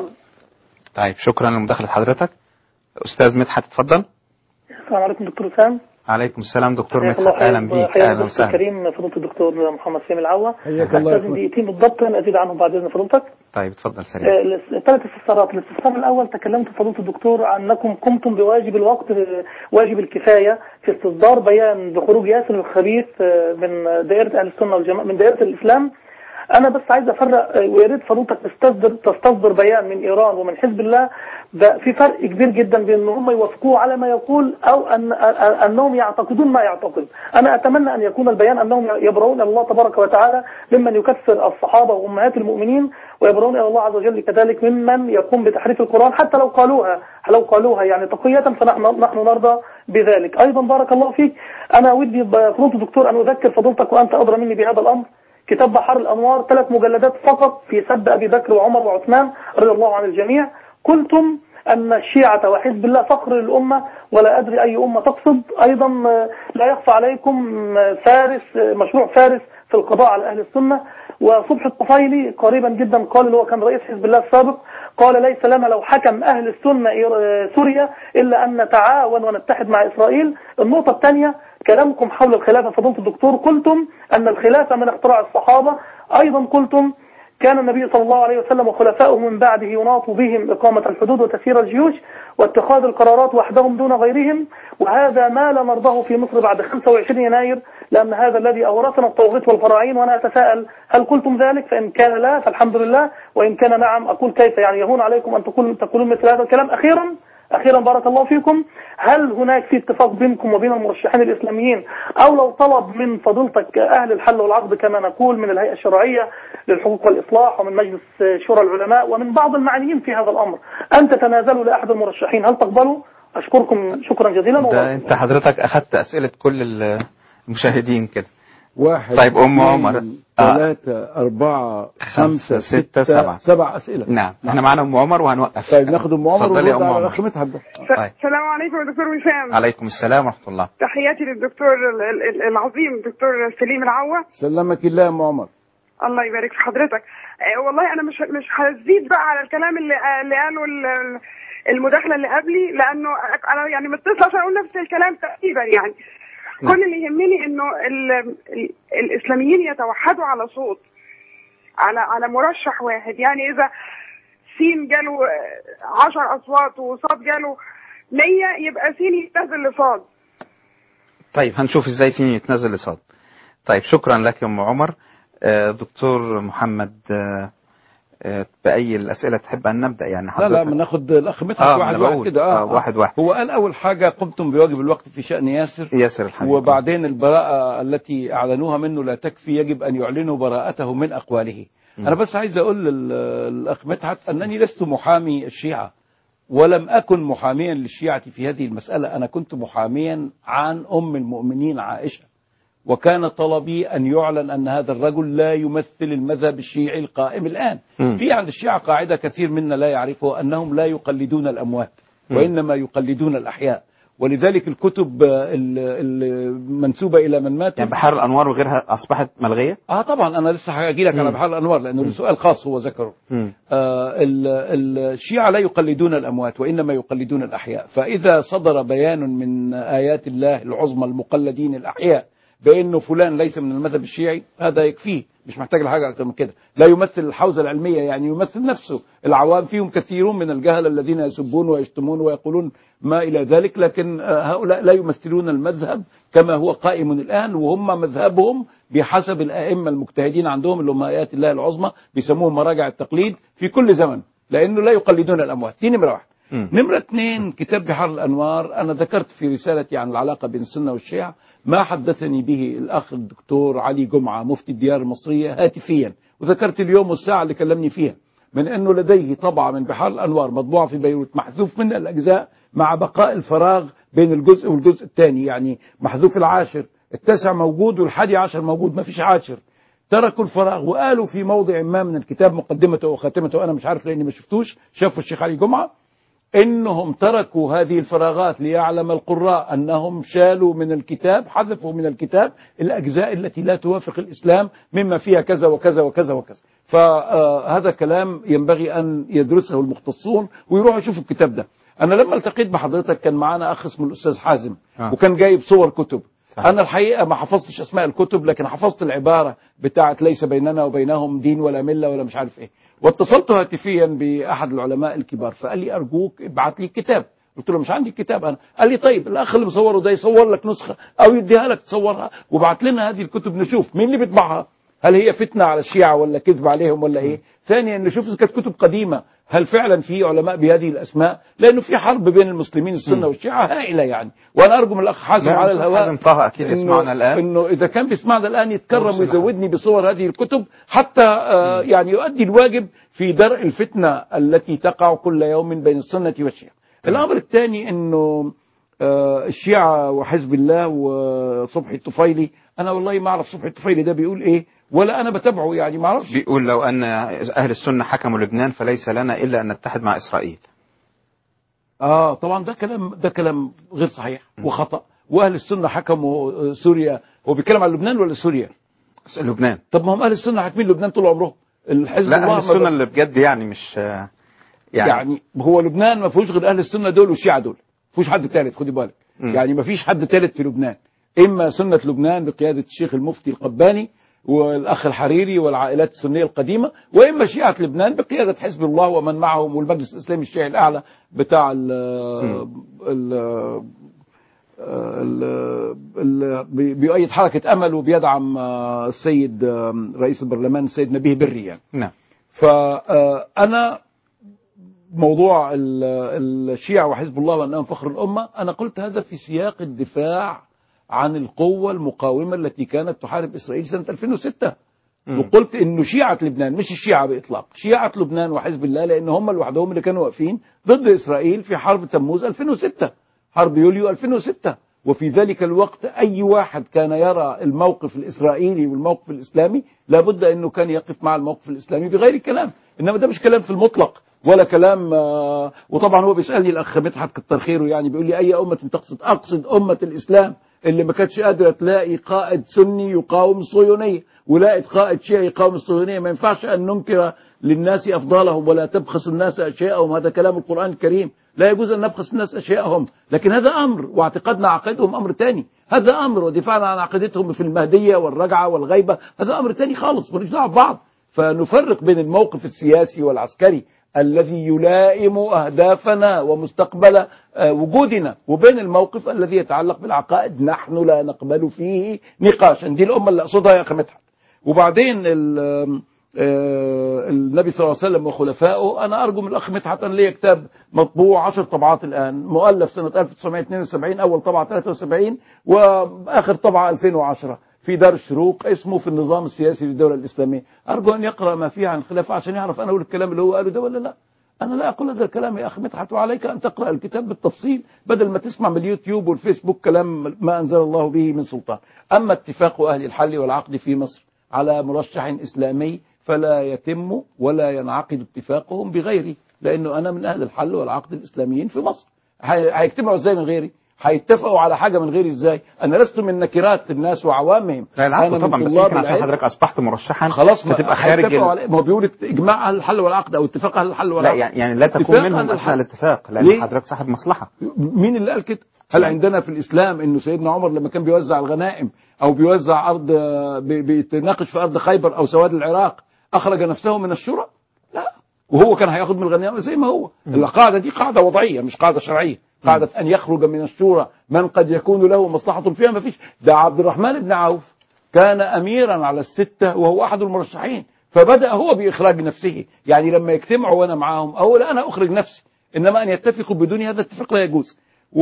طيب شكرا لمداخلة حضرتك أستاذ مدحت اتفضل السلام عليكم دكتور وسام عليكم السلام دكتور حياك مدحت الله أهلا خير. بيك حياك أهلا الدكتور وسهلا الكريم فضيلة الدكتور محمد سامي العوا حياك الله يا استاذن أحمد دقيقتين بالضبط انا ازيد عنهم بعد اذن فضيلتك طيب اتفضل آه، سريع الاس- ثلاث استفسارات الاستفسار الاول تكلمت فضيله الدكتور عن انكم قمتم بواجب الوقت آه، واجب الكفايه في استصدار بيان بخروج ياسر الخبيث آه، من دائره اهل السنه والجماعه من دائره الاسلام انا بس عايز افرق آه، ويا ريت فضيلتك تستصدر تستصدر بيان من ايران ومن حزب الله ده في فرق كبير جدا بين ان هم يوافقوه على ما يقول او ان أ- انهم يعتقدون ما يعتقد انا اتمنى ان يكون البيان انهم يبرؤون الى الله تبارك وتعالى ممن يكفر الصحابه وامهات المؤمنين ويبرؤون الى الله عز وجل كذلك ممن يقوم بتحريف القران حتى لو قالوها لو قالوها يعني تقيه فنحن نحن نرضى بذلك ايضا بارك الله فيك انا ودي فضيله الدكتور ان اذكر فضيلتك وانت ادرى مني بهذا الامر كتاب بحر الأنوار ثلاث مجلدات فقط في سب أبي بكر وعمر وعثمان رضي الله عن الجميع قلتم أن الشيعة وحزب الله فخر للأمة ولا أدري أي أمة تقصد أيضا آه، لا يخفى عليكم آه، فارس آه، مشروع فارس في القضاء على أهل السنة وصبح الطفيلي قريبا جدا قال اللي هو كان رئيس حزب الله السابق قال ليس لنا لو حكم أهل السنة إير- آه، سوريا إلا أن نتعاون ونتحد مع إسرائيل النقطة الثانية كلامكم حول الخلافة فضيلة الدكتور قلتم أن الخلافة من اختراع الصحابة أيضا قلتم كان النبي صلى الله عليه وسلم وخلفائه من بعده يناط بهم إقامة الحدود وتسيير الجيوش واتخاذ القرارات وحدهم دون غيرهم وهذا ما لا نرضاه في مصر بعد 25 يناير لأن هذا الذي أورثنا الطواغيت والفراعين وأنا أتساءل هل قلتم ذلك فإن كان لا فالحمد لله وإن كان نعم أقول كيف يعني يهون عليكم أن تقولوا تقولون مثل هذا الكلام أخيرا أخيرا بارك الله فيكم هل هناك في اتفاق بينكم وبين المرشحين الإسلاميين أو لو طلب من فضيلتك أهل الحل والعقد كما نقول من الهيئة الشرعية للحقوق والإصلاح ومن مجلس شورى العلماء ومن بعض المعنيين في هذا الأمر أن تتنازلوا لأحد المرشحين هل تقبلوا أشكركم شكرا جزيلا ده أنت حضرتك أخذت أسئلة كل ال- المشاهدين كده واحد طيب أم اثنين، عمر آه. ثلاثة أربعة خمسة، خمسة ستة، ستة سبعة. سبع أسئلة نعم احنا معانا أم عمر وهنوقف طيب ناخد أم عمر اتفضلي يا ونرد أم على عمر الأخ مدحت ده. طيب السلام عليكم يا دكتور وسام عليكم السلام ورحمة الله تحياتي للدكتور ال- ال- العظيم دكتور سليم العوة سلمك الله يا أم عمر الله يبارك في حضرتك آه، والله انا مش مش هزيد بقى على الكلام اللي اللي قاله ال- المداخله اللي قبلي لانه انا يعني متصله عشان اقول نفس الكلام تقريبا يعني نعم. كل اللي يهمني انه ال ال الاسلاميين يتوحدوا على صوت على على مرشح واحد يعني اذا سين جاله آه، عشر اصوات وصاد جاله 100 يبقى سين يتنزل لصاد طيب هنشوف ازاي سين يتنزل لصاد طيب شكرا لك يا ام عمر آه، دكتور محمد آه، آه، بأي الأسئلة تحب أن نبدأ يعني لا لا حضرتك بناخد الأخ مدحت آه، واحد أنا واحد بقول. كده آه، واحد واحد. هو قال أول حاجة قمتم بواجب الوقت في شأن ياسر ياسر الحبيب وبعدين البراءة التي أعلنوها منه لا تكفي يجب أن يعلنوا براءته من أقواله م. أنا بس عايز أقول لل- للأخ مدحت أنني لست محامي الشيعة ولم أكن محاميا للشيعة في هذه المسألة أنا كنت محاميا عن أم المؤمنين عائشة وكان طلبي أن يعلن أن هذا الرجل لا يمثل المذهب الشيعي القائم الآن مم. في عند الشيعة قاعدة كثير منا لا يعرفها أنهم لا يقلدون الأموات مم. وإنما يقلدون الأحياء ولذلك الكتب آه، ال- المنسوبه الى من مات يعني بحار الانوار وغيرها اصبحت ملغيه اه طبعا انا لسه هاجي لك على مم. بحار الانوار لانه مم. السؤال خاص هو ذكره مم. آه، ال- ال- الشيعة لا يقلدون الأموات وإنما يقلدون الأحياء فإذا صدر بيان من آيات الله العظمى المقلدين الأحياء بأنه فلان ليس من المذهب الشيعي هذا يكفيه مش محتاج لحاجة أكثر من كده لا يمثل الحوزة العلمية يعني يمثل نفسه العوام فيهم كثيرون من الجهل الذين يسبون ويشتمون ويقولون ما إلى ذلك لكن آه، هؤلاء لا يمثلون المذهب كما هو قائم الآن وهم مذهبهم بحسب الأئمة المجتهدين عندهم اللي هم آيات الله العظمى بيسموهم مراجع التقليد في كل زمن لأنه لا يقلدون الأموات دي نمرة واحد نمرة اثنين كتاب بحار الأنوار أنا ذكرت في رسالتي عن العلاقة بين السنة والشيعة ما حدثني به الأخ الدكتور علي جمعة مفتي الديار المصرية هاتفيا وذكرت اليوم والساعة اللي كلمني فيها من أنه لديه طبعة من بحار الأنوار مطبوعة في بيروت محذوف منها الأجزاء مع بقاء الفراغ بين الجزء والجزء الثاني يعني محذوف العاشر التاسع موجود والحادي عشر موجود ما فيش عاشر تركوا الفراغ وقالوا في موضع ما من الكتاب مقدمته وخاتمته أنا مش عارف لأني ما شفتوش شافوا الشيخ علي جمعة انهم تركوا هذه الفراغات ليعلم القراء انهم شالوا من الكتاب حذفوا من الكتاب الاجزاء التي لا توافق الاسلام مما فيها كذا وكذا وكذا وكذا فهذا كلام ينبغي ان يدرسه المختصون ويروحوا يشوفوا الكتاب ده انا لما التقيت بحضرتك كان معانا اخ اسمه الاستاذ حازم آه. وكان جايب صور كتب صحيح. انا الحقيقه ما حفظتش اسماء الكتب لكن حفظت العباره بتاعت ليس بيننا وبينهم دين ولا مله ولا مش عارف ايه واتصلت هاتفيا باحد العلماء الكبار فقال لي ارجوك ابعت لي كتاب قلت له مش عندي كتاب انا قال لي طيب الاخ اللي مصوره ده يصور لك نسخه او يديها لك تصورها وبعت لنا هذه الكتب نشوف مين اللي بيطبعها هل هي فتنه على الشيعه ولا كذب عليهم ولا ايه ثانيا نشوف اذا كانت كتب قديمه هل فعلا في علماء بهذه الاسماء لانه في حرب بين المسلمين السنه والشيعه هائله يعني وانا ارجو من الاخ حازم لا، على الأستاذ الهواء حازم طه أكيد إنه- يسمعنا الآن. انه اذا كان بيسمعنا الان يتكرم يوصل ويزودني بصور هذه الكتب حتى آه يعني يؤدي الواجب في درء الفتنه التي تقع كل يوم بين السنه والشيعه. الامر الثاني انه آه الشيعه وحزب الله وصبحي الطفيلي انا والله ما اعرف صبحي الطفيلي ده بيقول ايه ولا انا بتابعه يعني ما اعرفش بيقول لو أن أهل السنة حكموا لبنان فليس لنا إلا أن نتحد مع إسرائيل اه طبعا ده كلام ده كلام غير صحيح وخطا واهل السنه حكموا آه، سوريا هو بيتكلم عن لبنان ولا سوريا؟ لبنان طب ما هم اهل السنه حاكمين لبنان طول عمرهم الحزب لا الله أهل ما السنة ب- اللي بجد يعني مش آه، يعني, يعني هو لبنان ما فيهوش غير اهل السنه دول والشيعه دول ما فيهوش حد ثالث خدي بالك مم. يعني ما فيش حد ثالث في لبنان اما سنه لبنان بقياده الشيخ المفتي القباني والاخ الحريري والعائلات السنيه القديمه واما شيعه لبنان بقياده حزب الله ومن معهم والمجلس الاسلامي الشيعي الاعلى بتاع ال ال ال- ال- بي- بيؤيد حركه امل وبيدعم آه، السيد آه، رئيس البرلمان السيد نبيه بري يعني نعم فأنا موضوع ال- الشيعة وحزب الله وأنهم فخر الأمة أنا قلت هذا في سياق الدفاع عن القوة المقاومة التي كانت تحارب إسرائيل سنة 2006 وقلت انه شيعة لبنان مش الشيعة باطلاق شيعة لبنان وحزب الله لان هم لوحدهم اللي كانوا واقفين ضد اسرائيل في حرب تموز 2006 حرب يوليو 2006 وفي ذلك الوقت اي واحد كان يرى الموقف الاسرائيلي والموقف الاسلامي لابد انه كان يقف مع الموقف الاسلامي بغير كلام انما ده مش كلام في المطلق ولا كلام آه، وطبعا هو بيسالني الاخ مدحت كتر خيره يعني بيقول لي اي امه تقصد اقصد امه الاسلام اللي ما كانتش قادره تلاقي قائد سني يقاوم الصهيونيه ولقت قائد شيعي يقاوم الصهيونيه ما ينفعش ان ننكر للناس افضالهم ولا تبخس الناس اشياءهم هذا كلام القران الكريم لا يجوز ان نبخس الناس اشياءهم لكن هذا امر واعتقادنا عقيدتهم امر ثاني هذا امر ودفاعنا عن عقيدتهم في المهديه والرجعه والغيبه هذا امر ثاني خالص ملوش دعوه ببعض فنفرق بين الموقف السياسي والعسكري الذي يلائم اهدافنا ومستقبل آه، وجودنا وبين الموقف الذي يتعلق بالعقائد نحن لا نقبل فيه نقاشا دي الامه اللي اقصدها يا اخي مدحت وبعدين ال- آه، النبي صلى الله عليه وسلم وخلفائه انا ارجو من الاخ مدحت ان لي كتاب مطبوع عشر طبعات الان مؤلف سنه 1972 اول طبعه 73 واخر طبعه 2010 في دار الشروق اسمه في النظام السياسي للدوله الاسلاميه ارجو ان يقرا ما فيه عن الخلافه عشان يعرف انا اقول الكلام اللي هو قاله ده ولا لا انا لا اقول هذا الكلام يا اخي مدحت وعليك ان تقرا الكتاب بالتفصيل بدل ما تسمع من اليوتيوب والفيسبوك كلام ما انزل الله به من سلطان اما اتفاق اهل الحل والعقد في مصر على مرشح اسلامي فلا يتم ولا ينعقد اتفاقهم بغيري لانه انا من اهل الحل والعقد الاسلاميين في مصر هي- هيجتمعوا ازاي من غيري هيتفقوا على حاجه من غير ازاي انا لست من نكرات الناس وعوامهم لا العفو أنا من طبعا بس طلاب يمكن عشان العلم. حضرتك اصبحت مرشحا خلاص ما فتبقى خارج هيتفقوا ال... على- ما هو بيقول اجماع اهل الحل والعقد او اتفاق اهل الحل لا والعقد يعني يعني لا تكون اتفاق منهم أهل اثناء الحل. الاتفاق لان ليه؟ حضرتك صاحب مصلحه مين اللي قال كده؟ هل عندنا في الاسلام انه سيدنا عمر لما كان بيوزع الغنائم او بيوزع ارض بي- بيتناقش في ارض خيبر او سواد العراق اخرج نفسه من الشورى؟ لا وهو كان هياخد من الغنائم زي ما هو القاعده دي قاعده وضعيه مش قاعده شرعيه قاعده ان يخرج من الشورى من قد يكون له مصلحه فيها ما فيش ده عبد الرحمن بن عوف كان اميرا على السته وهو احد المرشحين فبدا هو باخراج نفسه يعني لما يجتمعوا وانا معاهم اقول انا اخرج نفسي انما ان يتفقوا بدون هذا الاتفاق لا يجوز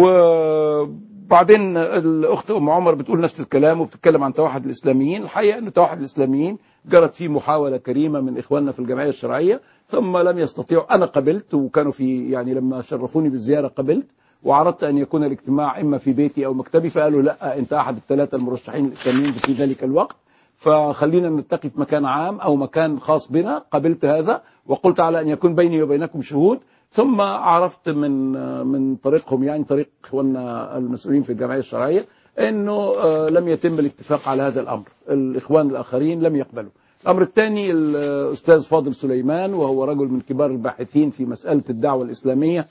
وبعدين الاخت ام عمر بتقول نفس الكلام وبتتكلم عن توحد الاسلاميين الحقيقه ان توحد الاسلاميين جرت فيه محاوله كريمه من اخواننا في الجمعيه الشرعيه ثم لم يستطيعوا انا قبلت وكانوا في يعني لما شرفوني بالزياره قبلت وعرضت ان يكون الاجتماع اما في بيتي او مكتبي فقالوا لا انت احد الثلاثه المرشحين الاسلاميين في ذلك الوقت فخلينا نلتقي في مكان عام او مكان خاص بنا قبلت هذا وقلت على ان يكون بيني وبينكم شهود ثم عرفت من من طريقهم يعني طريق اخواننا المسؤولين في الجمعيه الشرعيه انه آه، لم يتم الاتفاق على هذا الامر الاخوان الاخرين لم يقبلوا الامر الثاني الاستاذ فاضل سليمان وهو رجل من كبار الباحثين في مساله الدعوه الاسلاميه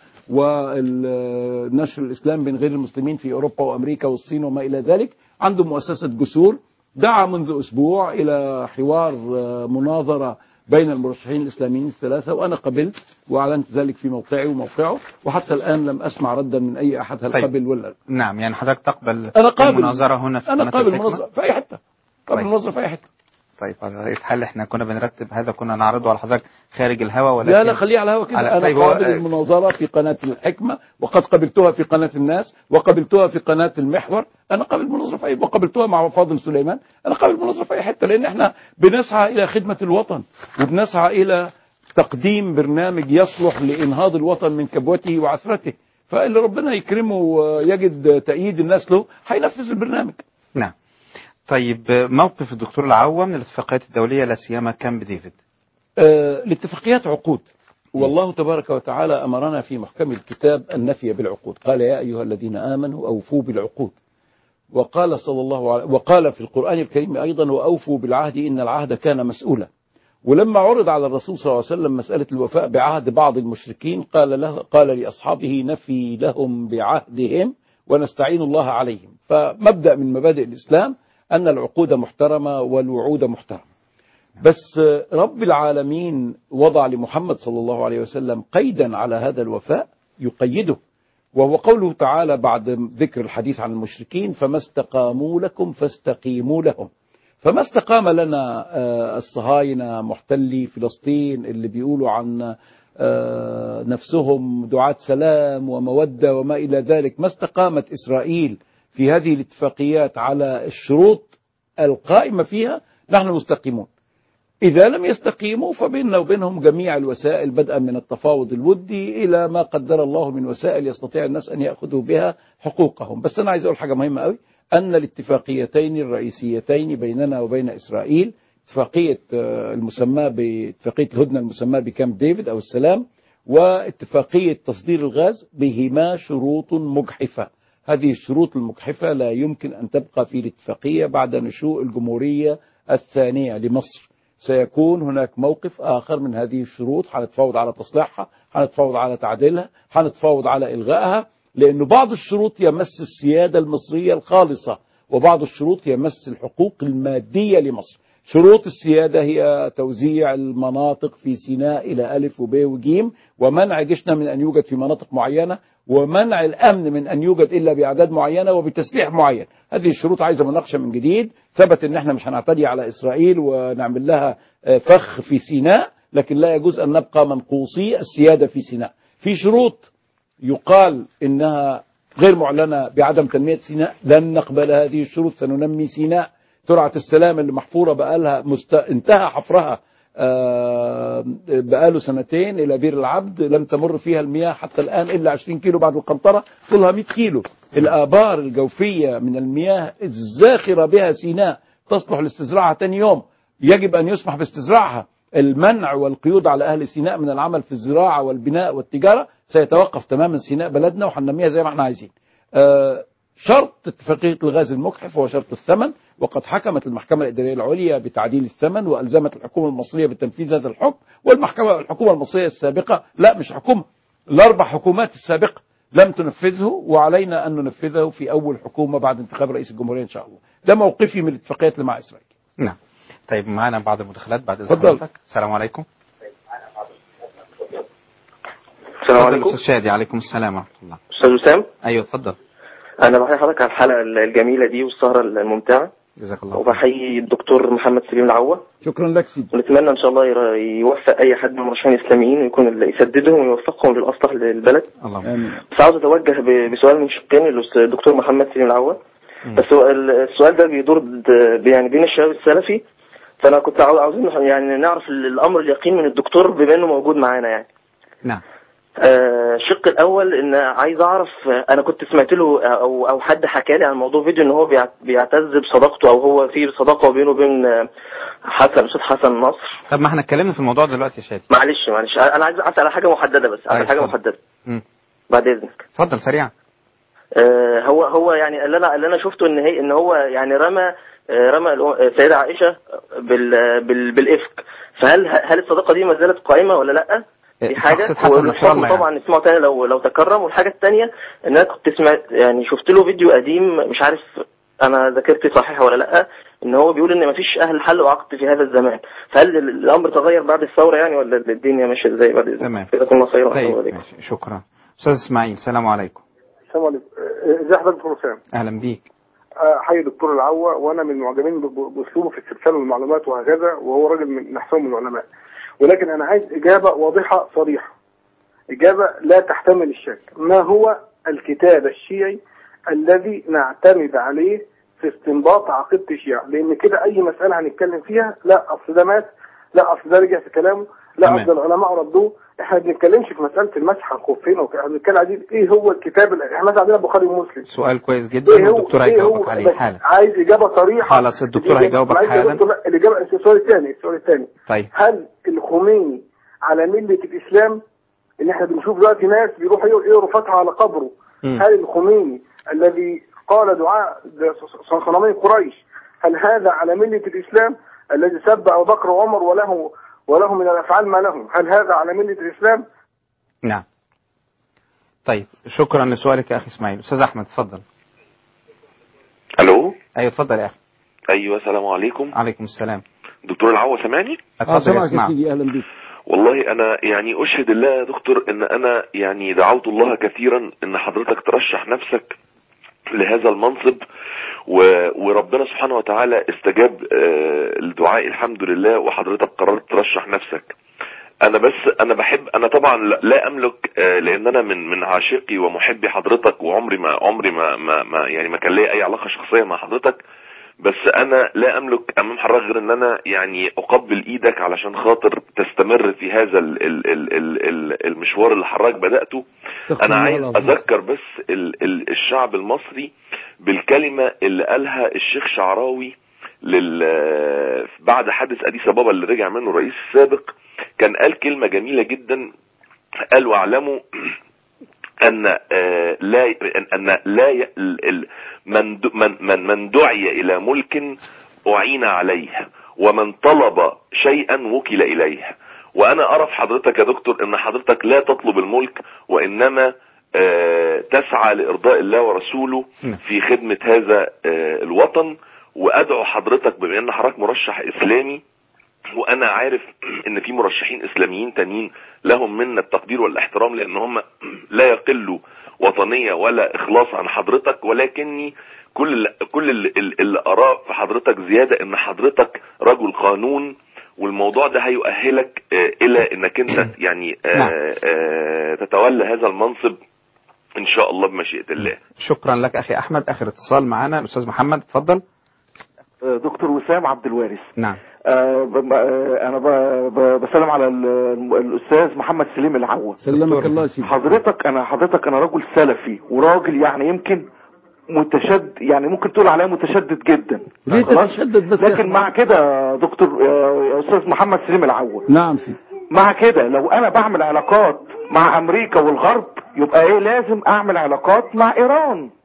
ونشر الاسلام بين غير المسلمين في اوروبا وامريكا والصين وما الى ذلك عنده مؤسسه جسور دعا منذ اسبوع الى حوار آه، مناظره بين المرشحين الاسلاميين الثلاثه وانا قبلت واعلنت ذلك في موقعي وموقعه وحتى الان لم اسمع ردا من اي احد هل طيب. قبل ولا لا. نعم يعني حضرتك تقبل انا قابل المناظره هنا في انا قناة قابل الحكمة؟ مناظره في اي حته قابل طيب. مناظره في اي حته طيب على أي حال احنا كنا بنرتب هذا كنا نعرضه على حضرتك خارج الهواء ولكن لا لا خليه على الهوا كده على- انا طيب هو- قابل المناظره في قناه الحكمه وقد قبلتها في قناه الناس وقبلتها في قناه المحور انا قابل المناظره في اي وقبلتها مع فاضل سليمان انا قابل المناظره في اي حته لان احنا بنسعى الى خدمه الوطن وبنسعى الى تقديم برنامج يصلح لانهاض الوطن من كبوته وعثرته فاللي ربنا يكرمه ويجد تأييد الناس له هينفذ البرنامج نعم طيب موقف الدكتور العوا من الاتفاقيات الدوليه لا سيما كامب ديفيد آه، الاتفاقيات عقود والله تبارك وتعالى أمرنا في محكم الكتاب النفي بالعقود قال يا أيها الذين آمنوا أوفوا بالعقود وقال صلى الله عليه وقال في القرآن الكريم أيضا وأوفوا بالعهد إن العهد كان مسؤولا ولما عرض على الرسول صلى الله عليه وسلم مسألة الوفاء بعهد بعض المشركين قال له قال لأصحابه نفي لهم بعهدهم ونستعين الله عليهم فمبدأ من مبادئ الإسلام أن العقود محترمة والوعود محترمة بس رب العالمين وضع لمحمد صلى الله عليه وسلم قيدا على هذا الوفاء يقيده وهو قوله تعالى بعد ذكر الحديث عن المشركين فما استقاموا لكم فاستقيموا لهم فما استقام لنا آه، الصهاينة محتلي فلسطين اللي بيقولوا عن آه، نفسهم دعاة سلام ومودة وما إلى ذلك ما استقامت إسرائيل في هذه الاتفاقيات على الشروط القائمة فيها نحن مستقيمون إذا لم يستقيموا فبيننا وبينهم جميع الوسائل بدءا من التفاوض الودي إلى ما قدر الله من وسائل يستطيع الناس أن يأخذوا بها حقوقهم بس أنا عايز أقول حاجة مهمة قوي أن الاتفاقيتين الرئيسيتين بيننا وبين إسرائيل اتفاقية آه، المسماة باتفاقية الهدنة المسماة بكامب ديفيد أو السلام واتفاقية تصدير الغاز بهما شروط مجحفة هذه الشروط المجحفة لا يمكن أن تبقى في الاتفاقية بعد نشوء الجمهورية الثانية لمصر سيكون هناك موقف آخر من هذه الشروط هنتفاوض على تصليحها هنتفاوض على تعديلها هنتفاوض على إلغائها لأن بعض الشروط يمس السيادة المصرية الخالصة وبعض الشروط يمس الحقوق المادية لمصر شروط السيادة هي توزيع المناطق في سيناء إلى ألف وب وجيم ومنع جيشنا من أن يوجد في مناطق معينة ومنع الأمن من أن يوجد إلا بأعداد معينة وبتسليح معين هذه الشروط عايزة مناقشة من جديد ثبت أن احنا مش هنعتدي على إسرائيل ونعمل لها آه، فخ في سيناء لكن لا يجوز أن نبقى منقوصي السيادة في سيناء في شروط يقال إنها غير معلنة بعدم تنمية سيناء لن نقبل هذه الشروط سننمي سيناء ترعة السلام اللي محفورة بقالها مست... انتهى حفرها آه، بقاله سنتين إلى بير العبد لم تمر فيها المياه حتى الآن إلا 20 كيلو بعد القنطرة طولها 100 كيلو الآبار الجوفية من المياه الزاخرة بها سيناء تصلح لاستزراعها تاني يوم يجب أن يسمح باستزراعها المنع والقيود على أهل سيناء من العمل في الزراعة والبناء والتجارة سيتوقف تماما سيناء بلدنا وهننميها زي ما احنا عايزين آه، شرط اتفاقية الغاز المكحف هو شرط الثمن وقد حكمت المحكمة الإدارية العليا بتعديل الثمن وألزمت الحكومة المصرية بتنفيذ هذا الحكم والمحكمة الحكومة المصرية السابقة لا مش حكومة الأربع حكومات السابقة لم تنفذه وعلينا أن ننفذه في أول حكومة بعد انتخاب رئيس الجمهورية إن شاء الله ده موقفي من الاتفاقيات اللي مع إسرائيل نعم طيب معانا بعض المداخلات بعد إذن اتفضل. حضرتك السلام عليكم السلام اتفضل عليكم أستاذ شادي عليكم السلام ورحمة الله استاذ وسام أيوه اتفضل انا بحيي حضرتك على الحلقه الجميله دي والسهره الممتعه جزاك الله خير. وبحيي الدكتور محمد سليم العوة شكرا لك سيدي ونتمنى ان شاء الله ير- يوفق اي حد من المرشحين الاسلاميين ويكون اللي يسددهم ويوفقهم للاصلح للبلد اللهم آمين بس عاوز اتوجه ب- بسؤال من شقين للدكتور محمد سليم العوة بس هو ال- السؤال ده بيدور د- يعني بين الشباب السلفي فانا كنت عاو- عاوزين يعني نعرف ال- الامر اليقين من الدكتور بما انه موجود معانا يعني نعم آه، الشق الاول ان عايز اعرف آه، انا كنت سمعت له آه، او او حد حكى لي عن موضوع فيديو ان هو بيع- بيعتز بصداقته او هو في صداقه بينه وبين آه، حسن استاذ حسن نصر طب ما احنا اتكلمنا في الموضوع دلوقتي يا شادي معلش معلش انا عايز اسال على حاجه محدده بس على طيب، حاجه اتفضل. محدده مم. بعد اذنك اتفضل سريعا آه، هو هو يعني اللي انا اللي انا شفته ان هي ان هو يعني رمى آه، رمى الأ- السيده عائشه بال بال بالافك فهل هل الصداقه دي ما زالت قائمه ولا لا؟ دي حاجه شخصية حسن والحكم نصر الله يعني. طبعا نسمعه تاني لو لو تكرم والحاجه الثانيه ان انا كنت سمعت يعني شفت له فيديو قديم مش عارف انا ذاكرتي صحيحه ولا لا ان هو بيقول ان مفيش اهل حل وعقد في هذا الزمان فهل ال- الامر تغير بعد الثوره يعني ولا الدنيا ماشيه ازاي بعد اذنك تمام. جزاكم الله خيرا طيب والسلام عليكم. ماشي شكرا أستاذ إسماعيل السلام عليكم السلام عليكم آه، ازي حضرتك دكتور وسام أهلا بيك آه، حي دكتور العوة وانا من المعجبين ب- ب- باسلوبه في استرسال المعلومات وهكذا وهو راجل من احسن من العلماء ولكن انا عايز اجابه واضحه صريحه اجابه لا تحتمل الشك ما هو الكتاب الشيعي الذي نعتمد عليه في استنباط عقيده الشيعة لان كده اي مساله هنتكلم فيها لا اصل ده مات لا اصل ده رجع في كلامه لا تمام. اصل العلماء ردوه احنا ما بنتكلمش في مساله المسح على الخفين وكده احنا بنتكلم عايزين ايه هو الكتاب ال- احنا مثلا عندنا البخاري ومسلم سؤال كويس جدا ايه هو والدكتور ايه هيجاوبك هو عليه بس حالا عايز اجابه صريحه خلاص الدكتور الإجابة- هيجاوبك عايز حالا. دكتور- لا، الاجابه السؤال الثاني السؤال الثاني طيب هل الخميني على مله الاسلام ان احنا بنشوف دلوقتي ناس بيروحوا يقروا- يقروا فاتحه على قبره مم. هل الخميني الذي قال دعاء صنمي قريش هل هذا على مله الاسلام الذي سب ابو بكر وعمر وله وله من الافعال ما لهم هل هذا على مله الاسلام نعم طيب شكرا لسؤالك يا أخي إسماعيل أستاذ أحمد اتفضل الو أيوه اتفضل يا أخي ايوه السلام عليكم عليكم السلام دكتور العوة سامعني اه اتفضل سامعك يا اسمع سيدي اهلا بيك والله انا يعني اشهد الله يا دكتور ان انا يعني دعوت الله كثيرا ان حضرتك ترشح نفسك لهذا المنصب و... وربنا سبحانه وتعالى استجاب آه، الدعاء الحمد لله وحضرتك قررت ترشح نفسك انا بس انا بحب انا طبعا لا- لا املك آه، لان انا من من عاشقي ومحبي حضرتك وعمري ما عمري ما, ما, ما يعني ما كان ليا اي علاقه شخصيه مع حضرتك بس انا لا املك امام حضرتك غير ان انا يعني اقبل ايدك علشان خاطر تستمر في هذا ال ال ال ال ال المشوار اللي حضرتك بداته استغفر انا الله عايز العظيم. اذكر بس ال ال الشعب المصري بالكلمه اللي قالها الشيخ شعراوي لل بعد حادث اديس ابابا اللي رجع منه الرئيس السابق كان قال كلمه جميله جدا قال واعلموا ان آه، لا ان أن لا ي- ال- ال- من د- من من من دعي الى ملك اعين عليه ومن طلب شيئا وكل اليه وانا ارى في حضرتك يا دكتور ان حضرتك لا تطلب الملك وانما آه، تسعى لارضاء الله ورسوله في خدمه هذا آه، الوطن وادعو حضرتك بما ان حضرتك مرشح اسلامي وانا عارف ان في مرشحين اسلاميين تانيين لهم منا التقدير والاحترام لان هم لا يقلوا وطنيه ولا اخلاص عن حضرتك ولكني كل اللي كل اللي, اللي اراه في حضرتك زياده ان حضرتك رجل قانون والموضوع ده هيؤهلك آه، الى انك انت يعني آه، آه، تتولى هذا المنصب ان شاء الله بمشيئه الله شكرا لك أخي أحمد آخر اتصال معنا الأستاذ محمد اتفضل دكتور وسام عبد الوارث نعم آه، ب- ب- آه، انا ب- ب- بسلم على ال- الاستاذ محمد سليم العوض سلمك الله يا سيدي حضرتك انا حضرتك انا رجل سلفي وراجل يعني يمكن متشدد يعني ممكن تقول عليا متشدد جدا ليه خلاص؟ تتشدد بس يا لكن أخي؟ مع كده يا دكتور آه، يا استاذ محمد سليم العوض نعم سيدي مع كده لو انا بعمل علاقات مع امريكا والغرب يبقى ايه لازم اعمل علاقات مع ايران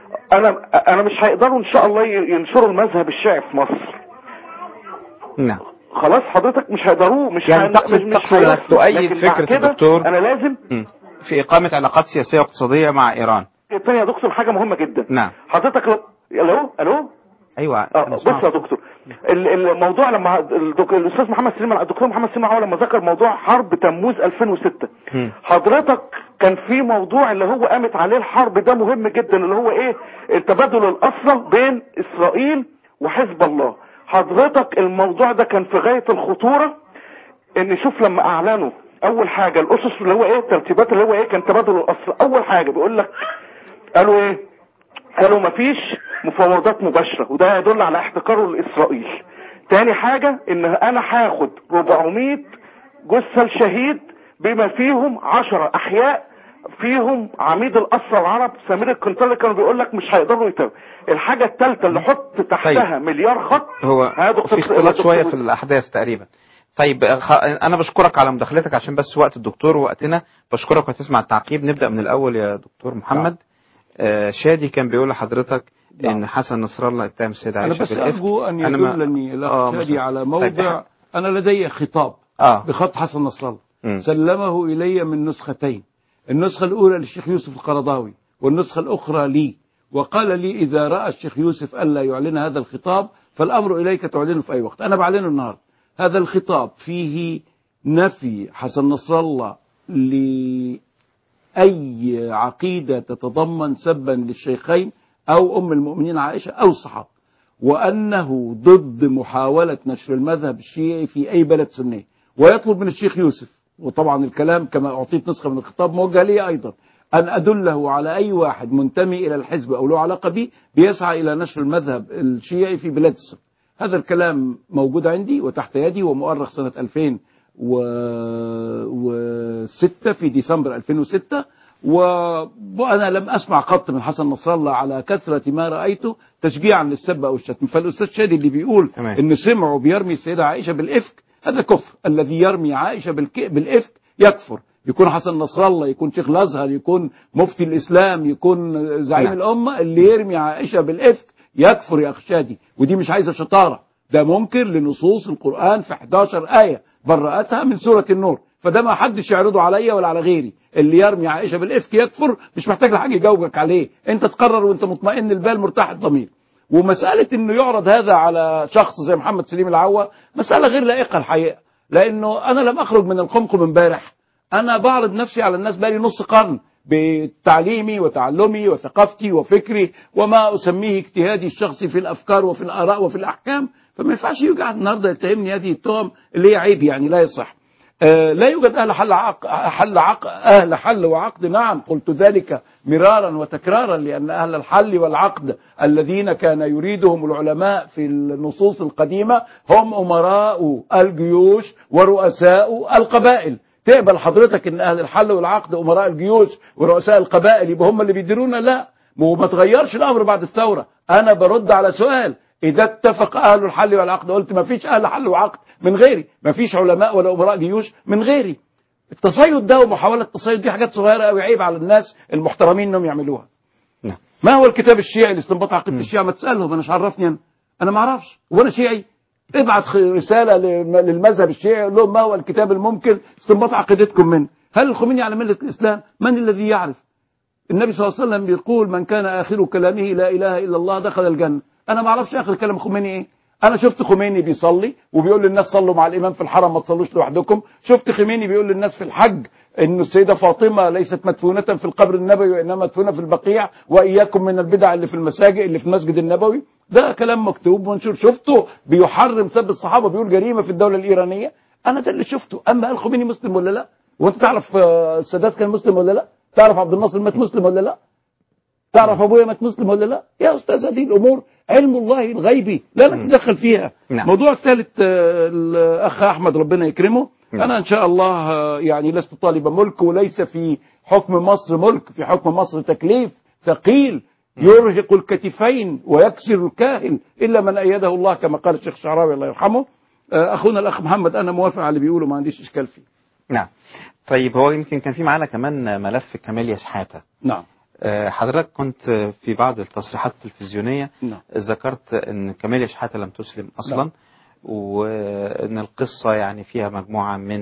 انا انا مش هيقدروا ان شاء الله ي- ينشروا المذهب الشيعي في مصر نعم خلاص حضرتك مش هيقدروا مش يعني هن- تقصد مش- مش تقصد انك هيوصلوا. تؤيد لكن بعد فكرة كده الدكتور انا لازم مم. في إقامة علاقات سياسية واقتصادية مع إيران الثانيه يا دكتور حاجه مهمه جدا نعم حضرتك لو الو الو أيوة اه أنا بص أسمعك. يا دكتور ال- الموضوع لما الدك- الاستاذ محمد سليم الدكتور محمد سليم عوض لما ذكر موضوع حرب تموز 2006 مم. حضرتك كان في موضوع اللي هو قامت عليه الحرب ده مهم جدا اللي هو ايه تبادل الاسرى بين اسرائيل وحزب الله حضرتك الموضوع ده كان في غايه الخطوره ان شوف لما اعلنوا اول حاجه الاسس اللي هو ايه الترتيبات اللي هو ايه كان تبادل الاسرى اول حاجه بيقول لك قالوا ايه قالوا مفيش مفاوضات مباشرة وده يدل على احتكاره لإسرائيل تاني حاجة ان انا هاخد 400 جثة الشهيد بما فيهم 10 احياء فيهم عميد الاسرى العرب سمير القنطري كانوا بيقول لك مش هيقدروا يتابعوا الحاجة الثالثة اللي حط تحتها مليار خط هو ها دكتور في اختلاط دكتور شوية في الأحداث تقريبا طيب خ- أنا بشكرك على مداخلتك عشان بس وقت الدكتور ووقتنا بشكرك وهتسمع التعقيب نبدأ من الأول يا دكتور محمد آه شادي كان بيقول لحضرتك إن حسن نصر الله اتهم السيدة أنا عائشة بس بالإفك أرجو أن أنا ما- يدلني الأخ آه، شادي مش- على طيب، موضع أنا لدي خطاب آه. بخط حسن نصر الله مم. سلمه إلي من نسختين النسخة الأولى للشيخ يوسف القرضاوي والنسخة الأخرى لي وقال لي إذا رأى الشيخ يوسف ألا يعلن هذا الخطاب فالأمر إليك تعلنه في أي وقت أنا بعلنه النهاردة هذا الخطاب فيه نفي حسن نصر الله لأي عقيدة تتضمن سبا للشيخين أو أم المؤمنين عائشة أو الصحابة وأنه ضد محاولة نشر المذهب الشيعي في أي بلد سني ويطلب من الشيخ يوسف وطبعا الكلام كما أعطيت نسخة من الخطاب موجه لي أيضا أن أدله على أي واحد منتمي إلى الحزب أو له علاقة به بيسعى إلى نشر المذهب الشيعي في بلاد السنة هذا الكلام موجود عندي وتحت يدي ومؤرخ سنة 2006 في ديسمبر 2006 وأنا لم أسمع قط من حسن نصر الله على كثرة ما رأيته تشجيعا للسب أو الشتم فالأستاذ شادي اللي بيقول تمام. إن سمعوا بيرمي السيدة عائشة بالإفك هذا كفر الذي يرمي عائشة بالك... بالإفك يكفر يكون حسن نصر الله يكون شيخ الازهر يكون مفتي الاسلام يكون زعيم نعم. الامه اللي يرمي عائشه بالافك يكفر يا اخ شادي ودي مش عايزه شطاره ده منكر لنصوص القران في 11 ايه برأتها من سوره النور فده ما حدش يعرضه عليا ولا على غيري اللي يرمي عائشه بالافك يكفر مش محتاج لحاجه يجاوبك عليه انت تقرر وانت مطمئن البال مرتاح الضمير ومسألة انه يعرض هذا على شخص زي محمد سليم العوا مسألة غير لائقة الحقيقة لانه انا لم اخرج من القمقم امبارح انا بعرض نفسي على الناس بقالي نص قرن بتعليمي وتعلمي وثقافتي وفكري وما اسميه اجتهادي الشخصي في الافكار وفي الاراء وفي الاحكام فما ينفعش يقعد النهارده يتهمني هذه التهم اللي هي عيب يعني لا يصح آه، لا يوجد اهل حل عقد حل عقد اهل حل وعقد نعم قلت ذلك مرارا وتكرارا لان اهل الحل والعقد الذين كان يريدهم العلماء في النصوص القديمه هم امراء الجيوش ورؤساء القبائل تقبل حضرتك ان اهل الحل والعقد امراء الجيوش ورؤساء القبائل يبقى هم اللي بيديرونا لا وما تغيرش الامر بعد الثوره انا برد على سؤال اذا اتفق اهل الحل والعقد قلت ما فيش اهل حل وعقد من غيري ما فيش علماء ولا امراء جيوش من غيري التصيد ده ومحاوله التصيد دي حاجات صغيره قوي عيب على الناس المحترمين انهم يعملوها نعم. ما هو الكتاب الشيعي لاستنباط عقيده الشيعه ما تسالهم انا مش عرفني انا انا ما اعرفش وانا شيعي ابعت خ- رساله للم- للمذهب الشيعي قول لهم ما هو الكتاب الممكن استنباط عقيدتكم منه هل الخميني على مله الاسلام من الذي يعرف النبي صلى الله عليه وسلم يقول من كان اخر كلامه لا اله الا الله دخل الجنه انا ما اعرفش اخر كلام خميني ايه انا شفت خميني بيصلي وبيقول للناس صلوا مع الامام في الحرم ما تصلوش لوحدكم شفت خميني بيقول للناس في الحج ان السيده فاطمه ليست مدفونه في القبر النبوي وانما مدفونه في البقيع واياكم من البدع اللي في المساجد اللي في المسجد النبوي ده كلام مكتوب منشور شفته بيحرم سب الصحابه بيقول جريمه في الدوله الايرانيه انا ده اللي شفته اما قال خميني مسلم ولا لا وانت تعرف آه، السادات كان مسلم ولا لا تعرف عبد الناصر مات مسلم ولا لا تعرف ابويا مات مسلم ولا لا يا استاذ هذه الامور علم الله الغيبي لا نتدخل فيها نعم. موضوع الثالث آه، الاخ احمد ربنا يكرمه نعم. انا ان شاء الله آه، يعني لست طالبا ملك وليس في حكم مصر ملك في حكم مصر تكليف ثقيل يرهق الكتفين ويكسر الكاهل الا من ايده الله كما قال الشيخ الشعراوي الله يرحمه آه، اخونا الاخ محمد انا موافق على اللي بيقوله ما عنديش اشكال فيه نعم طيب هو يمكن كان في معانا كمان ملف كمال شحاتة نعم آه، حضرتك كنت في بعض التصريحات التلفزيونية نعم. ذكرت أن كماليا شحاتة لم تسلم أصلا نعم. وأن القصة يعني فيها مجموعة من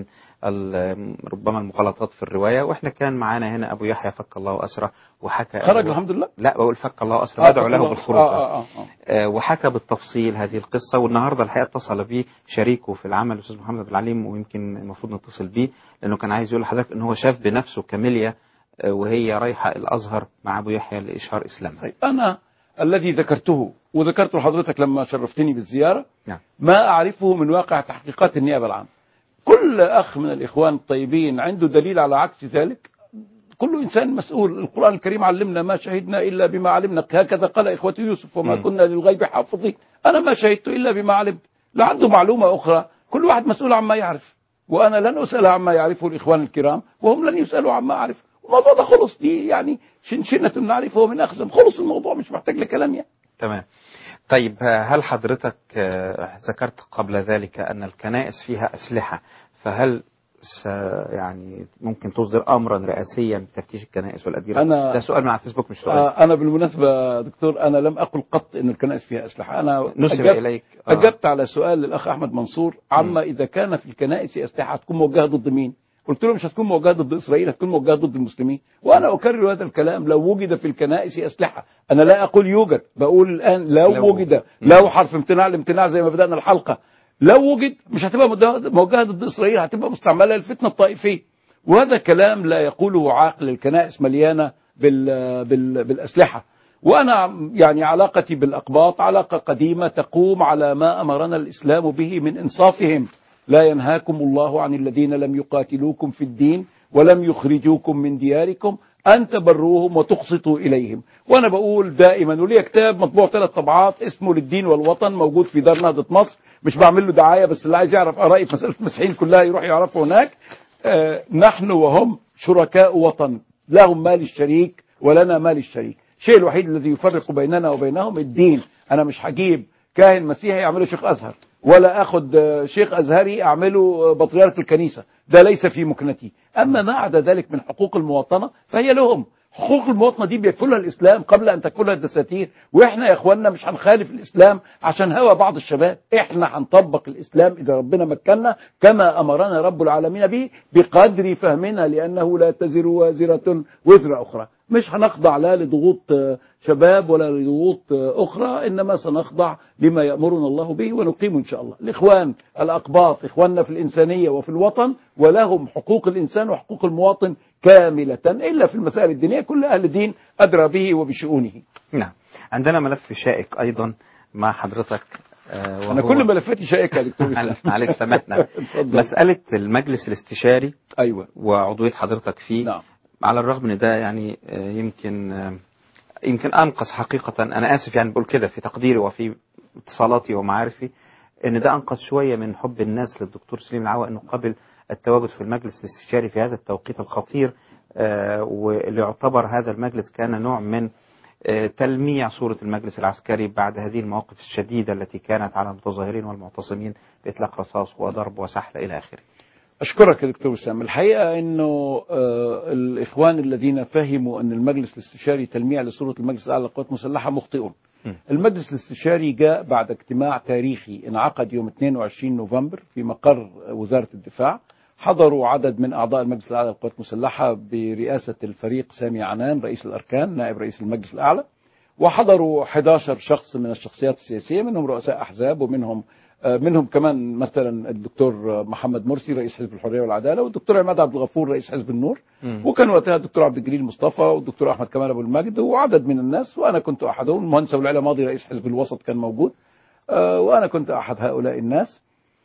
ال- ربما المغالطات في الرواية وإحنا كان معانا هنا أبو يحيى فك الله أسره وحكى خرج أبو- الحمد لله لا بقول فك الله أسره آه، بدعو فك له الله- بالخروج آه، آه، آه، آه. آه، وحكى بالتفصيل هذه القصة والنهاردة الحقيقة اتصل بيه شريكه في العمل الأستاذ محمد عبد العليم ويمكن المفروض نتصل بيه لأنه كان عايز يقول لحضرتك إن هو شاف بنفسه كاميليا آه، وهي رايحة الأزهر مع أبو يحيى لإشهار إسلامها أنا الذي ذكرته وذكرته لحضرتك لما شرفتني بالزيارة نعم. ما أعرفه من واقع تحقيقات النيابة العامة كل أخ من الإخوان الطيبين عنده دليل على عكس ذلك كل إنسان مسؤول القرآن الكريم علمنا ما شهدنا إلا بما علمنا هكذا قال إخوة يوسف وما مم. كنا للغيب حافظين أنا ما شهدت إلا بما علمت لا عنده معلومة أخرى كل واحد مسؤول عما يعرف وأنا لن أسأل عما يعرفه الإخوان الكرام وهم لن يسألوا عما أعرف الموضوع ده خلص دي يعني شنشنة نعرفه من أخزم خلص الموضوع مش محتاج لكلام يعني تمام طيب آه، هل حضرتك آه، ذكرت قبل ذلك أن الكنائس فيها أسلحة فهل س يعني ممكن تصدر أمرا رئاسيا بتفتيش الكنائس والأديرة أنا- ده سؤال من على الفيسبوك مش سؤال آه، أنا بالمناسبة دكتور أنا لم أقل قط أن الكنائس فيها أسلحة أنا نسب أجبت, إليك آه. أجبت على سؤال للأخ أحمد منصور عما إذا كان في الكنائس أسلحة هتكون موجهة ضد مين قلت له مش هتكون موجهة ضد إسرائيل هتكون موجهة ضد المسلمين وأنا أكرر هذا الكلام لو وجد في الكنائس أسلحة أنا لا أقول يوجد بقول الآن لو, لو. وجد لو حرف امتناع الامتناع زي ما بدأنا الحلقة لو وجد مش هتبقى مد- موجهة ضد إسرائيل هتبقى مستعملة للفتنة الطائفية وهذا كلام لا يقوله عاقل الكنائس مليانة بال بال بالأسلحة وأنا يعني علاقتي بالأقباط علاقة قديمة تقوم على ما أمرنا الإسلام به من إنصافهم لا ينهاكم الله عن الذين لم يقاتلوكم في الدين ولم يخرجوكم من دياركم أن تبروهم وتقسطوا إليهم وأنا بقول دائما ولي كتاب مطبوع ثلاث طبعات اسمه للدين والوطن موجود في دار نهضة مصر مش بعمل له دعاية بس اللي عايز يعرف آرائي في مسألة المسيحيين كلها يروح يعرفه هناك آه، نحن وهم شركاء وطن لهم مال الشريك ولنا مال الشريك الشيء الوحيد الذي يفرق بيننا وبينهم الدين أنا مش هجيب كاهن مسيحي أعمله شيخ أزهر ولا أخد آه، شيخ أزهري أعمله آه، بطريرك الكنيسة ده ليس في مكنتي أما ما عدا ذلك من حقوق المواطنة فهي لهم حقوق المواطنة دي بيكفلها الإسلام قبل أن تكفلها الدساتير وإحنا يا إخواننا مش هنخالف الإسلام عشان هوى بعض الشباب إحنا هنطبق الإسلام إذا ربنا مكننا كما أمرنا رب العالمين به بقدر فهمنا لأنه لا تزر وازرة وزر أخرى مش هنخضع لا لضغوط آه، شباب ولا لضغوط آه، أخرى إنما سنخضع لما يأمرنا الله به ونقيم إن شاء الله الإخوان الأقباط إخواننا في الإنسانية وفي الوطن ولهم حقوق الإنسان وحقوق المواطن كاملة إلا في المسائل الدينية كل أهل دين أدرى به وبشؤونه نعم عندنا ملف شائك أيضا مع حضرتك آه، أنا وهو- كل ملفاتي شائكة يا دكتور إسلام. معلش سامحنا اتفضل. مسألة المجلس الاستشاري أيوة وعضوية حضرتك فيه نعم. على الرغم ان ده يعني آه، يمكن آه، يمكن انقص حقيقة انا اسف يعني بقول كده في تقديري وفي اتصالاتي ومعارفي ان ده انقص شوية من حب الناس للدكتور سليم العوا انه قبل التواجد في المجلس الاستشاري في هذا التوقيت الخطير آه، واللي يعتبر هذا المجلس كان نوع من آه، تلميع صورة المجلس العسكري بعد هذه المواقف الشديدة التي كانت على المتظاهرين والمعتصمين بإطلاق رصاص وضرب وسحل إلى آخره أشكرك يا دكتور وسام الحقيقة أنه آه، الإخوان الذين فهموا أن المجلس الاستشاري تلميع لصورة المجلس الأعلى للقوات المسلحة مخطئون المجلس الاستشاري جاء بعد اجتماع تاريخي انعقد يوم 22 نوفمبر في مقر وزارة الدفاع حضروا عدد من أعضاء المجلس الأعلى للقوات المسلحة برئاسة الفريق سامي عنان رئيس الأركان نائب رئيس المجلس الأعلى وحضروا 11 شخص من الشخصيات السياسية منهم رؤساء أحزاب ومنهم آه، منهم كمان مثلا الدكتور محمد مرسي رئيس حزب الحرية والعدالة والدكتور عماد عبد الغفور رئيس حزب النور وكان وقتها الدكتور عبد الجليل مصطفى والدكتور احمد كمال ابو المجد وعدد من الناس وانا كنت احدهم المهندس ابو العلا ماضي رئيس حزب الوسط كان موجود آه، وانا كنت احد هؤلاء الناس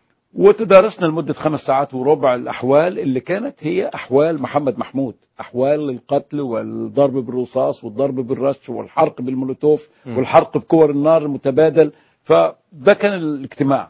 وتدارسنا لمدة خمس ساعات وربع الأحوال اللي كانت هي أحوال محمد محمود أحوال القتل والضرب بالرصاص والضرب بالرش والحرق بالمولوتوف مم. والحرق بكور النار المتبادل فده كان الاجتماع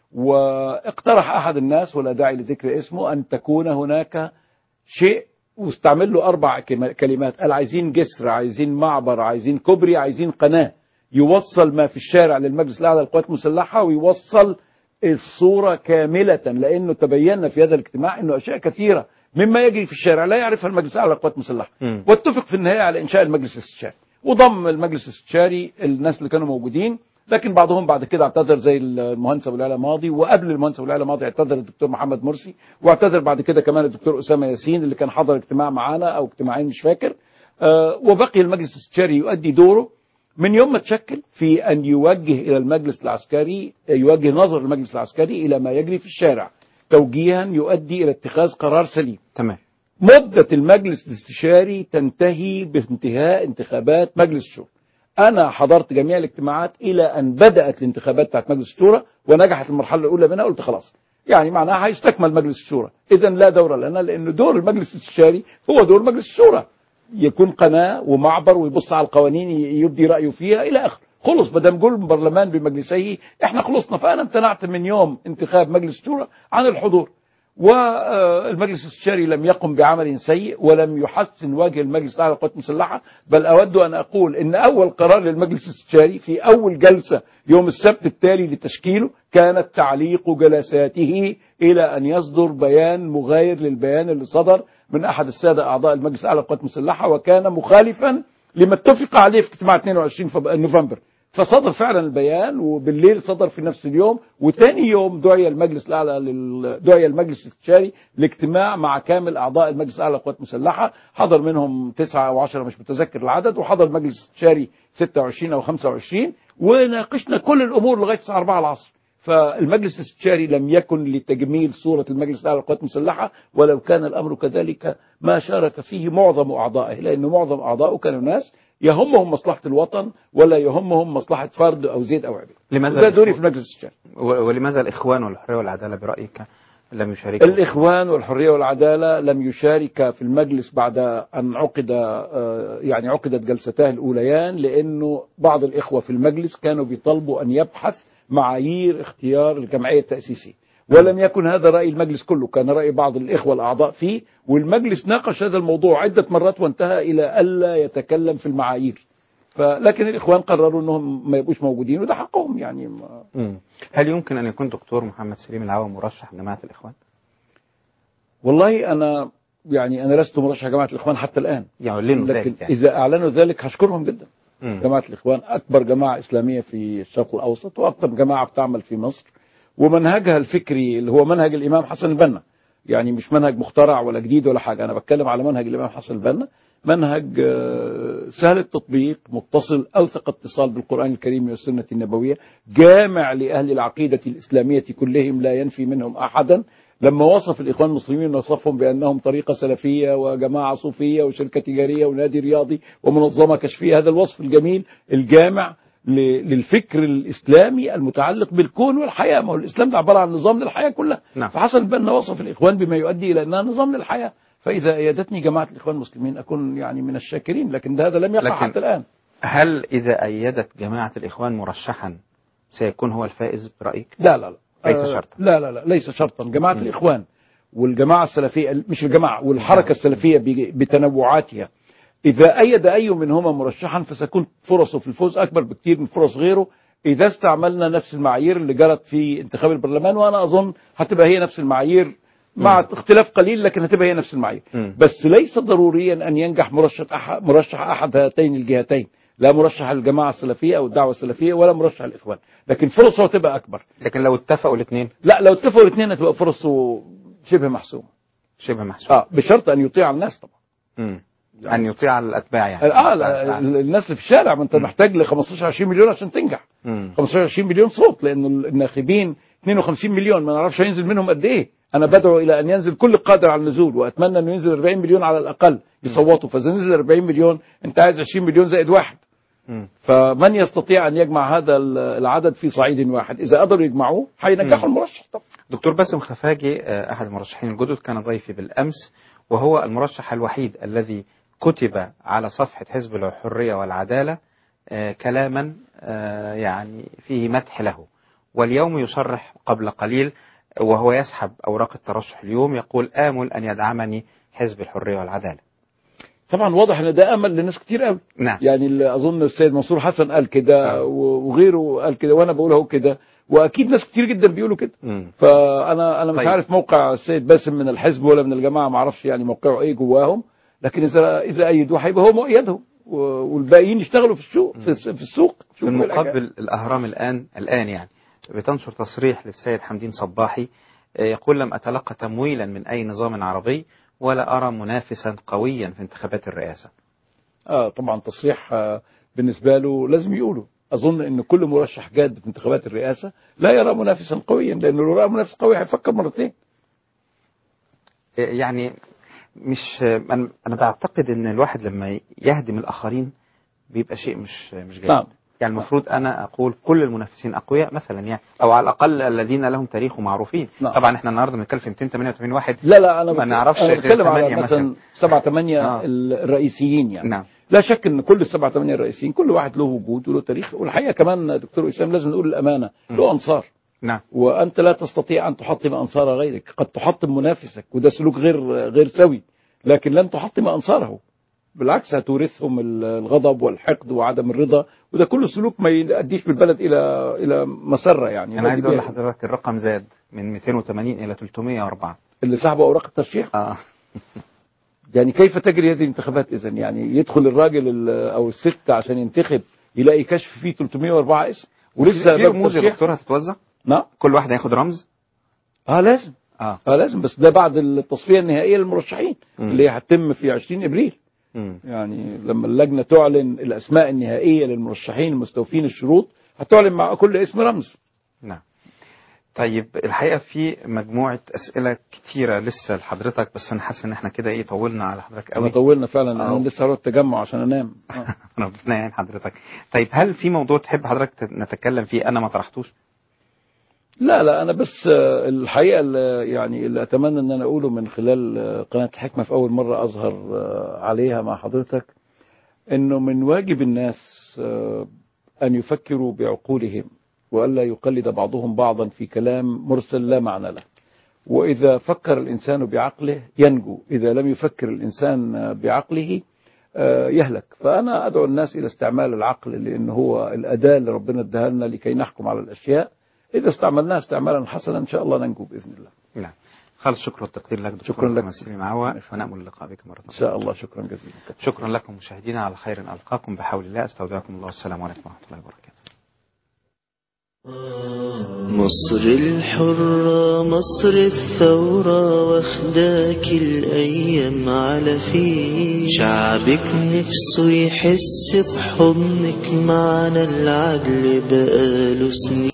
واقترح أحد الناس ولا داعي لذكر اسمه أن تكون هناك شيء واستعمل له أربع كما- كلمات قال عايزين جسر عايزين معبر عايزين كوبري عايزين قناة يوصل ما في الشارع للمجلس الأعلى للقوات المسلحة ويوصل الصورة كاملة لأنه تبين في هذا الاجتماع أنه أشياء كثيرة مما يجري في الشارع لا يعرفها المجلس الاعلى للقوات المسلحه مم. واتفق في النهايه على انشاء المجلس الاستشاري وضم المجلس الاستشاري الناس اللي كانوا موجودين لكن بعضهم بعد كده اعتذر زي المهندس ابو العلا ماضي وقبل المهندس ابو العلا ماضي اعتذر الدكتور محمد مرسي واعتذر بعد كده كمان الدكتور اسامه ياسين اللي كان حضر اجتماع معانا او اجتماعين مش فاكر آه، وبقي المجلس الاستشاري يؤدي دوره من يوم ما تشكل في ان يوجه الى المجلس العسكري يوجه نظر المجلس العسكري الى ما يجري في الشارع توجيها يؤدي الى اتخاذ قرار سليم تمام مدة المجلس الاستشاري تنتهي بانتهاء انتخابات مجلس الشورى أنا حضرت جميع الاجتماعات إلى أن بدأت الانتخابات بتاعت مجلس الشورى ونجحت المرحلة الأولى منها قلت خلاص يعني معناها هيستكمل مجلس الشورى إذا لا دور لنا لأن دور المجلس الاستشاري هو دور مجلس الشورى يكون قناة ومعبر ويبص على القوانين يبدي رأيه فيها إلى آخره خلص ما دام جول البرلمان بمجلسيه احنا خلصنا فانا امتنعت من يوم انتخاب مجلس الشورى عن الحضور والمجلس الاستشاري لم يقم بعمل سيء ولم يحسن وجه المجلس الاعلى للقوات المسلحه بل اود ان اقول ان اول قرار للمجلس الاستشاري في اول جلسه يوم السبت التالي لتشكيله كانت تعليق جلساته الى ان يصدر بيان مغاير للبيان اللي صدر من احد الساده اعضاء المجلس الاعلى للقوات المسلحه وكان مخالفا لما اتفق عليه في اجتماع 22 فب- نوفمبر فصدر فعلا البيان وبالليل صدر في نفس اليوم وتاني يوم دعي المجلس الاعلى لل... دعي المجلس الاستشاري لاجتماع مع كامل اعضاء المجلس الاعلى للقوات المسلحه حضر منهم تسعة او عشرة مش متذكر العدد وحضر المجلس الاستشاري 26 او 25 وناقشنا كل الامور لغايه الساعه 4 العصر فالمجلس الاستشاري لم يكن لتجميل صورة المجلس الأعلى للقوات المسلحة ولو كان الأمر كذلك ما شارك فيه معظم أعضائه لأن معظم أعضائه كانوا ناس يهمهم مصلحة الوطن ولا يهمهم مصلحة فرد أو زيد أو عبيد لماذا ده دوري الإخوان- في المجلس الاستشاري و- ولماذا الإخوان والحرية والعدالة برأيك لم يشاركوا الإخوان والحرية والعدالة لم يشارك في المجلس بعد أن عقد آه، يعني عقدت جلستاه الأوليان لأنه بعض الإخوة في المجلس كانوا بيطالبوا أن يبحث معايير اختيار الجمعية التأسيسية ولم يكن هذا رأي المجلس كله كان رأي بعض الإخوة الأعضاء فيه والمجلس ناقش هذا الموضوع عدة مرات وانتهى إلى ألا يتكلم في المعايير فلكن الإخوان قرروا أنهم ما يبقوش موجودين وده حقهم يعني ما مم. هل يمكن أن يكون دكتور محمد سليم العوا مرشح جماعة الإخوان؟ والله أنا يعني أنا لست مرشح جماعة الإخوان حتى الآن يعلنوا لكن ذلك يعني. إذا أعلنوا ذلك هشكرهم جدا مم. جماعة الإخوان أكبر جماعة إسلامية في الشرق الأوسط وأكثر جماعة بتعمل في مصر ومنهجها الفكري اللي هو منهج الإمام حسن البنا يعني مش منهج مخترع ولا جديد ولا حاجة أنا بتكلم على منهج الإمام حسن البنا منهج آه، سهل التطبيق متصل أوثق اتصال بالقرآن الكريم والسنة النبوية جامع لأهل العقيدة الإسلامية كلهم لا ينفي منهم أحدا لما وصف الإخوان المسلمين وصفهم بأنهم طريقة سلفية وجماعة صوفية وشركة تجارية ونادي رياضي ومنظمة كشفية هذا الوصف الجميل الجامع ل- للفكر الإسلامي المتعلق بالكون والحياة ما هو الإسلام ده عبارة عن نظام للحياة كلها نعم. فحسن البنا وصف الإخوان بما يؤدي إلى أنها نظام للحياة فإذا أيدتني جماعة الإخوان المسلمين أكون يعني من الشاكرين لكن هذا لم يقع لكن- حتى الآن هل إذا أيدت جماعة الإخوان مرشحا سيكون هو الفائز برأيك؟ لا لا لا ليس آه، شرطا. لا لا لا ليس شرطا جماعة مم. الإخوان والجماعة السلفية مش الجماعة والحركة السلفية ب- بتنوعاتها إذا أيد أي منهما مرشحا فستكون فرصه في الفوز أكبر بكثير من فرص غيره إذا استعملنا نفس المعايير اللي جرت في انتخاب البرلمان وأنا أظن هتبقى هي نفس المعايير مع مم. اختلاف قليل لكن هتبقى هي نفس المعايير مم. بس ليس ضروريا أن ينجح مرشح أحد, مرشح أحد هاتين الجهتين لا مرشح الجماعة السلفية أو الدعوة السلفية ولا مرشح الإخوان لكن فرصه هتبقى أكبر لكن لو اتفقوا الاثنين لا لو اتفقوا الاثنين هتبقى فرصه شبه محسومه شبه محسوب اه بشرط ان يطيع الناس طبعا مم. أن يطيع الأتباع يعني اه لا، الناس اللي في الشارع ما انت محتاج ل 15 20 مليون عشان تنجح مم. 15 20 مليون صوت لان الناخبين 52 مليون ما نعرفش هينزل منهم قد ايه انا بدعو الى ان ينزل كل قادر على النزول واتمنى انه ينزل 40 مليون على الاقل يصوتوا فاذا نزل 40 مليون انت عايز 20 مليون زائد واحد مم. فمن يستطيع ان يجمع هذا العدد في صعيد واحد اذا قدروا يجمعوه هينجحوا مم. المرشح طبعا دكتور باسم خفاجي آه، أحد المرشحين الجدد كان ضيفي بالأمس وهو المرشح الوحيد الذي كتب على صفحة حزب الحرية والعدالة آه، كلاما آه، يعني فيه مدح له واليوم يصرح قبل قليل وهو يسحب أوراق الترشح اليوم يقول آمل أن يدعمني حزب الحرية والعدالة طبعا واضح ان ده امل لناس كتير قوي نعم يعني اللي اظن السيد منصور حسن قال كده و- وغيره قال كده وانا بقول اهو كده واكيد ناس كتير جدا بيقولوا كده فانا انا مش طيب. عارف موقع السيد باسم من الحزب ولا من الجماعه ما اعرفش يعني موقعه ايه جواهم لكن اذا اذا ايدوه هيبقى هو مؤيدهم و- والباقيين يشتغلوا في السوق في, الس- في السوق في شوفوا الحاجة. المقابل الأهرام الآن الآن يعني بتنشر تصريح للسيد حمدين صباحي آه، يقول لم أتلقى تمويلا من أي نظام عربي ولا أرى منافسا قويا في انتخابات الرئاسة اه طبعا تصريح آه، بالنسبه له لازم يقوله اظن ان كل مرشح جاد في انتخابات الرئاسه لا يرى منافسا قويا لانه لو راى منافس قوي هيفكر مرتين آه، يعني مش آه، أنا أنا بعتقد إن الواحد لما يهدم الآخرين بيبقى شيء مش مش جيد نعم. يعني المفروض أنا أقول كل المنافسين أقوياء مثلا يعني أو على الأقل الذين لهم تاريخ ومعروفين نعم. طبعا إحنا النهارده بنتكلم في 288 واحد لا لا انا ما بت- نعرفش انا غير بتكلم على ثمانية مثلا سبعة ثمانية آه. الرئيسيين يعني نعم لا شك ان كل السبعة ثمانية الرئيسيين كل واحد له وجود وله تاريخ والحقيقه كمان دكتور اسلام لازم نقول الامانه له انصار نعم وانت لا تستطيع ان تحطم انصار غيرك قد تحطم منافسك وده سلوك غير غير سوي لكن لن تحطم انصاره بالعكس هتورثهم ال- الغضب والحقد وعدم الرضا وده كله سلوك ما يؤديش بالبلد الى الى مسره يعني أنا عايز أقول يؤدي بها- لحضرتك الرقم زاد من 280 إلى 304 اللي سحبوا اوراق الترشيح اه يعني كيف تجري هذه الانتخابات اذا يعني يدخل الراجل ال- او الست عشان ينتخب يلاقي كشف فيه 304 اسم ولسه في باب رموز يا الترشيح دكتور هتتوزع؟ نعم كل واحد هياخد رمز؟ اه لازم اه اه لازم بس ده بعد التصفيه النهائيه للمرشحين مم. اللي هتتم في 20 ابريل مم. يعني لما اللجنه تعلن الاسماء النهائيه للمرشحين المستوفين الشروط هتعلن مع كل اسم رمز نعم طيب الحقيقة في مجموعة أسئلة كتيرة لسه لحضرتك بس أنا حاسس إن إحنا كده إيه طولنا على حضرتك انا قوي طولنا فعلا آه. انا لسه هروح التجمع عشان انام آه. ربنا يعين حضرتك طيب هل في موضوع تحب حضرتك نتكلم فيه أنا ما طرحتوش؟ لا لا انا بس آه، الحقيقه اللي يعني اللي اتمنى ان انا اقوله من خلال آه، قناه الحكمه في اول مره اظهر آه، عليها مع حضرتك انه من واجب الناس آه، ان يفكروا بعقولهم والا يقلد بعضهم بعضا في كلام مرسل لا معنى له واذا فكر الانسان بعقله ينجو اذا لم يفكر الانسان آه، بعقله آه، يهلك فانا ادعو الناس الى استعمال العقل لانه هو الاداه اللي ربنا اداها لنا لكي نحكم على الاشياء إذا استعملناها استعمالا حسنا إن شاء الله ننجو بإذن الله نعم خالص شكر والتقدير لك دكتور شكرا لك. محمد سليم عوا ونأمل اللقاء بك مرة إن شاء الله شكرا جزيلا شكرا لكم مشاهدينا على خير ألقاكم بحول الله أستودعكم الله والسلام عليكم ورحمة الله وبركاته مصر الحرة مصر الثورة واخداك الأيام على فيه شعبك نفسه يحس بحضنك معنا العدل بقاله سنين